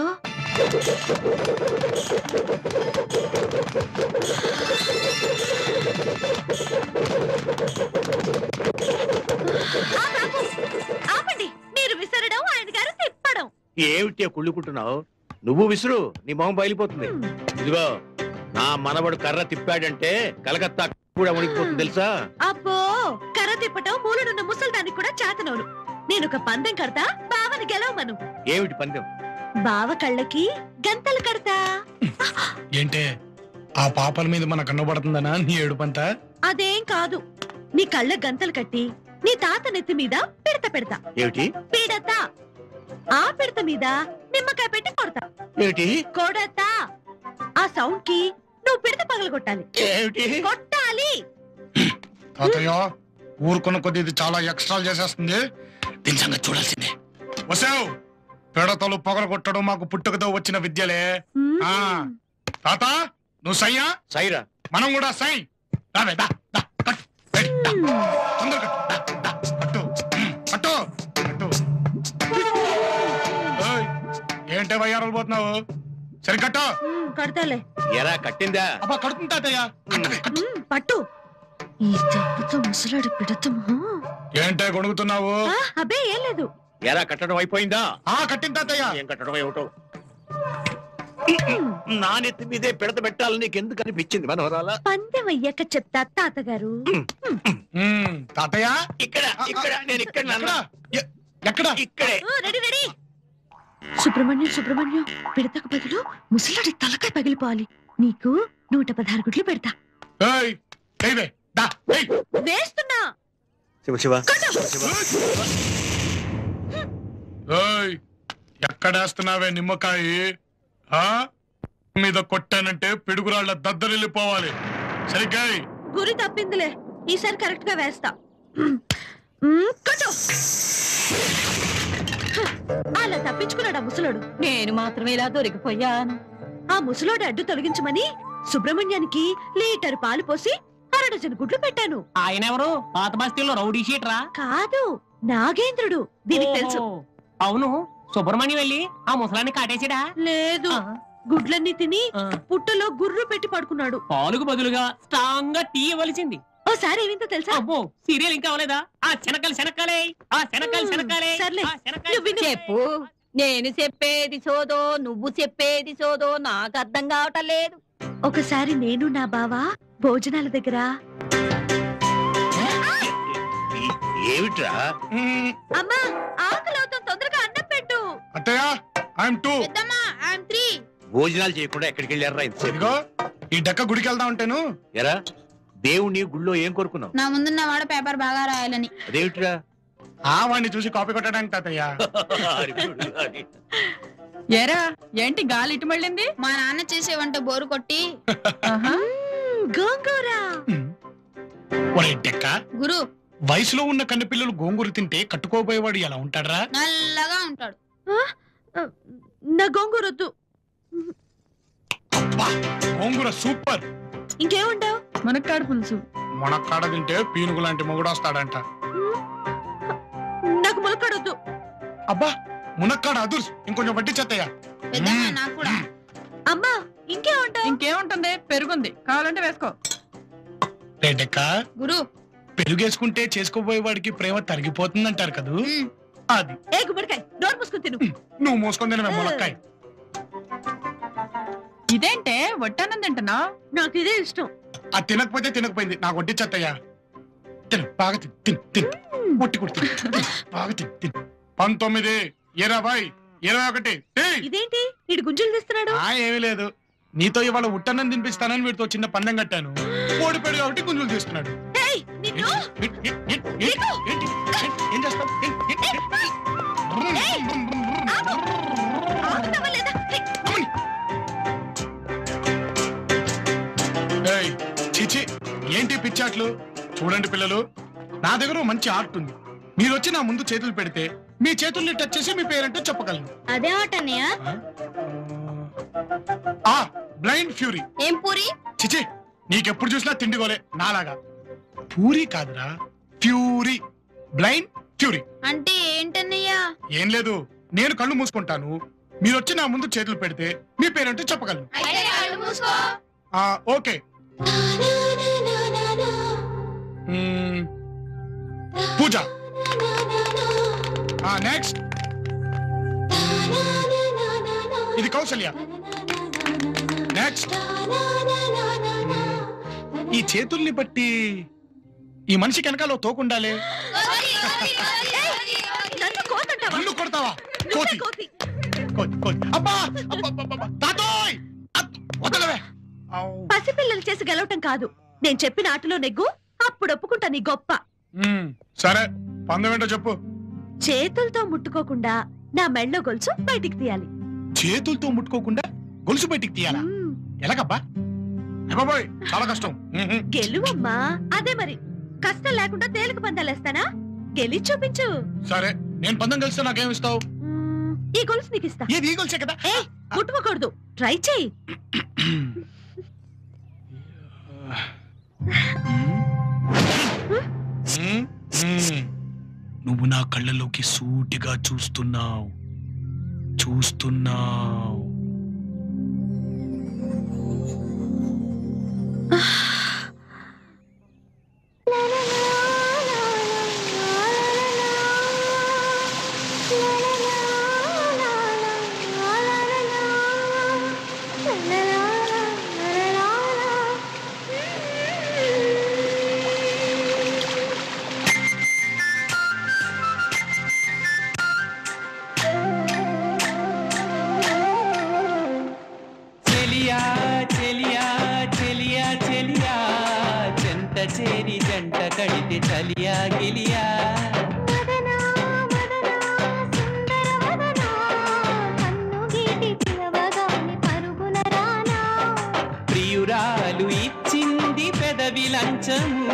ఆ బాబు, ఆపండి మీరు విసరడం ఆయన గారు తిప్పడం ఏమిటి కుళ్ళుకుంటున్నావు నువ్వు విసురు నీ మొహం బయలిపోతుంది ఇదిగో నా మనవడు కర్ర తిప్పాడంటే కలకత్తా కూడా ఉనికిపోతుంది తెలుసా అబ్బో కర్ర తిప్పటం మూలనున్న ముసల్దానికి కూడా చేతనవును నేను ఒక పందెం కడతా బావని గెలవమను ఏమిటి పందెం బావ కళ్ళకి గంతలు కడతా ఏంటే ఆ పాపల మీద మన కన్నబడుతుందనా నీ ఏడుపంతా అదేం కాదు నీ కళ్ళ గంతలు కట్టి నీ తాత నెత్తి మీద పిడత పెడతా ఏమిటి పిడత ఆ పిడత మీద నిమ్మకాయ పెట్టి కొడతా ఏమిటి కొడతా ఆ సౌండ్ కి నువ్వు పిడత పగలగొట్టాలి ఏమిటి కొట్టాలి తాతయ్య ఊరుకున్న కొద్ది ఇది చాలా ఎక్స్ట్రా చేసేస్తుంది దీని సంగతి చూడాల్సిందే వసావు పిడతలు పొగలు కొట్టడం మాకు పుట్టుకతో వచ్చిన విద్యలే ఆ తాత నువ్వు సయ్యా సైరా మనం కూడా సై రావే దా దా కట్టు రెడీ, దా. తొందర కట్టు దా, దా, కట్టు ఉమ్, కట్టు కట్టు ఓయ్, ఏంటే వయ్యారాలు పోతున్నావు సరి కట్టు కడతాలే ఎరా కట్టిందా అబ్బా కడుతుంది తాతయ్య ఉమ్, పట్టు ఈ దెబ్బతో ముసలాడు పిడతము ఏంటే గొడుగుతున్నావు ఆ, అబ్బే ఏం లేదు ఎరా కట్టడం అయిపోయిందా ఆ కట్టింది తాతయ్య ఏం కట్టడం ఏమిటో నా నెత్తి మీదే పిడత పెట్టాలని నీకు ఎందుకు అనిపించింది మనోరాల పందెం అయ్యాక చెప్తా తాతగారు ఉమ్, తాతయ్య ఇక్కడ ఇక్కడ నేను ఇక్కడ నాన్న. ఎక్కడ ఇక్కడే ఆ, రెడీ రెడీ సుబ్రహ్మణ్యం సుబ్రహ్మణ్యం పిడతకు బదులు ముసలాడి తలకాయ పగిలిపోవాలి నీకు నూట పదహారు గుడ్లు పెడతా ఏయ్ ఏయ్ దా ఏయ్ వేస్తున్నా శివ శివ ఏయ్ ఎక్కడేస్తున్నావే నిమ్మకాయ ఆ మీద కొట్టానంటే పిడుగురాళ్ళ దద్దరిల్లిపోవాలి సరిగ్గా ఎయ్. గురి తప్పిందిలే ఈసారి కరెక్ట్ గా వేస్తా మ్మ్, కొట్టు అలా తప్పించుకున్నాడు ఆ ముసలోడు నేను మాత్రమే ఇలా దొరికిపోయాను ఆ ముసలోడు అడ్డు తొలగించమని సుబ్రహ్మణ్యానికి లీటర్ పాలు పోసి అర డజన్ గుడ్లు పెట్టాను ఆయన ఎవరు పాత బస్తీల్లో రౌడీ షీటరా కాదు నాగేంద్రుడు దీనికి తెలుసు ఓహో. అవును సుబ్రహ్మణ్యం వెళ్ళి ఆ ముసలాన్ని కాటేసాడా లేదు గుడ్లన్నీ తిని పుట్టలో గుర్రు పెట్టి పడుకున్నాడు పాలుకు బదులుగా స్ట్రాంగ్ గా టీ ఇవ్వలసింది ఓసారి ఏమిందో తెలుసా అబ్బో సీరియల్ ఇంకా అవ్వలేదా ఆ శనకలు శనకాలే ఆ శనకలు శనకాలే సర్లే ఆ శనకాలు చెప్పు నేను చెప్పేది సోదో నువ్వు చెప్పేది సోదో నాకు అర్థం కావటం లేదు ఒకసారి నేను నా బావ భోజనాల దగ్గర ఏమిట్రా అమ్మా ఆకలి అవుతుంది తొందరగా అన్నం పెట్టు అత్తయ్య ఐఎమ్ టూ భోజనాలు చేయకుండా ఎక్కడికి వెళ్ళారా ఇంతసేపు ఇదిగో ఈ డక్క గుడికి వెళ్దా ఉంటాను ఎరా దేవుణ్ణి గుళ్ళో ఏం కోరుకున్నావు నా ముందున్న వాడు పేపర్ బాగా రాయాలని అదేమిట్రా ఆ వాడిని చూసి కాపీ కొట్టడానికి తాతయ్య ఏరా ఏంటి గాలి ఇటు మళ్ళింది మా నాన్న చేసే వంట బోరు కొట్టి గోంగూర ఒరే డెక్క గురు వయసులో ఉన్న కన్నెపిల్లలు గోంగూర తింటే కట్టుకోబోయేవాడు ఎలా ఉంటాడ్రా నల్లగా ఉంటాడు నా గోంగూర వద్దు గోంగూర సూపర్ ఇంకేముండవు మునక్కాడు పులుసు మునక్కాడ తింటే పీనుగు లాంటి మొగుడు వస్తాడంట నాకు ములక్కడొద్దు అబ్బా మునక్కాడ అదుర్స్ ఇంకొంచెం వడ్డించేత్తయ్య నాకు కూడా అమ్మా ఇంకేముంటావు ఇంకేముంటుంది పెరుగుంది కావాలంటే వేసుకో రే డెక్క గురు పెరుగేసుకుంటే చేసుకోబోయేవాడికి ప్రేమ తరిగిపోతుందంటారు కదూ అది ఏ గుమ్మడికాయ నోరు మూసుకుని తిను నువ్వు మోసుకొని తినవే ములక్కాయ ఇదేంటే వడ్డానం తింటున్నా నాకు ఇదే ఇష్టం అది తినకపోతే తినకపోయింది నాకు వడ్డించత్తయ్యా తిను బాగా తిను తిను తిను ఒట్టి కూడా తిను తిను, బాగా తిను తిను పంతొమ్మిది ఇరవై ఇరవై ఒకటి ఏయ్! ఇదేంటి వీడు గుంజులు తీస్తున్నాడు ఆ ఏమీ లేదు నీతో ఇవాళ ఉట్టన్నం తినిపిస్తానని వీడితో చిన్న పందెం కట్టాను ఓడిపోయాడు కాబట్టి గుంజులు తీస్తున్నాడు ఏయ్, నిన్ను ఏంటి? ఏంటి? ఏంటి? ఏంటి? ఏం చేస్తావు ఏంటి? ఏంటి? ఆగుతావా లేదా? ఏయ్, ఏయ్, చీచి ఏంటి పిచ్చాట్లు చూడండి పిల్లలు నా దగ్గర ఓ మంచి ఆర్ట్ ఉంది మీరు వచ్చి నా ముందు చేతులు పెడితే మీ చేతుల్ని టచ్ చేసి మీ పేరేంటో చెప్పగలను అదేమటన్నయ్య ఆ బ్లైండ్ ఫ్యూరీ ఏం పూరి చిచి నీకెప్పుడు చూసినా తిండిగోలే నాలాగా పూరి కాదురా ఫ్యూరీ బ్లైండ్ ఫ్యూరీ అంటే ఏంటన్నయ్య ఏం లేదు నేను కళ్ళు మూసుకుంటాను మీరు వచ్చి నా ముందు చేతులు పెడితే మీ పేరేంటో చెప్పగలను అయితే కళ్ళు మూసుకో ఆ ఓకే మ్మ్. పూజ ఆ నెక్స్ట్ ఇది కౌసల్య నెక్స్ట్ ఈ చేతుల్ని బట్టి ఈ మనిషికి వెనకాల ఓ తోకుండాలే నన్ను కోతంటావా నన్ను కొడతావా కోతి కోతి కోతి అబ్బా అబ్బా, అబ్బా, అబ్బా. తాతోయ్ అత్, వదలవే ఔ. పసిపిల్లలు చేసి గెలవటం కాదు నేను చెప్పిన ఆటలో నెగ్గు అప్పుడు ఒప్పుకుంటా నీ గొప్ప మ్మ్. సరే పందం ఏంటో చెప్పు చేతులతో ముట్టుకోకుండా నా మెళ్ళో గొలుసు బయటికి తీయాలి చేతులతో ముట్టుకోకుండా గొలుసు బయటికి తీయాలా ఎలాగబ్బా ఏ బాబోయ్ చాలా కష్టం మ్మ్. గెలువమ్మా అదే మరి కష్టం లేకుండా తేలిక పందాలేస్తానా గెలి చూపించు సరే నేను పందం కలిస్తే నాకేం ఇస్తావు ఈ గొలుసు నీకు ఇస్తా ఏది ఈ గొలుసే కదా ఏ ముట్టుకోకూడదు ట్రై చేయి మ్మ్. మ్మ్. నువ్వు నా కళ్ళలోకి సూటిగా చూస్తున్నావు చూస్తున్నావు చెలియా చెలియా చెలియా చెలియా చెంత చేరి జంట కడితే చలియా గిలియా ప్రియురాలు ఇచ్చింది పెదవి లంచము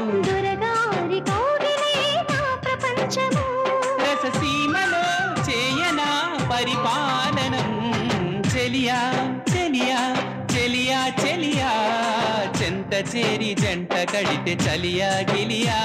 రససీమలో చేయనా పరిపాలనం చెలియా చెలియా చెలియా చెలియా చెంత చేరి జంట కడితే చలియా గిలియా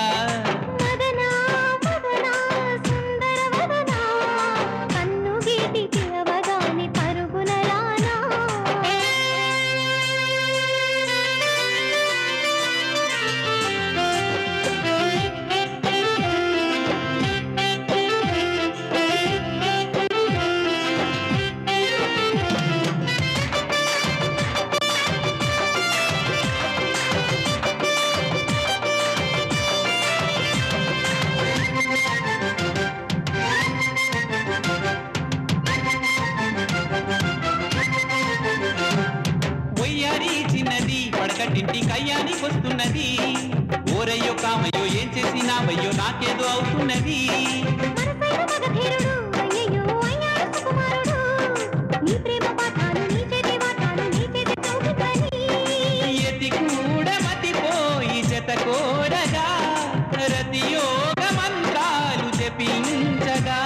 ఒయ్యారి చిన్నది పడకటింటి కయ్యానికి వస్తున్నది ఓరయ్యో కామయ్యో ఏం చేసినావయ్యో నాకేదో అవుతున్నది ఎతి కూడా మతిపోయి జత కోరగా రతియోగ మంత్రాలు జపించగా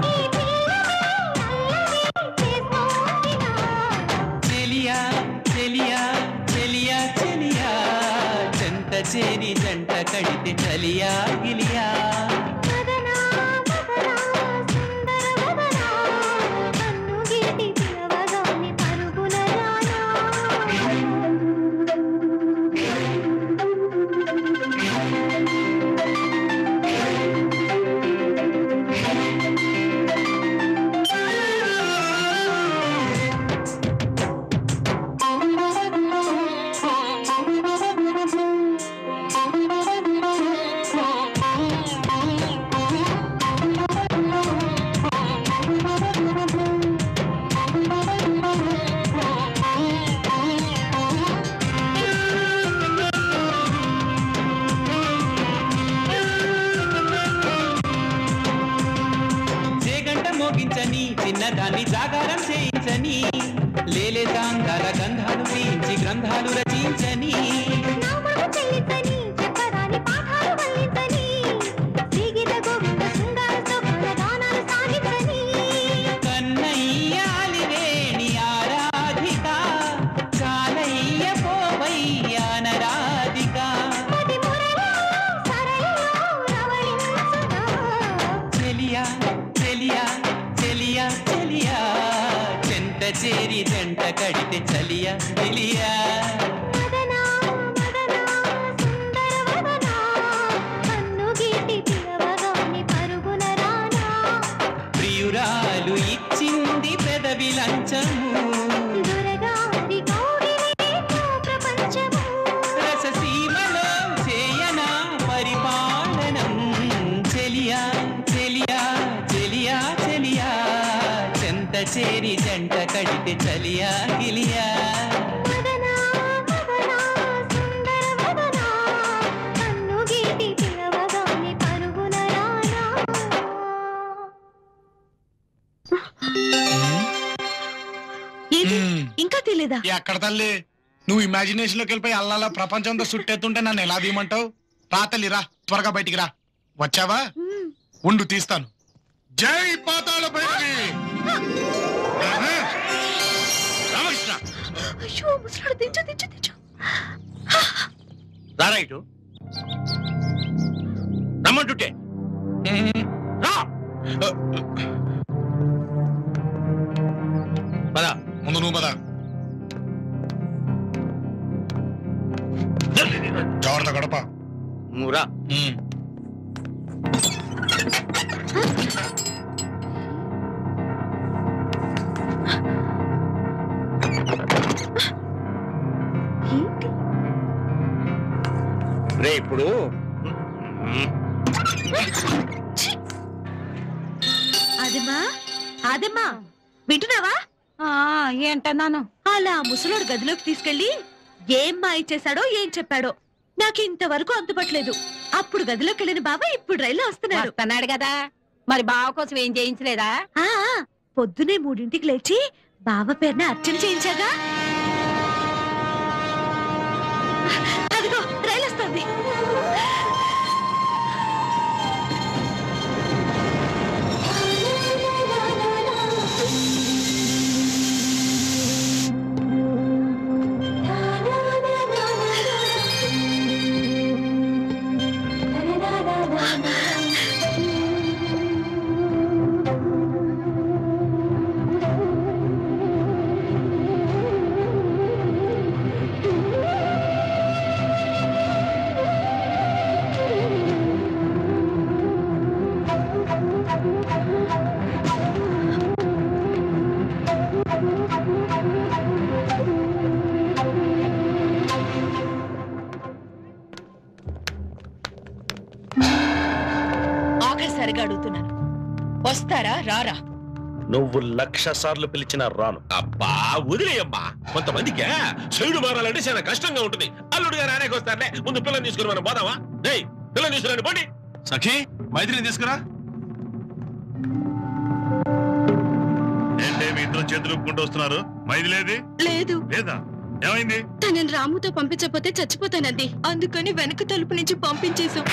చెలియా చెలియా చెలియా చెలియా జంట చేరి జంట కడితే చలియా గిలియా జేగంట మోగించని చిన్నదాన్ని జాగారం చేయించని లేలే తాంగాల గంధాలు వేయించి గ్రంథాలు రచించని చెల్లించని చెప్పరాని పాఠాలు వల్లించని శ్రీగీత గోవింద చేరి జంట కడితే చలియా తెలియా ప్రియురాలు ఇచ్చింది పెదవి లంచము రససీమలో చేయనా పరిపాలనం చెలియా చెలియా చెలియా చెలియా చెంత చేరి జంట కడితే చలియా గిలియా ఇంకా తెలియదా ఎక్కడ తల్లి నువ్వు ఇమాజినేషన్ లోకి వెళ్ళిపోయి అల్లాలా ప్రపంచంతో చుట్టెత్తుంటే నన్ను ఎలా తీయమంటావు రా తల్లి రా త్వరగా బయటికి రా వచ్చావా ఉండు తీస్తాను జై పాతాళ భైరవి రామకృష్ణ అయ్యో ముసలాడు దించు దించు దించు రారా ఇటు రమ్మంటుంటే రా పద ముందు నువ్వు పద జాగ్రత్త గడప నువ్వు రా రే ఇప్పుడు అదేమా అదేమా వింటున్నావా ఏంటన్నాను అలా ముసలోడు గదిలోకి తీసుకెళ్లి ఏం మాయ చేశాడో ఏం చెప్పాడో నాకు ఇంతవరకు అంతుపట్టలేదు అప్పుడు గదిలోకి వెళ్ళిన బాబా ఇప్పుడు రైలు వస్తున్నాడు వస్తున్నాడు కదా మరి బావ కోసం ఏం చేయించలేదా ఆ ఆ, పొద్దునే మూడింటికి లేచి బావ పేరున అర్చన చేయించాగా అదిగో రైలు వస్తుంది ఆఖరిసారిగా అడుగుతున్నాను వస్తారా రారా నువ్వు లక్ష సార్లు పిలిచినా రాను అబ్బా వదిలేయమ్మా కొంతమందికి చెడు మారాలంటే చాలా కష్టంగా ఉంటుంది అల్లుడుగా రానేకి వస్తారులే ముందు పిల్లని తీసుకుని మనం పోదామా ఏయ్ పిల్లని తీసుకురండి పోండి సఖి మైత్రిని తీసుకురా ఏంటే మీ ఇద్దరు చేతులు ఊపుకుంటూ వస్తున్నారు మైదిలేది లేదు లేదా ఏమైంది తనని రాముతో పంపించకపోతే చచ్చిపోతానంది అందుకని వెనక తలుపు నుంచి పంపించేశాం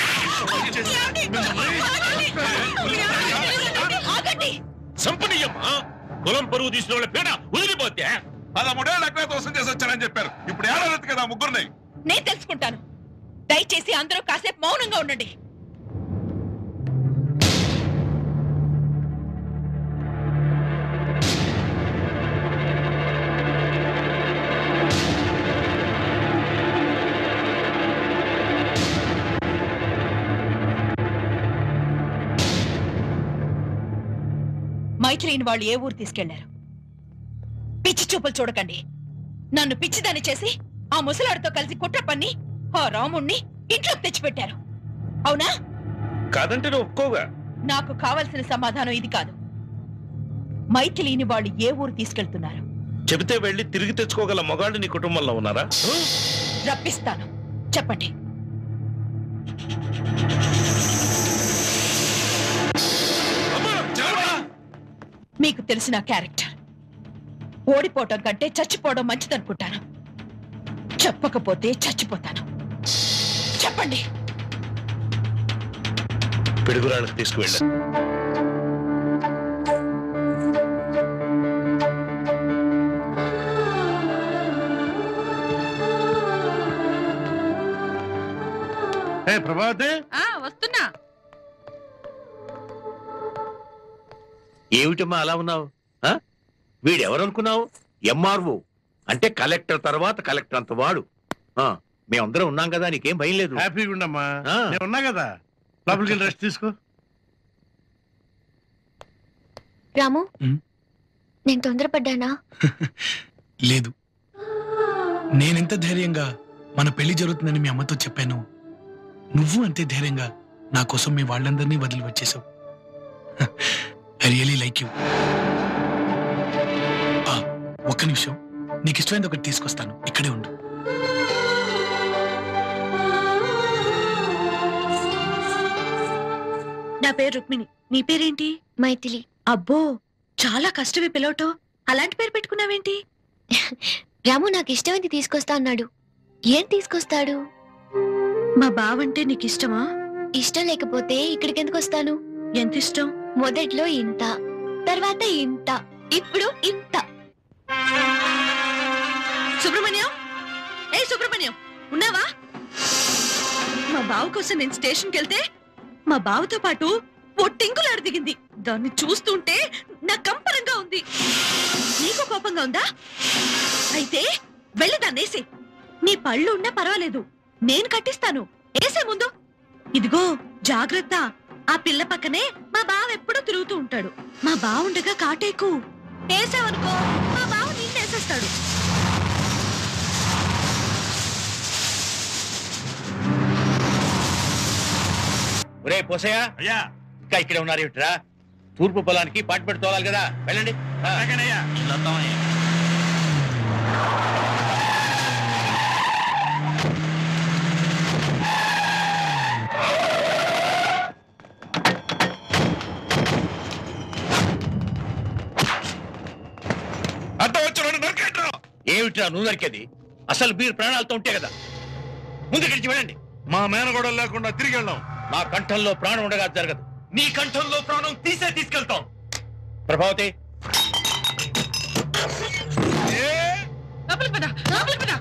సంపనీయమ్మా కులం పరువు తీసిన వాళ్ళ పీడ వదిలిపోతే పదమూడేళ్ళు అక్కడ దోషం చేసి వచ్చారని చెప్పారు ఇప్పుడు ఏడాది కదా ముగ్గురుని నేను తెలుసుకుంటాను దయచేసి అందరూ కాసేపు మౌనంగా ఉండండి మైత్రిని వాళ్ళు ఏ ఊరు తీసుకెళ్లారు పిచ్చి చూపులు చూడకండి నన్ను పిచ్చిదాన్ని చేసి ఆ ముసలాడితో కలిసి కుట్ర పన్ని ఆ రాముణ్ణి ఇంట్లోకి తెచ్చిపెట్టారు అవునా కాదంటే నువ్వు ఒప్పుకోగా నాకు కావలసిన సమాధానం ఇది కాదు మైథిలిని వాళ్ళు ఏ ఊరు తీసుకెళ్తున్నారు చెబితే వెళ్ళి తిరిగి తెచ్చుకోగల మగాళ్ళు నీ కుటుంబంలో ఉన్నారా రప్పిస్తాను చెప్పండి మీకు తెలిసిన క్యారెక్టర్ ఓడిపోవటం కంటే చచ్చిపోవడం మంచిదనుకుంటాను చెప్పకపోతే చచ్చిపోతాను చెప్పండి పిడుగురాళ్ళకి తీసుకువెళ్ళ ఏ ప్రభావతి ఆ వస్తున్నా ఏమిటమ్మా అలా ఉన్నావు వీడెవరు అనుకున్నావు ఎంఆర్ఓ అంటే కలెక్టర్ తర్వాత కలెక్టర్ అంత వాడు ఆ, మేమందరం ఉన్నాం కదా నీకేం భయం లేదు హ్యాపీగా ఉండమ్మా ఆ. నేను ఉన్నా కదా లోపలికి వెళ్ళి రెస్ట్ తీసుకో రాము ఉమ్. నేను తొందరపడ్డానా లేదు నేనెంత ధైర్యంగా మన పెళ్లి జరుగుతుందని మీ అమ్మతో చెప్పాను నువ్వు అంతే ధైర్యంగా నా కోసం మీ వాళ్ళందరినీ వదిలి వచ్చేసావు ఐ రియలీ లైక్ యూ ఒక్క నిమిషం నీకు ఇష్టమైనది ఒకటి తీసుకొస్తాను ఇక్కడే ఉండు నా పేరు రుక్మిణి నీ పేరేంటి మైథిలి అబ్బో చాలా కష్టమే పిలవటం అలాంటి పేరు పెట్టుకున్నావేంటి రాము నాకు ఇష్టమైంది తీసుకొస్తా అన్నాడు ఏం తీసుకొస్తాడు మా బావంటే నీకు ఇష్టమా ఇష్టం లేకపోతే ఇక్కడికి ఎందుకు వస్తాను ఎంత ఇష్టం మొదట్లో ఇంత తర్వాత ఇంత ఇప్పుడు ఇంత సుబ్రహ్మణ్యం ఏ సుబ్రహ్మణ్యం ఉన్నావా మా బావ కోసం నేను స్టేషన్కి వెళ్తే మా బావతో పాటు ఓ టింకులాడు దిగింది దాన్ని చూస్తుంటే నా కంపరంగా ఉంది నీకు కోపంగా ఉందా అయితే వెళ్ళి దాన్ని వేసే నీ పళ్ళు ఉన్నా పర్వాలేదు నేను కట్టిస్తాను వేసే ముందు ఇదిగో జాగ్రత్త ఆ పిల్ల పక్కనే మా బావ ఎప్పుడూ తిరుగుతూ ఉంటాడు మా బావుండగా కాటేకు వేసావనుకో మా బావ నిన్నేసేస్తాడు ఒరే పోసయ్య అయ్యా ఇంకా ఇక్కడే ఉన్నారు ఏమిట్రా తూర్పు పొలానికి పాటు పెట్టి తోలాలి కదా వెళ్ళండి ఆ. ఏమిట్రా నువ్వు నరికేది అసలు మీరు ప్రాణాలతో ఉంటే కదా ముందు గడిచి వెళ్ళండి మా మేనగోడలు లేకుండా తిరిగి వెళ్ళాం నా కంఠంలో ప్రాణం ఉండగా జరగదు నీ కంఠంలో ప్రాణం తీసే తీసుకెళ్తాం ప్రభావతి లోపలికి పద లోపలికి పద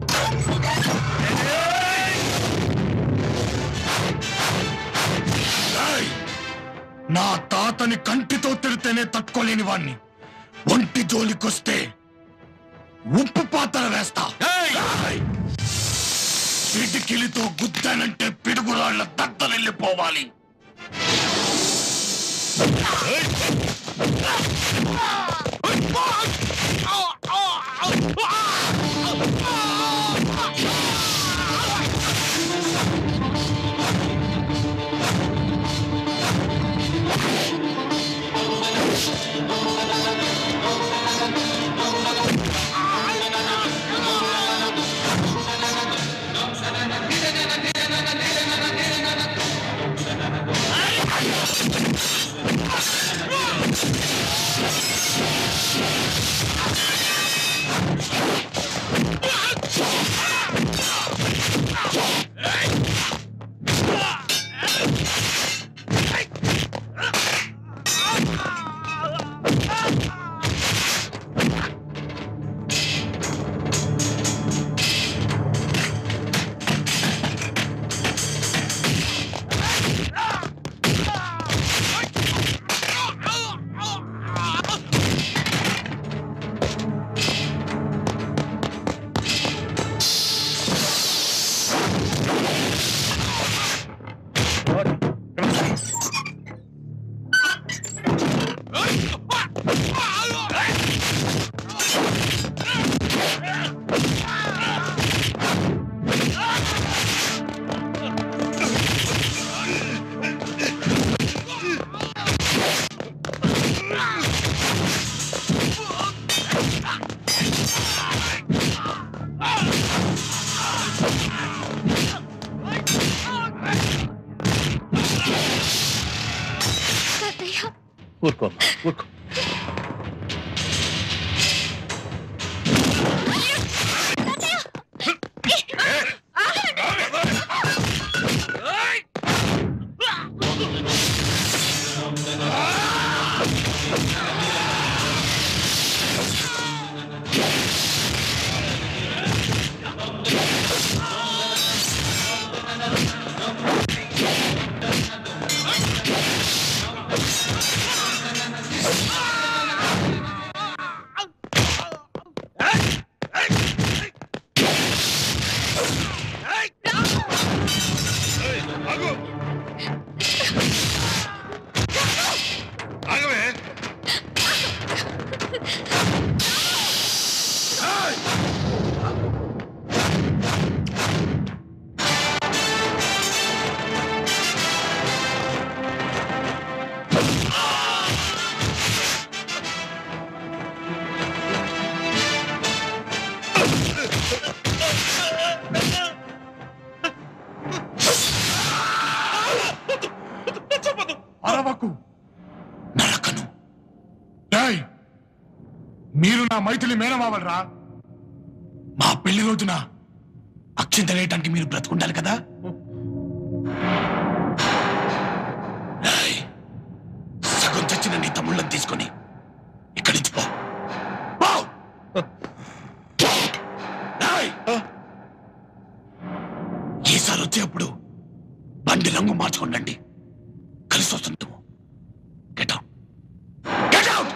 ఏయ్! నా తాతని కంటితో తిడితేనే తట్టుకోలేని వాణ్ణి ఒంటి జోలికొస్తే ఉప్పు పాత్ర వేస్తా ఏయ్! పిడికిలితో గుద్దానంటే పిడుగురాళ్ల దద్దలెళ్ళిపోవాలి ఊరుకో ఊరుకో ఆ ఆగు ఆగవే ఏయ్! అరవకు నరకను డేయ్ మీరు నా మైథిలి మేనమావలరా మా పెళ్లి రోజున అక్షింతలేయటానికి మీరు బ్రతుకుండాలి కదా డేయ్, సగం చచ్చిన నీ తమ్ముళ్ళని తీసుకొని ఇక్కడి నుంచి పో పో! డేయ్! ఈసారి వచ్చేప్పుడు బండి రంగు మార్చుకోండి కలిసి వస్తుంటాము గెట్ అవుట్ గెట్ అవుట్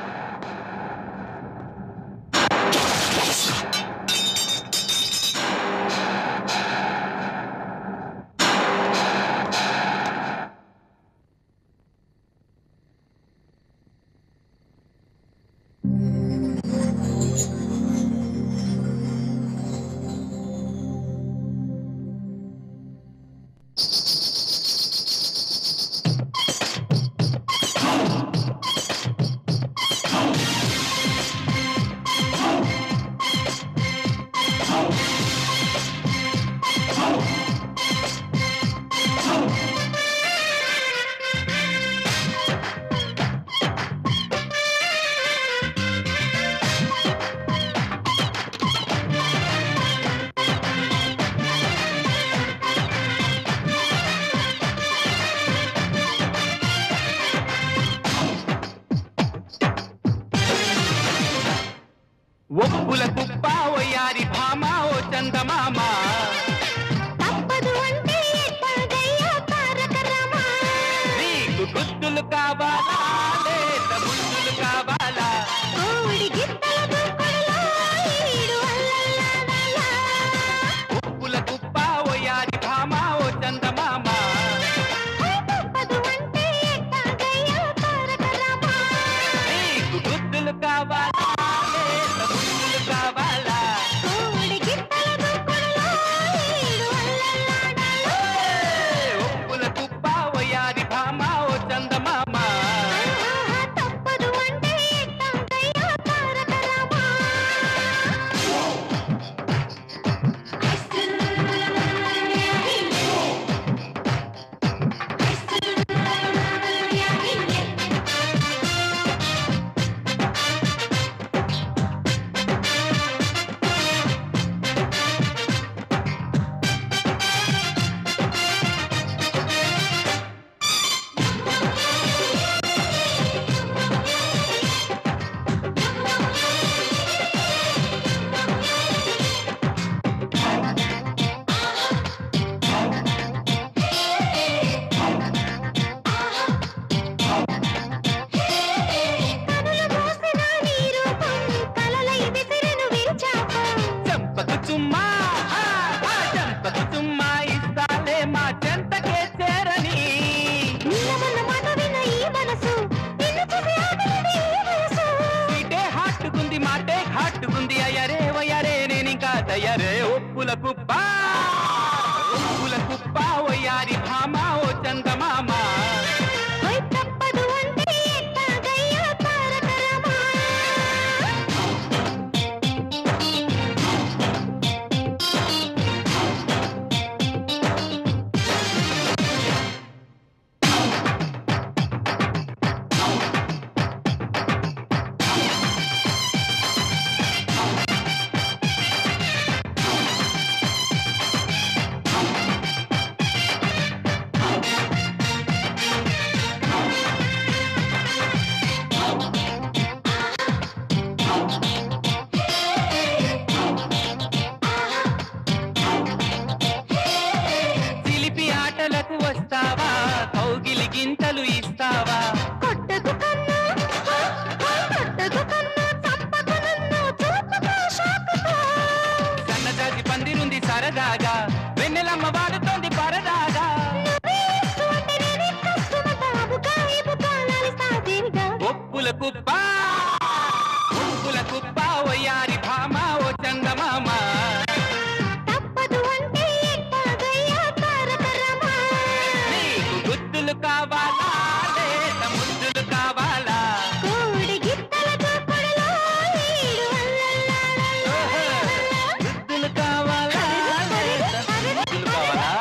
ఒప్పుల కుప్ప ఓ యారి భామ ఓ చందమామ నీకు గుర్తులు కావాలా లేత ముద్దులు కావాలా ఒప్పుల కుప్ప ఓ యారి భామ ఓ చందమామ నీకు గుర్తులు కావాలా లేత ముద్దులు కావాలా ఒప్పుల కుప్ప ఓ యారి భామ ఓ చందమామ చంపకు చుమ్మా ఆ, ఆ, చంపకు చుమ్మా ఇస్తాలే మా చెంతకే చేరని సీటే హాట్టుకుంది మాటే హాట్టుకుంది అయ్యరే వయ్యరే నేనింకా తయ్యరే ఒప్పుల కుప్ప ఒప్పుల కుప్ప వయ్యారి భామ ఓ చందమామ చిలిపి ఆటలకు వస్తావా కౌగిలి గింతలు ఇస్తావా సన్నజాజి పందిరుంది సరదాగా వెన్నెలమ్మ వాడుతోంది పరదాగా కావాలా లేత ముద్దులు కావాలా ముద్దులు కావాలా లేత ముద్దులు కావాలా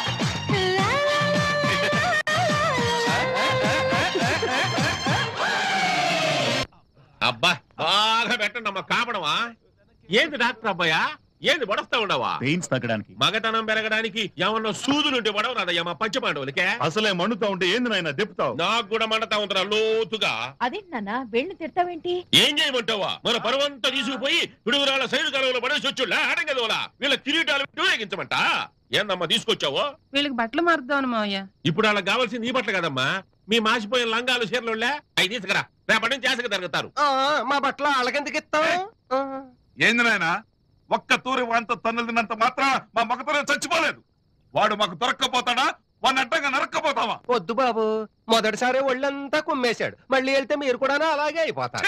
అబ్బా బాగా పెట్టండి అమ్మ కాపడమా ఏంది డాక్టర్ అబ్బాయా ఏంది పడస్తా ఉండవా పెయిన్స్ తగ్గడానికి మగతనం పెరగడానికి ఏమన్నా సూదులుంటే పడవరాదయ్యా మా పంచ పాండవులకే అసలే మండుతా ఉంటే ఏంది నాయన దెప్పుతావు నాకు కూడా మండతా ఉందిరా లోతుగా అదేంటి నాన్న వెళ్ళి తిడతావేంటి ఏం చేయమంటావా మన పరువంతా తీసుకుపోయి పిడుగురాళ్ళ సైడు కాలంలో పడేసి వచ్చుళ్ళ ఆడంగదోలా వీళ్ళ కిరీటాలు పెట్టి ఊరేగించమంట ఏందమ్మా తీసుకొచ్చావో వీళ్ళకి బట్టలు మారుద్దాం మావయ్య ఇప్పుడు వాళ్ళకి కావాల్సింది ఈ బట్టలు కదమ్మా మీ మాసిపోయిన లంగాలు చీరలు అవి తీసుకురా రేపటి నుంచి ఆశగా తిరుగుతారు ఆ, మా బట్టలు వాళ్ళకెందుకు ఇస్తాం ఏంది నాయన ఒక్క తూరి వాంతో తన్నులు తిన్నంత మాత్రం మా మగతనం చచ్చిపోలేదు వాడు మాకు దొరక్కపోతాడా వాడిని అడ్డంగా నరక్కపోతావా వద్దు బాబు మొదటిసారి ఒళ్ళంతా కుమ్మేశాడు మళ్ళీ వెళ్తే మీరు కూడా అలాగే అయిపోతారు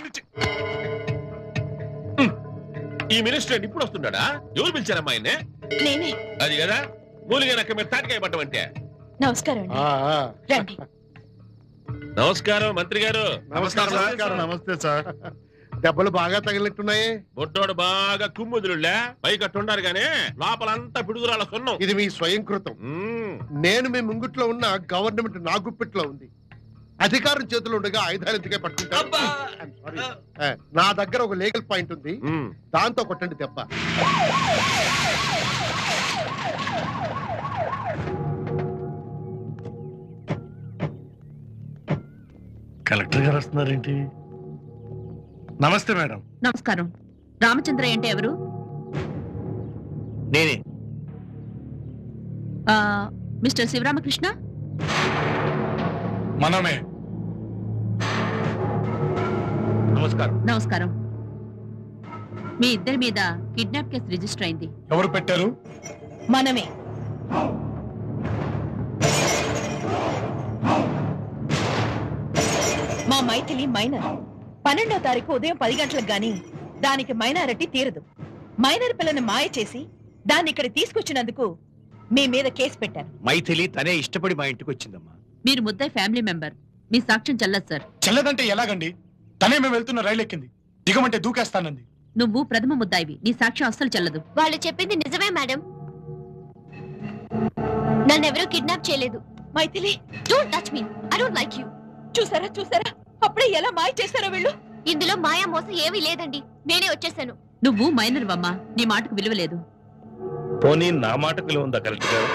ఈ మినిస్టర్ ఇప్పుడు వస్తున్నాడా ఎవరు పిలిచారమ్మా ఆయన్ని నేనే అది కదా మూలిగా నక్క మీద తాటికాయ పట్టం అంటే నమస్కారం అండి రండి నమస్కారం మంత్రి గారు నమస్కారం నమస్తే సార్ దెబ్బలు బాగా తగిలినట్టున్నాయి బొట్టోడు బాగా కుమ్ముదులులే పైకట్టుండారు గానీ లోపలంతా పిడుగురాల సున్నం ఇది మీ స్వయం కృతం నేను మీ ముంగుట్లో ఉన్న గవర్నమెంట్ నా గుప్పిట్లో ఉంది అధికారం చేతిలో ఉండగా ఆయుధాలు ఎందుకే పట్టుకుంటారు I'm sorry. ఆ, నా దగ్గర ఒక లీగల్ పాయింట్ ఉంది దాంతో కొట్టండి దెబ్బ కలెక్టర్ గారు వస్తున్నారేంటి నమస్తే మేడం నమస్కారం రామచంద్ర అంటే ఎవరు నేనే ఆ, మిస్టర్ శివరామకృష్ణ మనమే నమస్కారం నమస్కారం మీ ఇద్దరి మీద కిడ్నాప్ కేసు రిజిస్టర్ అయింది ఎవరు పెట్టారు మనమే మా మైథిలి మైనర్ పన్నెండో తారీఖు ఉదయం పది గంటలకు గాని దానికి మైనారిటీ తీరదు మైనర్ పిల్లని మాయ చేసి దాన్ని ఇక్కడ తీసుకొచ్చినందుకు మీ మీద కేసు పెట్టారు మైథిలి తనే ఇష్టపడి మా ఇంటికి వచ్చిందమ్మా మీరు ముద్దాయి ఫ్యామిలీ మెంబర్ మీ సాక్ష్యం చెల్లదు సార్ చెల్లదంటే ఎలాగండి తనే మేము వెళ్తున్న రైలు ఎక్కింది దిగమంటే దూకేస్తానంది నువ్వు ప్రథమ ముద్దాయివి నీ సాక్ష్యం అస్సలు చెల్లదు వాళ్ళు చెప్పింది నిజమే మేడం నన్నెవరూ కిడ్నాప్ చేయలేదు Maithili don't touch me I don't like you చూసారా చూసారా అప్పుడే ఎలా మాయ చేశారో వీళ్ళు ఇందులో మాయా మోసం ఏమీ లేదండి నేనే వచ్చేసాను నువ్వు మైనర్ వమ్మా నీ మాటకు విలువ లేదు పోనీ నా మాటకు విలువ ఉందా కలెక్టర్ గారు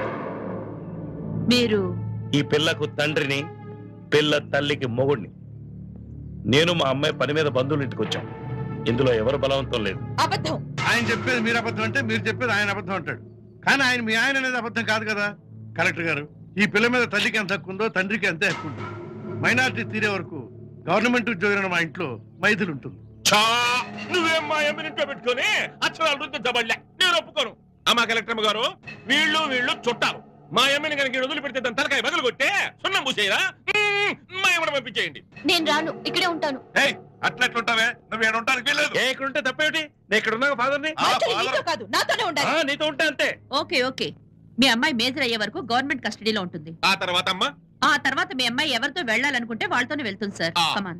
మీరు ఈ పిల్లకు తండ్రిని పిల్ల తల్లికి మొగుడిని నేను మా అమ్మాయి పని మీద బంధువుల ఇంటికి వచ్చాం ఇందులో ఎవరు బలవంతం లేదు అబద్ధం ఆయన చెప్పేది మీరు అబద్ధం అంటే మీరు చెప్పేది ఆయన అబద్ధం అంటాడు కానీ ఆయన మీ ఆయన అనేది అబద్ధం కాదు కదా కలెక్టర్ గారు ఈ పిల్ల మీద తల్లికి ఎంత హక్కు ఉందో తండ్రికి అంతే హక్కు ఉంటుంది మైనారిటీ తీరే వరకు గవర్నమెంట్ ఉద్యోగం మా ఇంట్లో మైథిలి ఉంటుంది చా నువ్వేం మా ఎమ్మెని ఇంట్లో పెట్టుకొని అక్షరాలు రుద్దించబడలే నేను ఒప్పుకోను అమ్మా కలెక్టర్ అమ్మ గారు వీళ్ళు వీళ్ళు చుట్టాలు మా ఎమ్మెని కనుక ఈడ వదిలిపెడితే దాని తలకాయ బదులు కొట్టే సున్నం పూసేయరా మ్మ్, మా ఎమ్మడ పంపించేయండి నేను రాను ఇక్కడే ఉంటాను అట్లా ఎట్లుంటావే నువ్వు ఏడు ఉంటానికి వీల్లేదు ఏ ఇక్కడ ఉంటే తప్పేమిటి నేను ఇక్కడ ఉన్నా ఫాదర్ని మైథిలి నీతో కాదు నాతోనే ఉండాలి ఆ, నీతో ఉంటే అంతే ఓకే ఓకే మీ అమ్మాయి మేజర్ అయ్యే వరకు గవర్నమెంట్ కస్టడీలో ఉంటుంది ఆ తర్వాత అమ్మా ఆ తర్వాత మీ అమ్మాయి ఎవరితో వెళ్ళాలనుకుంటే వాళ్ళతోనే వెళ్తుంది సార్ ఆ. Come on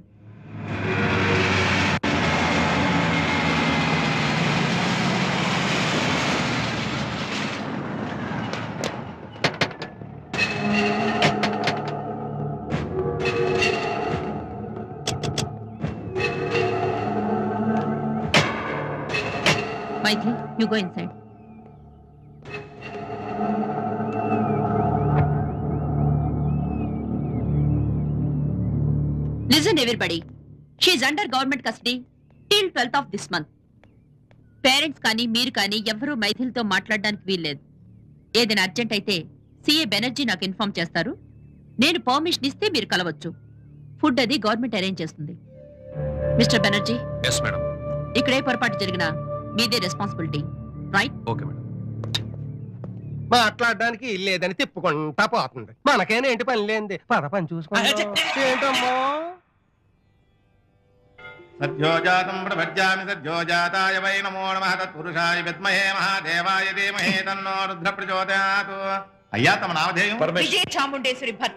Maithili you go inside listen everybody she's under government custody till twelfth of this month parents కానీ మీరు కానీ ఎవ్వరూ మైథిల్తో మాట్లాడడానికి వీల్లేదు ఏదైనా అర్జెంట్ అయితే సిఏ బెనర్జీ నాకు ఇన్ఫార్మ్ చేస్తారు నేను పర్మిషన్ ఇస్తే మీరు కలవచ్చు ఫుడ్ అది గవర్నమెంట్ అరేంజ్ చేస్తుంది మిస్టర్ బెనర్జీ ఎస్ మేడం ఇక్కడే పొరపాటు జరిగినా మీదే రెస్పాన్సిబిలిటీ రైట్ ఓకే మేడం మాట్లాడడానికి లేదని తిప్పుకుంటా పోతుంది మనకేనా ఏంటి పని లేనిది పద పని చూసుకుంటాం ఏంటమ్మో సద్యోజాతం ప్రపద్యామి సద్యోజాతాయ వై నమో నమః తత్పురుషాయ విద్మహే మహాదేవాయ ధీమహి తన్నో రుద్ర ప్రచోదయాత్ అయ్యా తమ నామధేయం విజయ చాముండేశ్వరి భర్త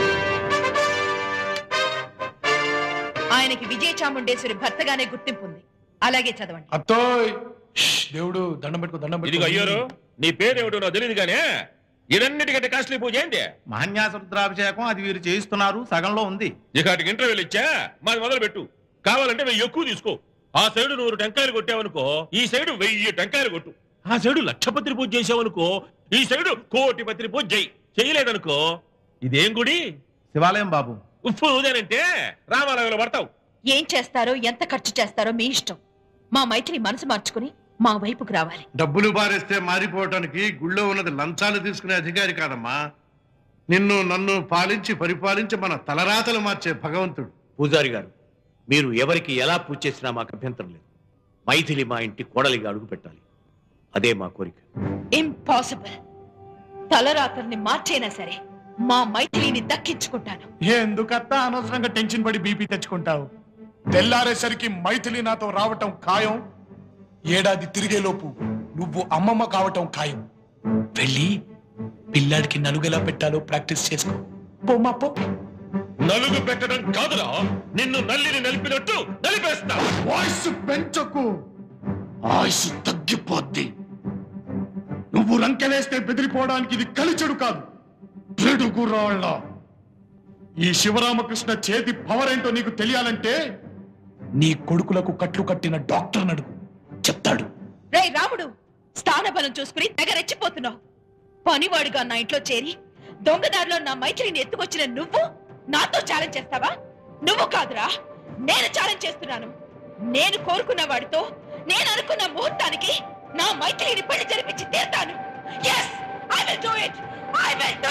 ఆయనకి విజయ చాముండేశ్వరి భర్తగానే గుర్తింపు ఉంది అలాగే చదవండి అత్తోయ్ ష్, దేవుడు దండం పెట్టుకో దండం ఇదిగో అయ్యారు నీ పేరేమిటో నాకు తెలియదు కానీ ఇదన్నిటికంటే కాస్ట్లీ పూజ ఏంది మహాన్యాస రుద్రాభిషేకం అది వీరు చేయిస్తున్నారు సగంలో ఉంది ఇక వాటికి ఇంటర్వ్యూలు ఇచ్చా మాది మొదలు పెట్టు కావాలంటే వెయ్యి ఎక్కువ తీసుకో ఆ సైడు నూరు టెంకాయలు కొట్టావనుకో ఈ సైడు వెయ్యి టెంకాయలు కొట్టు ఆ సైడు లక్షపత్రి పూజ చేసావనుకో ఈ సైడు కోటి పత్రి పూజ చేయి చేయలేదనుకో ఇదేం గుడి శివాలయం బాబు ఉప్పు ఉదయనంటే రామాలయంలో పడతావు ఏం చేస్తారో ఎంత ఖర్చు చేస్తారో మీ ఇష్టం మా మైత్రి మనసు మార్చుకుని మా వైపుకు రావాలి డబ్బులు బారేస్తే మారిపోవటానికి గుళ్ళో ఉన్నది లంచాలు తీసుకునే అధికారి కాదమ్మా నిన్ను నన్ను పాలించి పరిపాలించి మన తలరాతలు మార్చే భగవంతుడు పూజారి గారు మీరు ఎవరికి ఎలా పూజ చేసినా మాకు అభ్యంతరం లేదు మైథిలి మా ఇంటి కోడలిగా అడుగు పెట్టాలి అదే మా కోరిక ఇంపాసిబుల్ తలరాతల్ని మార్చైనా సరే మా మైథిలిని దక్కించుకుంటాను ఎందుకత్తా అనవసరంగా టెన్షన్ పడి బీపీ తెచ్చుకుంటావు తెల్లారేసరికి మైథిలి నాతో రావటం ఖాయం ఏడాది తిరిగేలోపు నువ్వు అమ్మమ్మ కావటం ఖాయం వెళ్ళి పిల్లాడికి నలుగెలా పెట్టాలో ప్రాక్టీస్ చేసుకో పోమ్మా పో నలుగు పెట్టడం కాదురా నిన్ను నల్లిని నలిపినట్టు నలిపేస్తా వాయిస్ పెంచకు ఆయుష్ తగ్గిపోద్ది నువ్వు రంకెలేస్తే బెదిరిపోవడానికి ఇది కలిచెడు కాదు పిడుగురాళ్ళ ఈ శివరామకృష్ణ చేతి పవర్ ఏంటో నీకు తెలియాలంటే నీ కొడుకులకు కట్లు కట్టిన డాక్టర్ నడుగు చెప్తాడు రే రాముడు స్థానబలం చూసుకుని తెగ రెచ్చిపోతున్నావు పనివాడిగా నా ఇంట్లో చేరి దొంగదారిలో నా మైత్రిని ఎత్తుకొచ్చిన నువ్వు నాతో ఛాలెంజ్ చేస్తావా నువ్వు కాదురా నేను ఛాలెంజ్ చేస్తున్నాను నేను కోరుకున్న వాడితో నేను అనుకున్న ముహూర్తానికి నా మైత్రిని పెళ్లి జరిపించి తీర్తాను yes i will do it i will do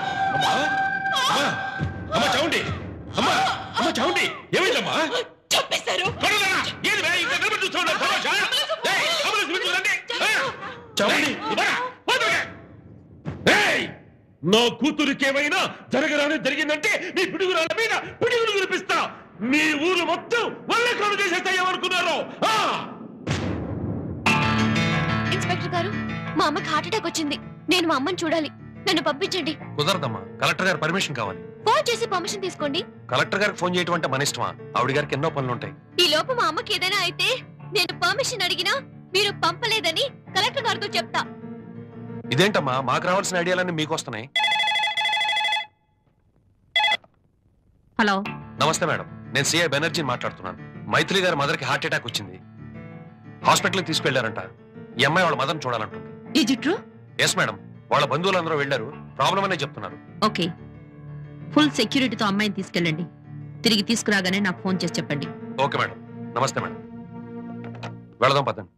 అమ్మ చౌండి అమ్మా అమ్మ చౌండి ఏమైందమ్మా చంపేశారు ఏది బే? ఇంకా నిలబడి చూస్తున్నావు తమాషా? ఏయ్, అంబులెన్స్ పిలిచి రండి. ఆ, చౌండి ఇవ్వరా? పోతుగా. ఏయ్, నా కూతురికేమైనా జరగరాని జరిగిందంటే నీ పిడుగురాల మీద పిడుగులు వినిపిస్తా మీ ఊరు మొత్తం వల్లకాలు చేసేస్తాయేమనుకున్నారు ఆ ఇన్స్పెక్టర్ గారు మా అమ్మకి హార్ట్ అటాక్ వచ్చింది నేను మా అమ్మని చూడాలి నన్ను పంపించండి కుదరదమ్మా కలెక్టర్ గారి పర్మిషన్ కావాలి ఫోన్ చేసి పర్మిషన్ తీసుకోండి కలెక్టర్ గారికి ఫోన్ చేయటం అంటే మన ఇష్టమా ఆవిడ గారికి ఎన్నో పనులు ఉంటాయి ఈ లోపు మా అమ్మకి ఏదైనా అయితే నేను పర్మిషన్ అడిగినా మీరు పంపలేదని కలెక్టర్ గారితో చెప్తా ఇదేంటమ్మా మాకు రావాల్సిన ఐడియాలన్నీ మీకు వస్తున్నాయి హలో నమస్తే మేడం నేను సిఐ బెనర్జీ మాట్లాడుతున్నాను మైథిలి గారి మదర్కి హార్ట్ అటాక్ వచ్చింది హాస్పిటల్కి తీసుకెళ్లారంట ఈ అమ్మాయి వాళ్ళ మదర్ని చూడాలంటుంది is it true yes madam వాళ్ళ బంధువులందరూ వెళ్ళారు ప్రాబ్లం అనే చెప్తున్నారు ఓకే ఫుల్ సెక్యూరిటీతో అమ్మాయిని తీసుకెళ్ళండి తిరిగి తీసుకురాగానే నాకు ఫోన్ చేసి చెప్పండి ఓకే మేడం నమస్తే మేడం వెళదాం పదండి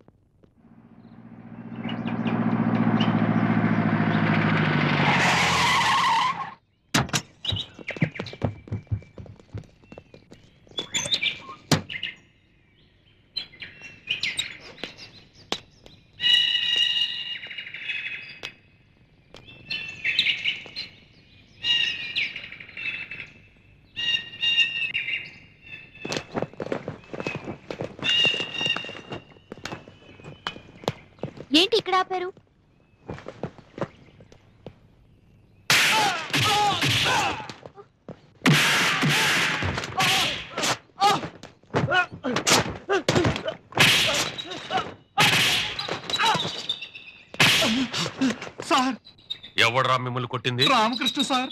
ఏంటి ఇక్కడ ఆపారు సార్ ఎవడరా మిమ్మల్ని కొట్టింది రామకృష్ణ సార్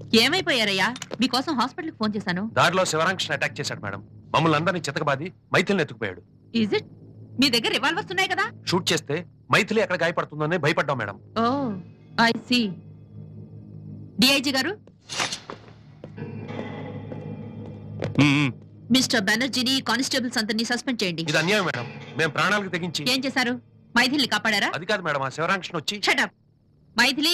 ఏమైపోయారయ్యా మీకోసం హాస్పిటల్కి ఫోన్ చేశాను దారిలో శివరాంకృష్ణ అటాక్ చేశాడు మేడం మమ్మల్ని అందరినీ చితకబాది మైథిలిని ఎత్తుకుపోయాడు ఈజ్ ఇట్ మీ దగ్గర రివాల్వర్స్ ఉన్నాయి కదా షూట్ చేస్తే మైథిలి ఎక్కడ గాయపడుతుందని భయపడ్డాం madam oh I see DIG garu mister బెనర్జీని కానిస్టేబుల్స్ అందరినీ సస్పెండ్ చేయండి ఇది అన్యాయం మేడం మేము ప్రాణాలకు తెగించి ఏం చేశారు మైథిలిని కాపాడారా అది కాదు మేడం ఆ శివరాంకృష్ణ వచ్చి షటప్ మైథిలి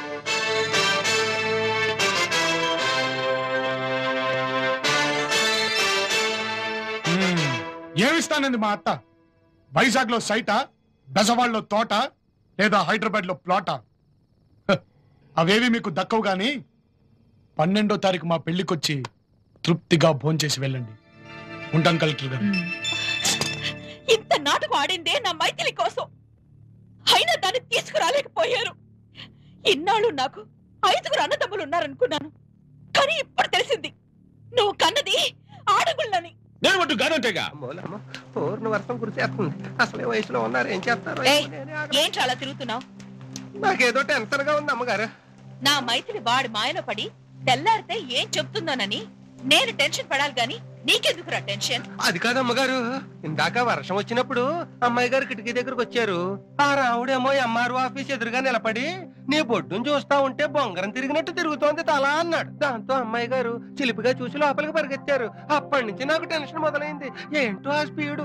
ఏమిస్తానంది మా అత్త వైజాగ్ లో సైటా బెజవాడలో తోట లేదా హైదరాబాద్ లో ప్లాటా హ, అవేవి మీకు దక్కవు గాని పన్నెండో తారీఖు మా పెళ్లికొచ్చి తృప్తిగా భోంచేసి వెళ్ళండి ఉంటాను కలెక్టర్ గారు ఇంత నాటకం ఆడిందే నా మైథిలి కోసం అయినా దాన్ని తీసుకురాలేకపోయారు ఇన్నాళ్ళు నాకు ఐదుగురు అన్నదమ్ములు ఉన్నారనుకున్నాను కానీ ఇప్పుడు తెలిసింది నువ్వు కన్నది ఆడగుళ్ళని నేను మట్టు గానంటేగా పూర్ణ వర్షం కురిసేస్తుంది అసలే వయసులో ఉన్నారు ఏం చేస్తారు ఏయ్, ఏంటి అలా తిరుగుతున్నావు నాకేదో టెన్షన్ గా ఉంది అమ్మగారు నా మైథిలి వాడి మాయలో పడి తెల్లారితే ఏం చెప్తుందోనని నేను టెన్షన్ పడాలి గాని నీకెందుకురా టెన్షన్ అది కాదు అమ్మగారు ఇందాక వర్షం వచ్చినప్పుడు అమ్మాయి గారు కిటికీ దగ్గరకు వచ్చారు ఆ రావుడేమో ఎంఆర్ఓ ఆఫీస్ ఎదురుగా నిలబడి నీ బొడ్డును చూస్తా ఉంటే బొంగరం తిరిగినట్టు తిరుగుతోంది తల అన్నాడు దాంతో అమ్మాయి గారు చిలిపిగా చూసి లోపలికి పరిగెత్తారు అప్పటి నుంచి నాకు టెన్షన్ మొదలైంది ఏంటో ఆ స్పీడు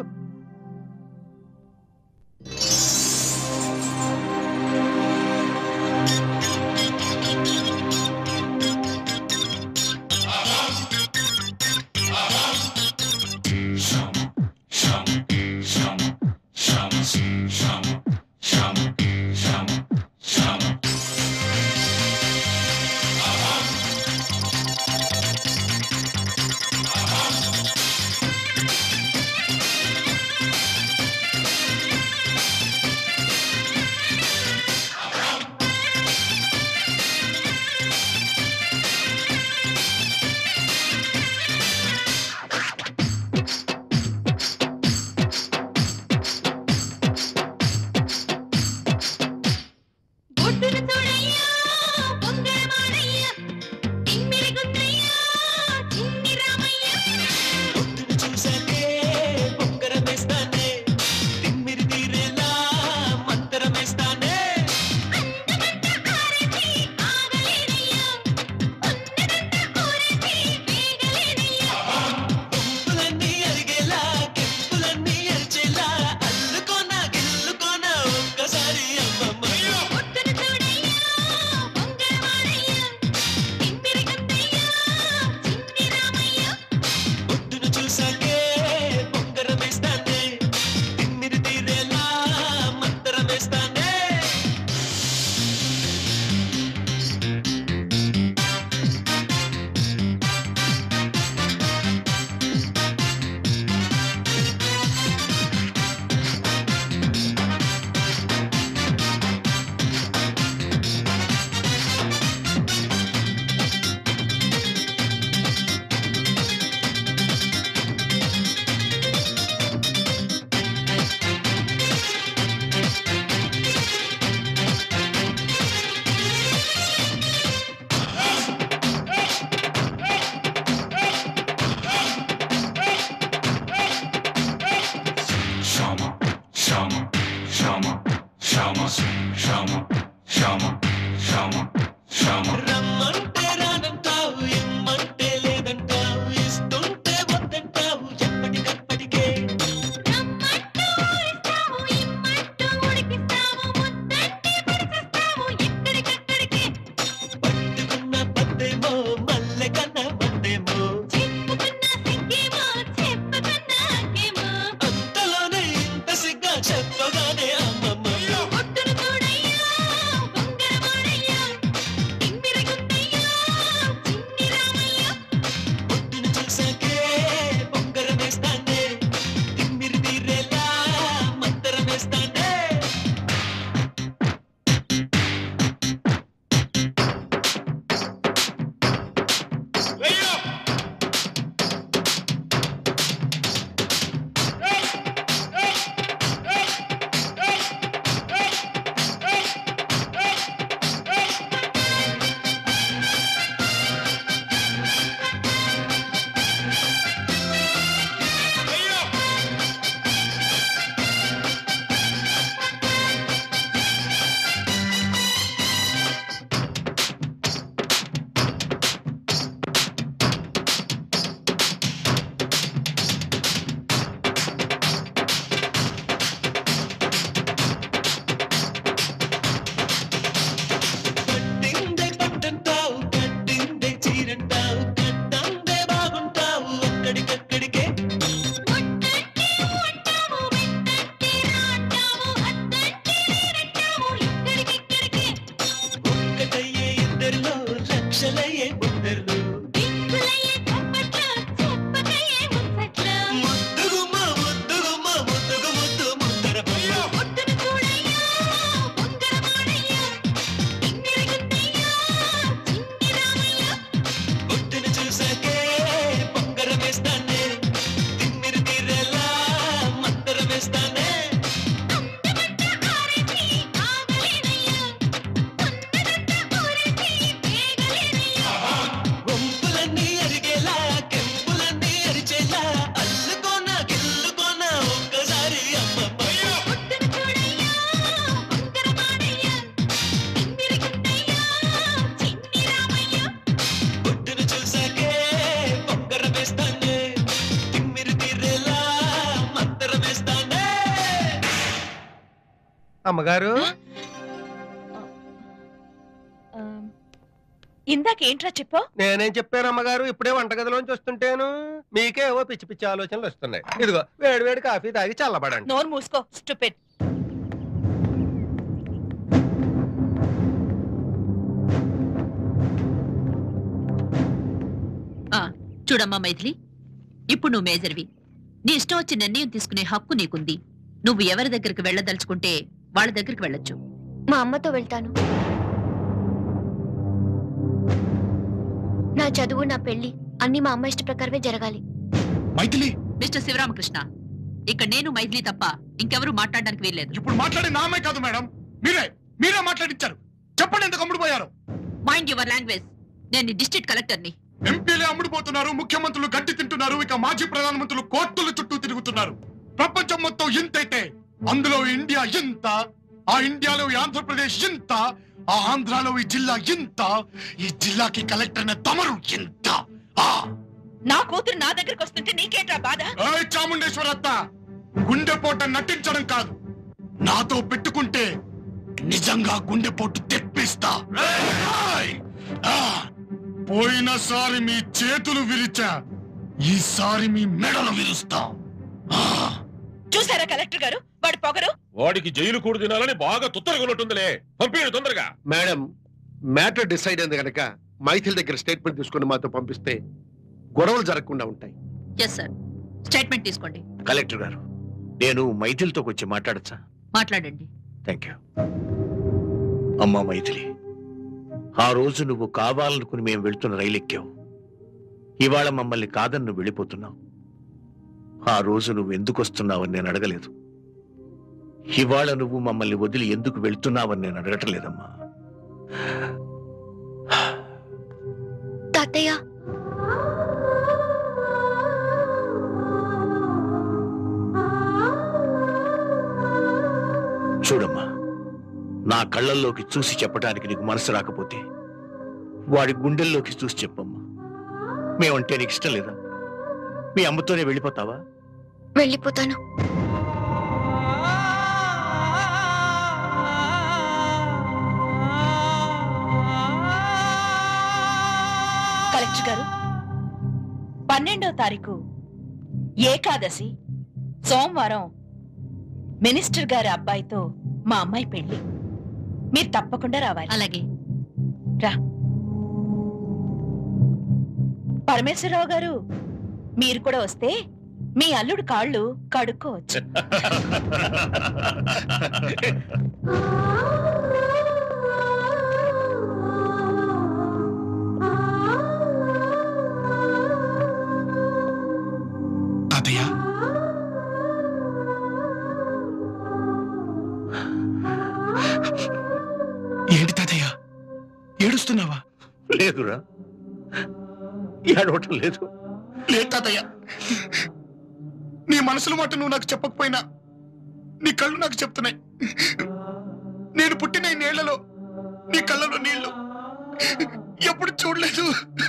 ఆ అమ్మగారు ఇందాక ఏంట్రా చెప్పావు నేనేం చెప్పాను అమ్మగారు ఇప్పుడే వంటగదిలోంచి వస్తుంటేను మీకే ఏవో పిచ్చి పిచ్చి ఆలోచనలు వస్తున్నాయి ఇదిగో వేడి వేడి కాఫీ తాగి చల్లబడండి నోరు మూసుకో స్టూపిడ్ ఆ, చూడమ్మా మైథిలి ఇప్పుడు నువ్వు మేజర్వి నీ ఇష్టం వచ్చి నిర్ణయం తీసుకునే హక్కు నీకుంది నువ్వు ఎవరి దగ్గరికి వెళ్ళదలుచుకుంటే వాళ్ళ దగ్గరికి వెళ్ళొచ్చు మా అమ్మతో వెళ్తాను నా చదువు నా పెళ్లి అన్ని మా అమ్మ ఇష్ట ప్రకారమే జరగాలి మైథిలి మిస్టర్ శివరామకృష్ణ ఇక్కడ నేను మైథిలి తప్ప ఇంకెవరూ మాట్లాడడానికి వీల్లేదు ఇప్పుడు మాట్లాడే నా అమ్మాయి కాదు మేడం మీరే మీరే మాట్లాడించారు చెప్పండి ఎంత కమ్ముడు పోయారు మైండ్ యువర్ లాంగ్వేజ్ నేను డిస్ట్రిక్ట్ కలెక్టర్ని ఎంపీలే అమ్ముడుపోతున్నారు ముఖ్యమంత్రులు గడ్డి తింటున్నారు ఇక మాజీ ప్రధానమంత్రులు కోర్టుల చుట్టూ తిరుగుతున్నారు ప్రపంచం మొత్తం ఇంతైతే అందులో ఇండియా ఇంత ఆ ఇండియాలో ఈ ఆంధ్రప్రదేశ్ ఇంత ఆ ఆంధ్రాలో ఈ జిల్లా ఇంత ఈ జిల్లాకి కలెక్టర్ తమరు ఇంత ఆ నా కూతురు నా దగ్గరికి వస్తుంటే నీకేంట్రా బాధ ఏయ్ చాముండేశ్వరత్త గుండెపోట నటించడం కాదు నాతో పెట్టుకుంటే నిజంగా గుండెపోటు తెప్పిస్తా ఏయ్! ఆ! పోయినసారి మీ చేతులు విరిచా ఈసారి మీ మెడలు విరుస్తా చూసారా కలెక్టర్ గారు వాడి పొగరు వాడికి జైలు కూడు తినాలని బాగా తుత్తరగొన్నట్టుందిలే పంపించడు తొందరగా మేడం మ్యాటర్ డిసైడ్ అయింది కనుక మైథిల్ దగ్గర స్టేట్మెంట్ తీసుకుని మాతో పంపిస్తే గొడవలు జరగకుండా ఉంటాయి ఎస్ సార్ స్టేట్మెంట్ తీసుకోండి కలెక్టర్ గారు నేను మైథిలితో వచ్చి మాట్లాడచ్చా మాట్లాడండి థ్యాంక్ యూ అమ్మా మైథిలి ఆ రోజు నువ్వు కావాలనుకుని మేము వెళ్తున్న రైలు ఎక్కావు ఇవాళ మమ్మల్ని కాదని నువ్వు వెళ్ళిపోతున్నావు ఆ రోజు నువ్వు ఎందుకు వస్తున్నావని నేను అడగలేదు ఇవాళ నువ్వు మమ్మల్ని వదిలి ఎందుకు వెళ్తున్నావని నేను అడగటం లేదమ్మా తాతయ్య చూడమ్మా నా కళ్ళల్లోకి చూసి చెప్పడానికి నీకు మనసు రాకపోతే వాడి గుండెల్లోకి చూసి చెప్పమ్మా మేమంటే నీకు ఇష్టం లేదా మీ అమ్మతోనే వెళ్ళిపోతావా వెళ్ళిపోతాను కలెక్టర్ గారు పన్నెండో తారీఖు ఏకాదశి సోమవారం మినిస్టర్ గారి అబ్బాయితో మా అమ్మాయి పెళ్లి మీరు తప్పకుండా రావాలి అలాగే రా పరమేశ్వరరావు గారు మీరు కూడా వస్తే మీ అల్లుడు కాళ్ళు కడుక్కోవచ్చు తాతయ్య ఏంటి తాతయ్య ఏడుస్తున్నావా లేదురా ఏడవటం లేదు లేదు తాతయ్య నీ మనసులో మాట నువ్వు నాకు చెప్పకపోయినా నీ కళ్ళు నాకు చెప్తున్నాయి నేను పుట్టిన ఈ నీళ్లలో నీ కళ్ళలో నీళ్లు ఎప్పుడు చూడలేదు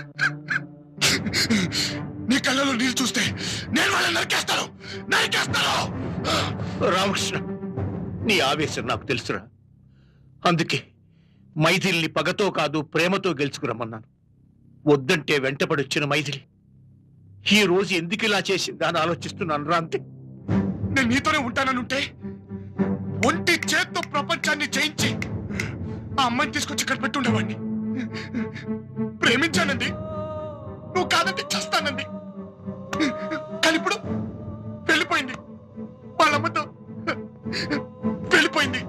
నీ కళ్ళలో నీళ్ళు చూస్తే నేను వాళ్ళని నరికేస్తాను నరికేస్తాను రామకృష్ణ నీ ఆవేశం నాకు తెలుసురా అందుకే మైథిలిని పగతో కాదు ప్రేమతో గెలుచుకురమ్మన్నాను వద్దంటే వెంటబడి వచ్చిన మైథిలి ఈ రోజు ఎందుకు ఇలా చేసిందా అని ఆలోచిస్తున్నాను రా అంతే నేను నీతోనే ఉంటాననుంటే ఒంటి చేత్తో ప్రపంచాన్ని జయించి ఆ అమ్మాయిని తీసుకొచ్చి ఇక్కడ పెట్టుండేవాడిని ప్రేమించానండి నువ్వు కాదంటే చస్తానండి కానీ ఇప్పుడు వెళ్ళిపోయింది వాళ్ళమ్మతో వెళ్ళిపోయింది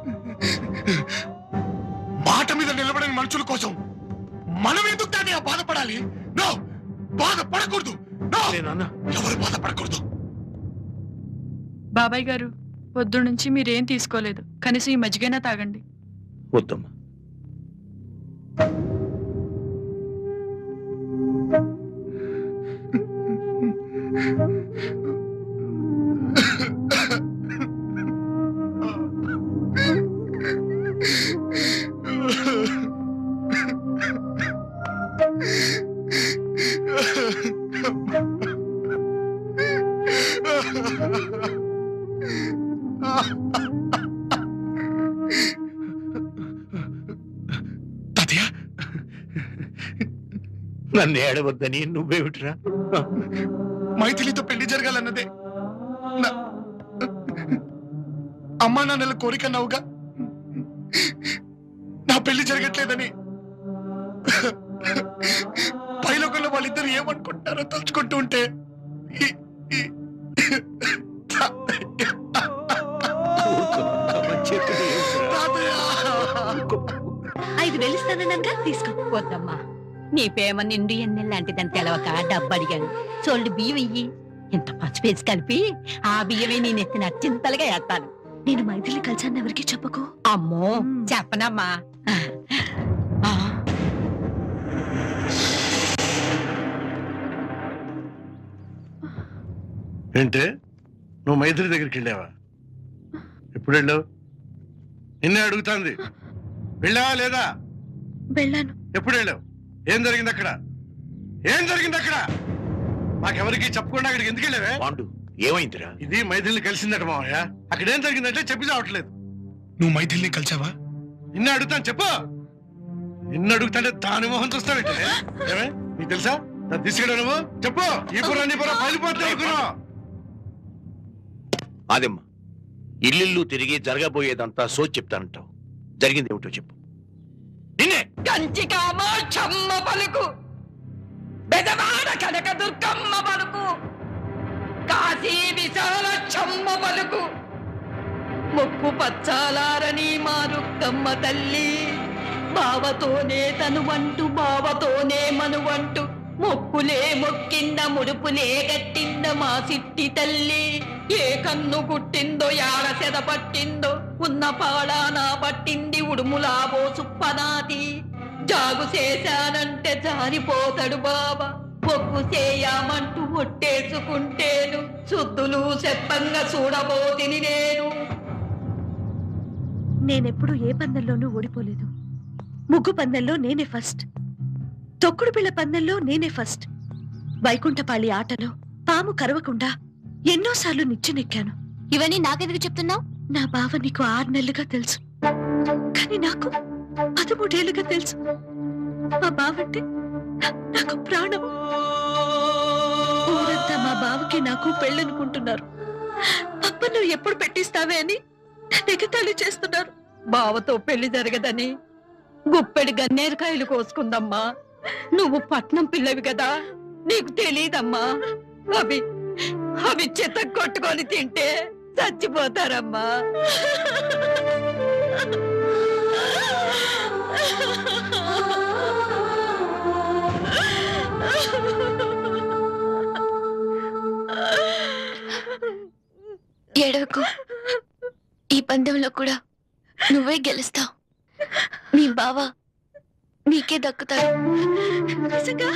మాట మీద నిలబడని మనుషుల కోసం మనం ఎందుకు దాన్ని బాధపడాలి నో బాధపడకూడదు నో ఎవరు బాధపడకూడదు బాబాయ్ గారు పొద్దు నుంచి మీరేం తీసుకోలేదు కనీసం ఈ మజ్జిగైనా తాగండి వద్దమ్మా నన్ను ఏడవద్దని నువ్వేమిట్రా మైథిలితో పెళ్లి జరగాలన్నదే నా- అమ్మా నాన్నల కోరిక నవ్వుగా నా పెళ్లి జరగట్లేదని పైలోకంలో వాళ్ళిద్దరు ఏమనుకుంటారో తలుచుకుంటూ ఉంటే ఈ- ఈ- ఐదు వేలు ఇస్తానన్నానుగా తీసుకో వద్దమ్మా నీ ప్రేమ నిండు ఎన్నెల్లాంటిదని తెలవక డబ్బు అడిగాను చోళ్ళు బియ్యం ఇయ్యి ఇంత పచ్చి పేసి కలిపి ఆ బియ్యమే నేను ఎత్తిన చింతలుగా వేస్తాను నేను మైథిలి కలిసాను ఎవరికి చెప్పకు అమ్మో చెప్పనమ్మా ఆ, ఏంటే నువ్వు మైత్రి దగ్గరికి వెళ్ళావా ఎప్పుడు వెళ్ళావు నిన్నే అడుగుతాంది వెళ్ళావా లేదా వెళ్ళాను ఎప్పుడు వెళ్ళావు ఏం జరిగింది అక్కడ ఏం జరిగింది అక్కడ మాకెవరికి చెప్పకుండా అక్కడికి ఎందుకు వెళ్ళావే పాండు ఏమైందిరా ఇది మైథిలిని కలిసిందట మావయ్య అక్కడ ఏం జరిగిందంటే చెప్పి చావట్లేదు నువ్వు మైథిలిని కలిసావా నిన్ను అడుగుతాను చెప్పు నిన్ను అడుగుతాంటే దాని మొహం చూస్తావేంటి ఏమే నీకు తెలుసా నన్ను తీసుకెళ్ళా నువ్వు చెప్పు ఈ పురా నీ పురా పగిలిపోతుంది అనుకున్నావు ఆదమ్మ ఇల్లిల్లు తిరిగి జరగబోయేదంతా సోచి చెప్తానంటావు జరిగింది ఏమిటో చెప్పు నిన్నే కంచి కామాక్షమ్మ పలుకు బెదవాడ కనక దుర్గమ్మ పలుకు కాశీ విశాలక్షమ్మ పలుకు ముక్కు పచ్చాలారని మారుక్కమ్మ తల్లి బావతోనే తనువంటూ బావతోనే మనువంటూ మొక్కులే మొక్కింద ముడుపులే గట్టింద మా సిట్టి తల్లి ఏ కన్ను గుట్టిందో యాడ సెద పట్టిందో ఉన్న పాడానా పట్టింది ఉడుములా సుప్పనాది జాగు చేశానంటే జారిపోతాడు బాబా పొక్కు చేయమంటూ ఒట్టేసుకుంటేను శుద్ధులు చెప్పంగా చూడబోతిని నేను నేనెప్పుడు ఏ పందెంలోనూ ఓడిపోలేదు ముగ్గు పందెంలో నేనే ఫస్ట్ తొక్కుడు పిల్ల పందెంలో నేనే ఫస్ట్ వైకుంఠపాళి ఆటలో పాము కరవకుండా ఎన్నోసార్లు నిచ్చెనెక్కాను ఇవన్నీ నాకెందుకు చెప్తున్నావు నా బావ నీకు ఆరు నెలలుగా తెలుసు కానీ నాకు పదమూడేళ్లుగా తెలుసు మా బావంటే నాకు ప్రాణం ఊరంతా మా బావకి నాకు పెళ్ళనుకుంటున్నారు పప్పను ఎప్పుడు పెట్టిస్తావే అని ఎగతాళి చేస్తున్నారు బావతో పెళ్లి జరగదని గుప్పెడి గన్నేరకాయలు కోసుకుందమ్మా నువ్వు పట్నం పిల్లవి కదా నీకు తెలీదమ్మా అవి అవి చెత్త కొట్టుకొని తింటే చచ్చిపోతారమ్మా ఏడవకు ఈ పందెంలో కూడా నువ్వే గెలుస్తావు మీ బావ నీకే దక్కుతాడు నిజంగా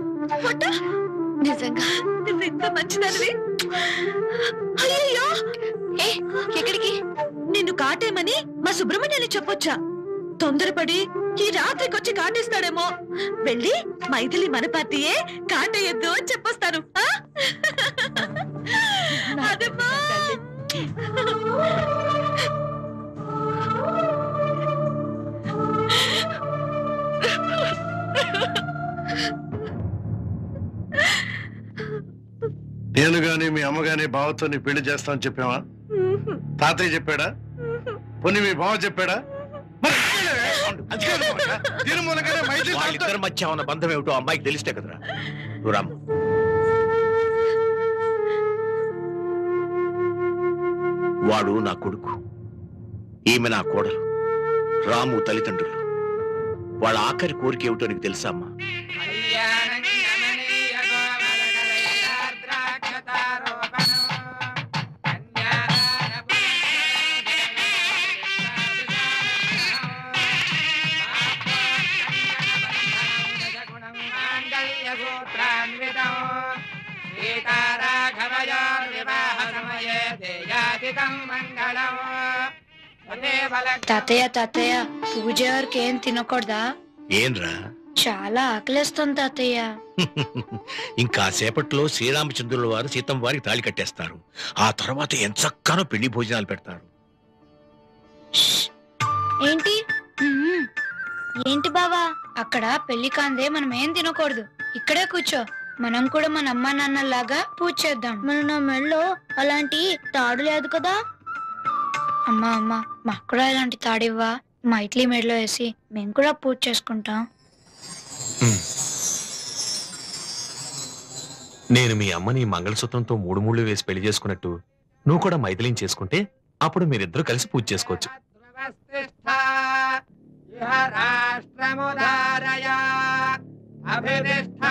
నిజంగా నువ్వెంత మంచిదానివి అయ్యయ్యో ఏ ఎక్కడికి నిన్ను కాటేమని మా సుబ్రహ్మణ్యాన్ని చెప్పొచ్చా తొందరపడి ఈ రాత్రికి వచ్చి కాటేస్తాడేమో వెళ్ళి మైథిలి మన పార్టీయే కాటేయద్దు అని చెప్పొస్తాను ఆ? అదమ్మా నేను గాని మీ అమ్మ గాని బావతో నీ పెళ్లి చేస్తామని చెప్పావా తాతయ్య చెప్పాడా పోనీ మీ బావ చెప్పాడా మరి అది కాదు మావయ్య. దీని మూలంగానే మైత్రి వాళ్ళిద్దరి మధ్య ఉన్న బంధం ఏమిటో అమ్మాయికి తెలిస్తే కదరా నువ్వు రామ్మ వాడు నా కొడుకు ఈమె నా కోడలు రాము తల్లిదండ్రులు వాళ్ళ ఆఖరి కోరిక ఏమిటో నీకు తెలుసా అమ్మా తాతయ్య తాతయ్య పూజ ఎవరికి ఏం తినకూడదా ఏంరా చాలా ఆకలేస్తుంది తాతయ్య ఇంకా సేపట్లో శ్రీరామచంద్రుల వారు సీతం వారికి తాళి కట్టేస్తారు ఆ తర్వాత ఎంచక్కానో పెళ్లి భోజనాలు పెడతారు ఏంటి ఏంటి బావా అక్కడ పెళ్లి కాందే మనం ఏం తినకూడదు ఇక్కడే కూర్చో మనం కూడా మన అమ్మా నాన్నలాగా పూజ చేద్దాం మన నా మెళ్ళో అలాంటి తాడు లేదు కదా అమ్మా అమ్మా మాకు కూడా ఇలాంటి తాడివ్వా మా ఇడ్లీ మెడలో వేసి మేము కూడా పూజ చేసుకుంటాం నేను మీ అమ్మని మంగళసూత్రంతో మూడు మూడు వేసి పెళ్లి చేసుకున్నట్టు నువ్వు కూడా మైథిలిని చేసుకుంటే అప్పుడు మీరిద్దరూ కలిసి పూజ చేసుకోవచ్చు రాష్ట్రముదారయ అభినిష్ట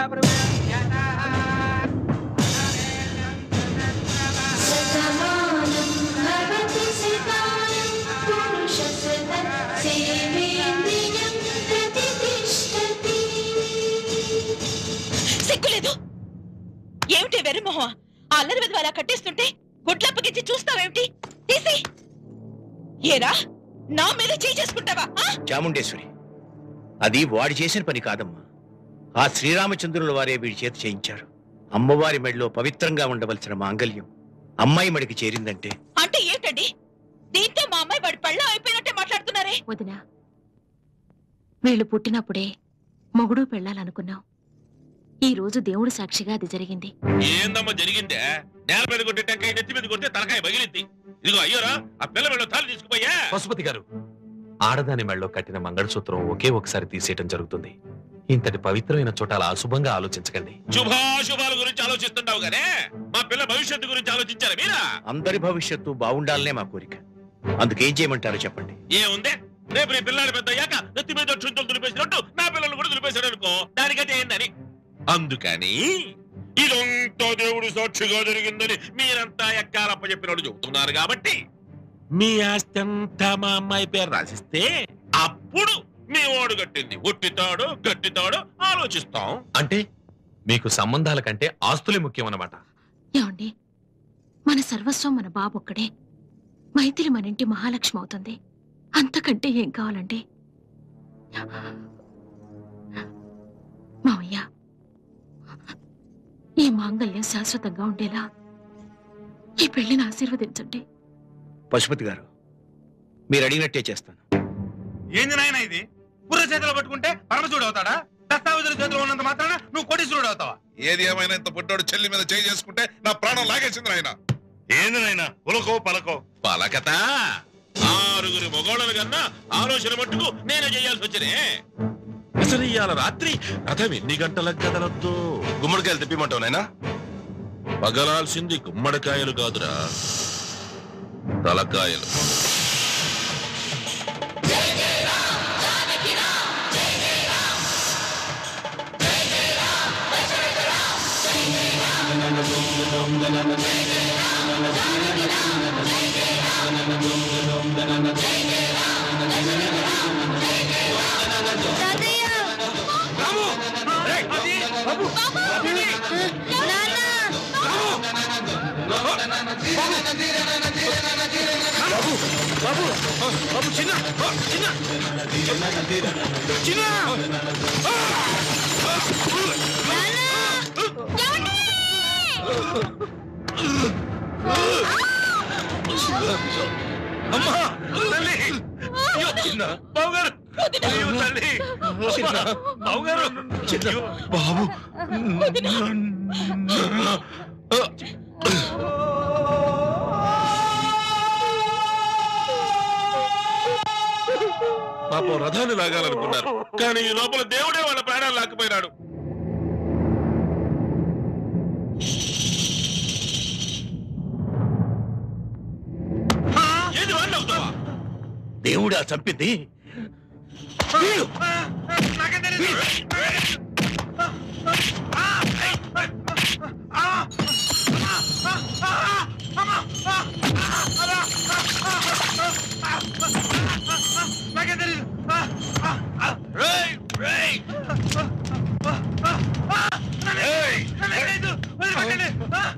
సిగ్గులేదు ఏమిటి వెర్రిమొహ ఆ అల్లరి మీద అలా కట్టేస్తుంటే గుడ్లప్పగిచ్చి చూస్తావేమిటి తీసి ఏరా నా మీద చేయి చేసుకుంటావా ఆ? చాముండేశ్వరి అది వాడు చేసిన పని కాదమ్మా ఆ శ్రీరామచంద్రుల వారే వీడి చేత చేయించారు అమ్మవారి మెడలో పవిత్రంగా ఉండవలసిన మాంగల్యం అమ్మాయి మడికి చేరిందంటే అంటే ఏంటండి దీంతో మా అమ్మాయి వాడి పళ్ళ అయిపోయినట్టే మాట్లాడుతున్నారే వదినా వీళ్ళు పుట్టినప్పుడే మొగుడు పెళ్ళాలనుకున్నాం ఈ రోజు దేవుడు సాక్షిగా అది జరిగింది ఏందమ్మా జరిగిందే నేల మీద కొట్టే టెంకాయ నెత్తి మీద కొడితే తలకాయ పగిలింది ఇదిగో అయ్యోరా ఆ పిల్ల మెళ్ళో తాళి తీసుకుపోయా పశుపతి గారు ఆడదాని మెళ్ళలో కట్టిన మంగళసూత్రం ఒకే ఒకసారి తీసేయటం జరుగుతుంది ఇంతటి పవిత్రమైన చోట అలా అశుభంగా ఆలోచించకండి శుభాశుభాల గురించి ఆలోచిస్తుంటావు గానే మా పిల్ల భవిష్యత్తు గురించి ఆలోచించారా మీరా అందరి భవిష్యత్తు బాగుండాలనే మా కోరిక అందుకేం చేయమంటారో చెప్పండి ఏముంది రేపు నీ పిల్లాడి పెద్ద అయ్యాక నెత్తి మీద చుంచులు దులిపేసినట్టు నా పిల్లలు కూడా దులిపేశాడు అనుకో దానికైతే ఏందని అందుకని ఇదంతా దేవుడు సాక్షిగా జరిగిందని మీరంతా ఎక్కాలప్ప చెప్పినట్టు చెబుతున్నారు కాబట్టి మీ ఆస్తి అంతా మా అమ్మాయి పేరు రాసిస్తే అప్పుడు మీ ఓడు కట్టింది ఒట్టితాడు గట్టితాడు ఆలోచిస్తాం అంటే మీకు సంబంధాల కంటే ఆస్తులే ముఖ్యం అన్నమాట ఏమండి మన సర్వస్వం మన బాబు ఒక్కడే మైథిలి మన ఇంటి మహాలక్ష్మి అవుతుంది అంతకంటే ఏం కావాలండి మావయ్య ఈ మాంగల్యం శాశ్వతంగా ఉండేలా ఈ పెళ్లిని ఆశీర్వదించండి పశుపతి గారు మీరు అడిగినట్టే చేస్తాను ఏంది నాయన ఇది బుర్ర చేతిలో పట్టుకుంటే పరమశివుడు అవుతాడా దస్తావేజుల చేతిలో ఉన్నంత మాత్రాన నువ్వు కోటీశ్వరుడు అవుతావా ఏది ఏమైనా ఇంత పుట్టాడు చెల్లి మీద చేయి చేసుకుంటే నా ప్రాణం లాగేసింది ఆయన ఏంది నాయన పులకో పలకో పలకత ఆరుగురి మొగోళ్ళను కన్నా ఆలోచన మట్టుకు నేనే చేయాల్సి వచ్చినే అసలు ఇవాళ రాత్రి రథం ఎన్ని గంటలకు కదలొద్దు గుమ్మడికాయలు తెప్పిమంటావు నాయనా పగలాల్సింది గుమ్మడికాయలు కాదురా తలకాయలు బాబు బాబు బాబు చిన్న చిన్న చిన్న అమ్మా తల్లి అయ్యో, చిన్న బావగారు అయ్యో తల్లి చిన్న బావగారు చిన్న బాబు పాపం రథాన్ని లాగాలనుకున్నారు కానీ ఈ లోపల దేవుడే వాళ్ళ ప్రాణాలు లాక్కుపోయినాడు ఏది వాడిని అవుతావా దేవుడా చంపింది వీడు. నాకే తెలీదు రేయ్ రేయ్ ఏయ్! నాకు తెలీదు. వదిలిపెట్టండి.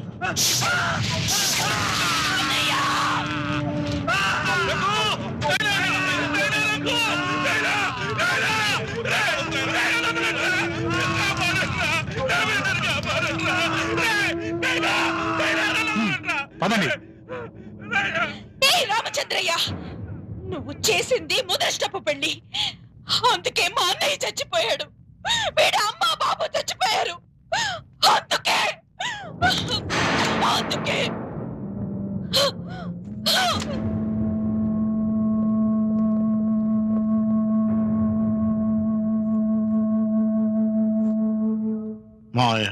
పదండి ఏయ్ రామచంద్రయ్య నువ్వు చేసింది ముదష్టపు పెళ్లి అందుకే మా అన్నయ్య చచ్చిపోయాడు వీడు అమ్మ బాబు చచ్చిపోయారు ఎందుకే మావయ్య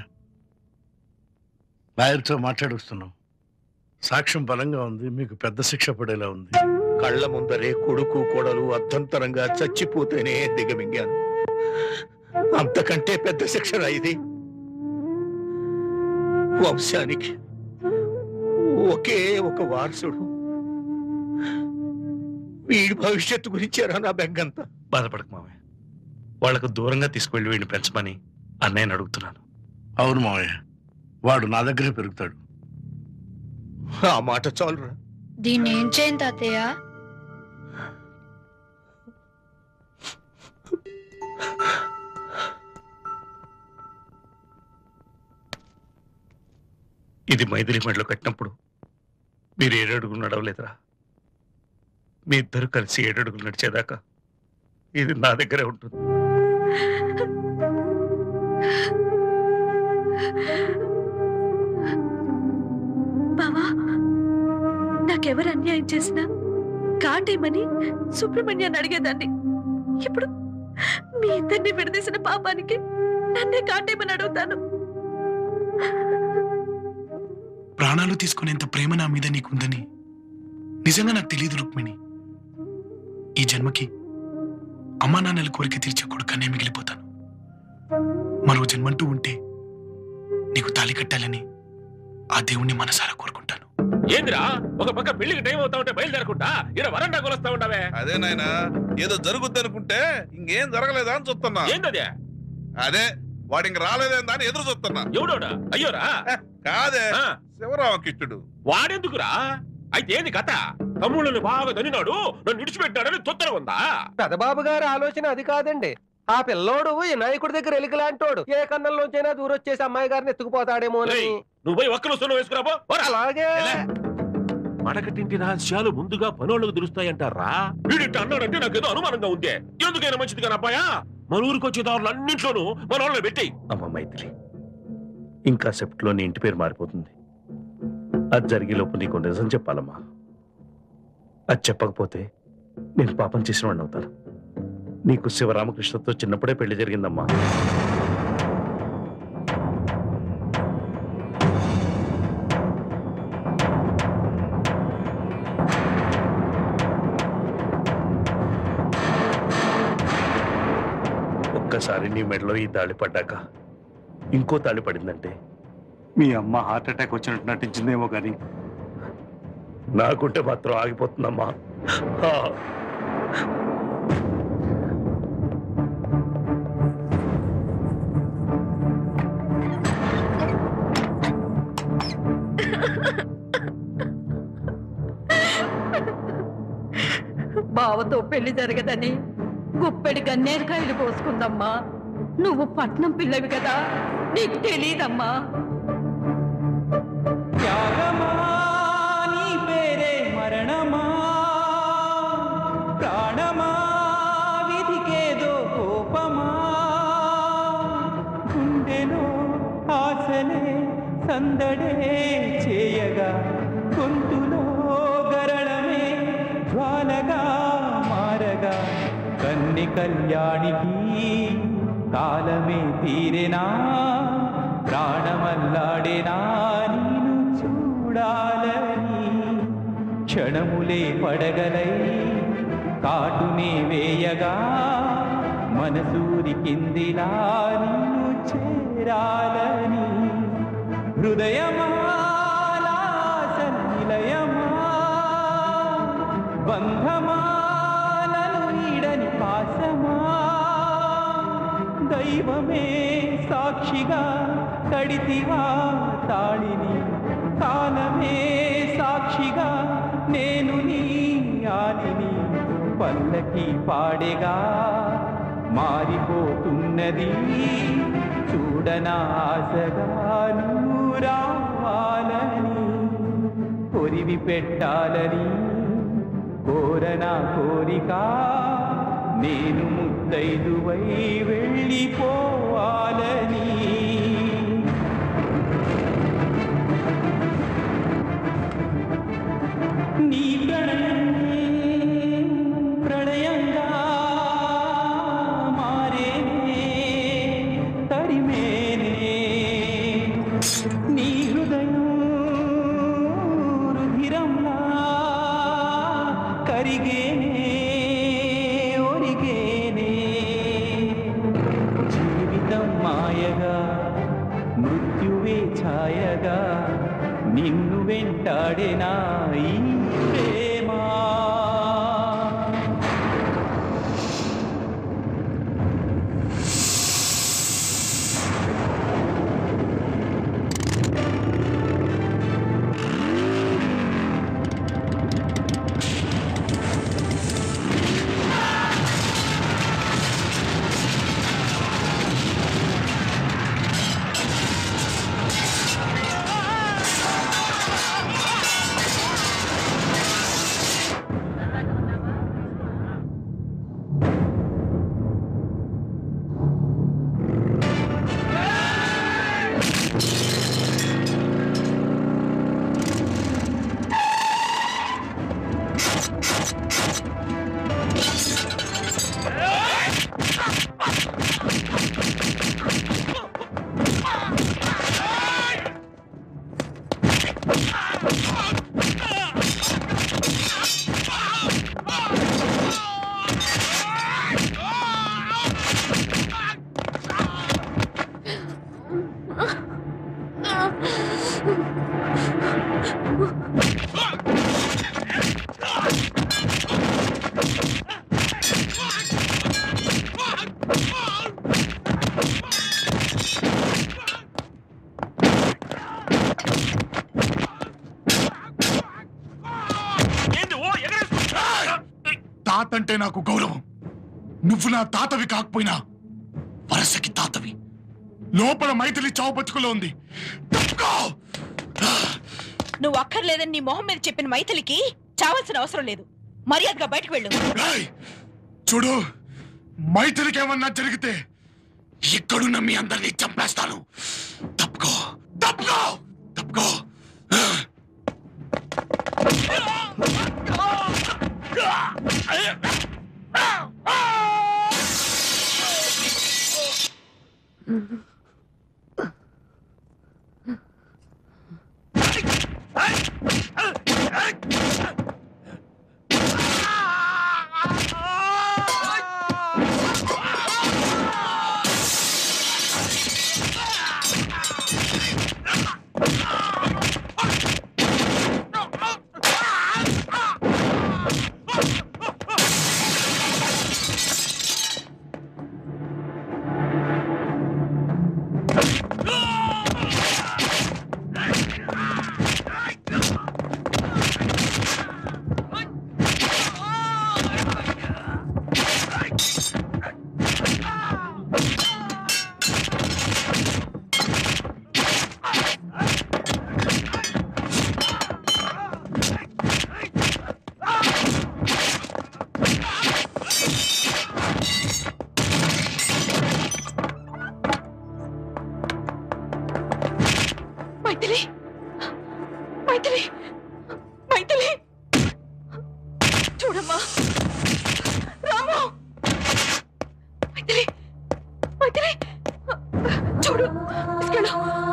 లాయర్తో మాట్లాడుస్తున్నాం సాక్ష్యం బలంగా ఉంది మీకు పెద్ద శిక్ష పడేలా ఉంది కళ్ళ ముందరే కొడుకు కోడలు అర్ధంతరంగా చచ్చిపోతేనే దిగమింగాను అంతకంటే పెద్ద శిక్షణ ఇది వంశానికి ఒకే ఒక వారసుడు వీడి భవిష్యత్తు గురించేరా నా బెంగంతా బాధపడకు మావయ్య వాళ్ళకు దూరంగా తీసుకువెళ్ళి వీడిని పెంచమని అన్నయ్యని అడుగుతున్నాను అవును మావయ్య వాడు నా దగ్గరే పెరుగుతాడు ఆ మాట చాలురా దీన్ని ఏం చేయను తాతయ్య ఇది మైథిలి మెడలో కట్టినప్పుడు మీరు ఏడడుగులు నడవలేదురా మీ ఇద్దరు కలిసి ఏడడుగులు నడిచేదాకా ఇది నా దగ్గరే ఉంటుంది బావా నాకెవరు అన్యాయం చేసినా కాటేమని సుబ్రహ్మణ్యాన్ని అడిగేదాన్ని ఇప్పుడు మీ ఇద్దరిని విడదీసిన పాపానికి నన్నే కాటేమని అడుగుతాను ప్రాణాలు తీసుకునేంత ప్రేమ నా మీద నీకుందని నిజంగా నాకు తెలియదు రుక్మిణి ఈ జన్మకి అమ్మా నాన్నల కోరిక తీర్చే కొడుకనే మిగిలిపోతాను మరో జన్మంటూ ఉంటే నీకు తాళి కట్టాలని ఆ దేవుణ్ణి మనసారా కోరుకుంటాను ఏందిరా ఒక పక్క పెళ్లికి టైం అవుతా ఉంటే బయలుదేరకుండా ఇక్కడ వరండా కొలుస్తా ఉండవే అదే నాయనా ఏదో జరుగుద్ది అనుకుంటే ఇంకేం జరగలేదా అని చూస్తున్నా ఏందదే అదే వాడు ఇంక రాలేదేందా అని ఎదురు చూస్తున్నా ఎవడోడా అయ్యోరా కాదే శివరామకృష్ణుడు వాడెందుకురా అయితే ఏంది కథ తమ్ముళ్ళని బాగా తనినాడు నన్ను విడిచిపెట్టాడని తొత్తర ఉందా పెదబాబు గారి ఆలోచన అది కాదండి ఆ పిల్లోడు ఈ నాయకుడి దగ్గర ఎలికలాంటోడు ఏ కన్నంలోంచైనా దూరొచ్చేసి అమ్మాయి గారిని ఎత్తుకుపోతాడేమో అని నువ్వు పోయి ఒక్కరు సున్నం వేసుకురాబో అలాగే మడకటింటి రహస్యాలు ముందుగా పనోళ్ళకు తెలుస్తాయంటారా వీడింట అన్నాడంటే నాకేదో అనుమానంగా ఉంది ఎందుకైనా మంచిది కానీ అబ్బాయా మన ఊరికి వచ్చే దారులు అన్నింట్లోనూ మన వాళ్ళని పెట్టాయి అమ్మ మైథిలి ఇంకా సెప్ట్లో నీ ఇంటి పేరు మారిపోతుంది అది జరిగేలోపు నీకు నిజం చెప్పాలమ్మా అది చెప్పకపోతే నేను పాపం చేసిన వాడిని అవుతాను నీకు శివరామకృష్ణతో చిన్నప్పుడే పెళ్లి జరిగిందమ్మా ఒక్కసారి నీ మెడలో ఈ తాళి పడ్డాక ఇంకో తాళి పడిందంటే మీ అమ్మ హార్ట్ అటాక్ వచ్చినట్టు నటించిందేమో కానీ నాకుంటే మాత్రం ఆగిపోతుందమ్మా ఆ. బావతో పెళ్లి జరగదని గుప్పెడి గన్నేరుకాయలు పోసుకుందమ్మా నువ్వు పట్నం పిల్లవి కదా నీకు తెలియదమ్మా త్యాగమా నీ పేరే మరణమా ప్రాణమా విధికేదో కోపమా గుండెలో ఆశలే సందడే చేయగా గొంతులో గరళమే జ్వాలగా మారగా కన్ని కళ్యాణికి కాలమే తీరెనా ప్రాణమల్లాడేనా నేను చూడాలని క్షణములే పడగలై కాటునే వేయగా మనసూరి కిందిలా నిన్ను చేరాలని హృదయమాలాసన నిలయమా బంధమాలను నీడని పాసమా దైవమే సాక్షిగా కడితివా తాళిని కాలమే సాక్షిగా నేను నీ ఆలిని పల్లకి పాడేగా మారిపోతున్నది చూడనా ఆశగా నువ్వు రావాలని కొరివి పెట్టాలని కోరనా కోరిక నేను ముద్దైదువై వెళ్ళిపోవాలని కరిగేనే ఒరిగేనే జీవితం మాయగా మృత్యువే ఛాయగా నిన్ను వెంటాడేనా ఈ ప్రేమా తాత అంటే నాకు గౌరవం నువ్వు నా తాతవి కాకపోయినా వరసకి తాతవి లోపల మైథిలి చావు బతుకులో ఉంది తప్పుకో! నువ్వు అక్కర్లేదని నీ మొహం మీద చెప్పిన మైథిలికి చావాల్సిన అవసరం లేదు మర్యాదగా బయటకు వెళ్ళు ఏయ్! చూడు మైథిలికి ఏమన్నా జరిగితే ఇక్కడున్న మీ అందరినీ చంపేస్తాను తప్పుకో తప్పుకో తప్పుకో మైథిలి మైథిలి మైథిలి చూడమ్మా రాము మైథిలి మైథిలి చూడు తీసుకెళ్ళు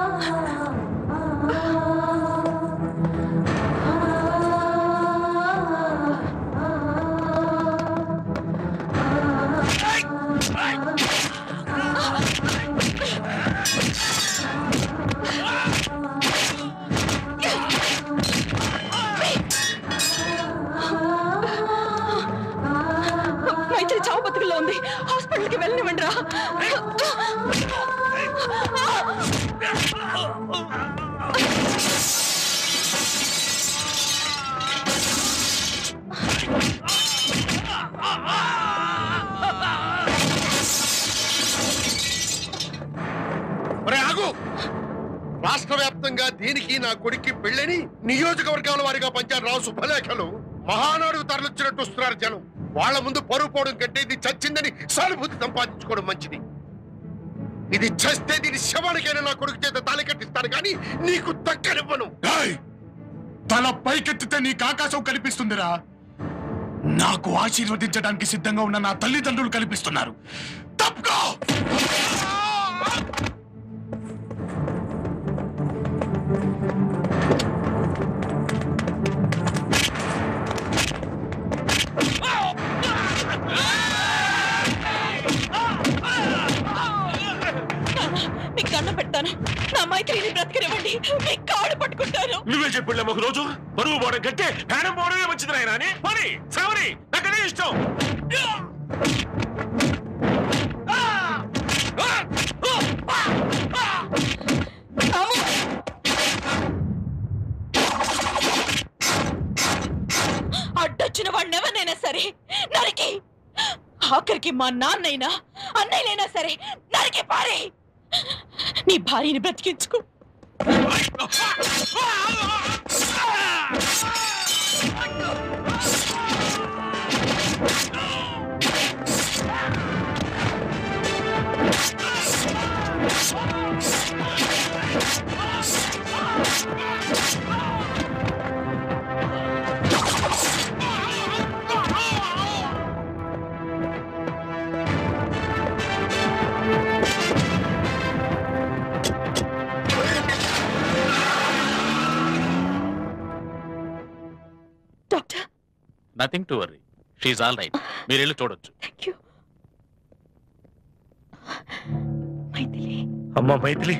మైత్రి చావు బతుకుల్లో ఉంది హాస్పిటల్కి వెళ్ళనివ్వండి రా ఒరే ఆగు రాష్ట్ర వ్యాప్తంగా దీనికి నా కొడుక్కి పెళ్ళని నియోజకవర్గాల వారిగా పంచారు రావు శుభలేఖలు మహానాడు తరలిచ్చినట్టు వస్తున్నారు జనం వాళ్ళ ముందు పరువు పోవడం కంటే ఇది చచ్చిందని సానుభూతి సంపాదించుకోవడం మంచిది ఇది చస్తే దీని శవానికైనా నా కొడుకు చేత తాళి కట్టిస్తాను కానీ నీకు దక్కనివ్వను ఏయ్! తల పైకెత్తితే నీకు ఆకాశం కనిపిస్తుందిరా నాకు ఆశీర్వదించడానికి సిద్ధంగా ఉన్న నా తల్లిదండ్రులు కనిపిస్తున్నారు తప్పుకో వదిలేయండి మీ కాళ్ళు పట్టుకుంటాను నువ్వే చెప్పిళ్ళం ఒక రోజు బరువు పోవడం కంటే ప్రాణం పోవడమే మంచిది నాయనా అని పోనీ శ్రావణి నాకదే ఇష్టం అడ్డొచ్చిన వాడిని ఎవరినైనా సరే నరికి ఆఖరికి మా నాన్నైనా అన్నయ్యలైనా సరే నరికి పారే నీ భార్యని బ్రతికించుకో doctor nothing to worry she's all right మీరు వెళ్ళి చూడొచ్చు అమ్మా మైథిలి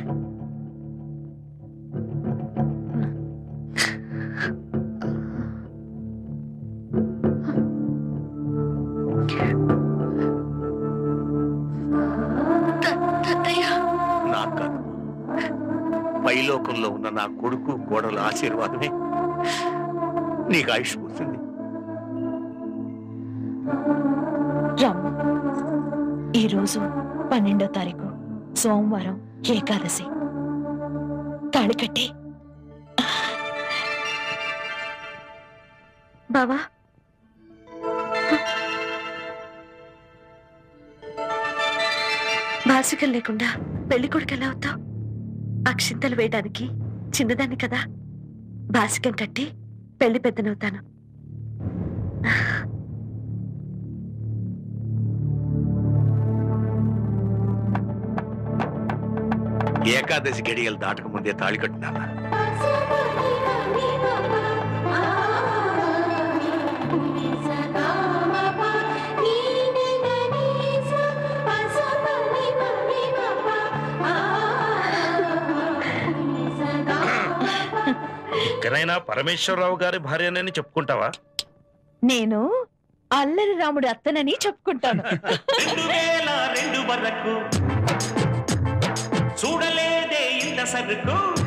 నాకు కాదు పైలోకంలో ఉన్న నా కొడుకు కోడల ఆశీర్వాదమే నీకు ఆయుష్ పోతుంది రాము ఈరోజు పన్నెండో తారీఖు సోమవారం ఏకాదశి తాళి కట్టి బావా బాసికలు లేకుండా పెళ్లి కొడుకు ఎలా అవుతావు అక్షింతలు వేయడానికి చిన్నదాన్ని కదా బాసికం కట్టి పెళ్లి పెద్దనవుతాను ఏకాదశి గడియలు దాటక ముందే తాళి కట్టినానా ఇకనైనా పరమేశ్వరరావు గారి భార్యనని చెప్పుకుంటావా నేను అల్లరి రాముడి అత్తనని చెప్పుకుంటాను రెండు వేల రెండు వరకు చూడలేదే ఇంత సరుకు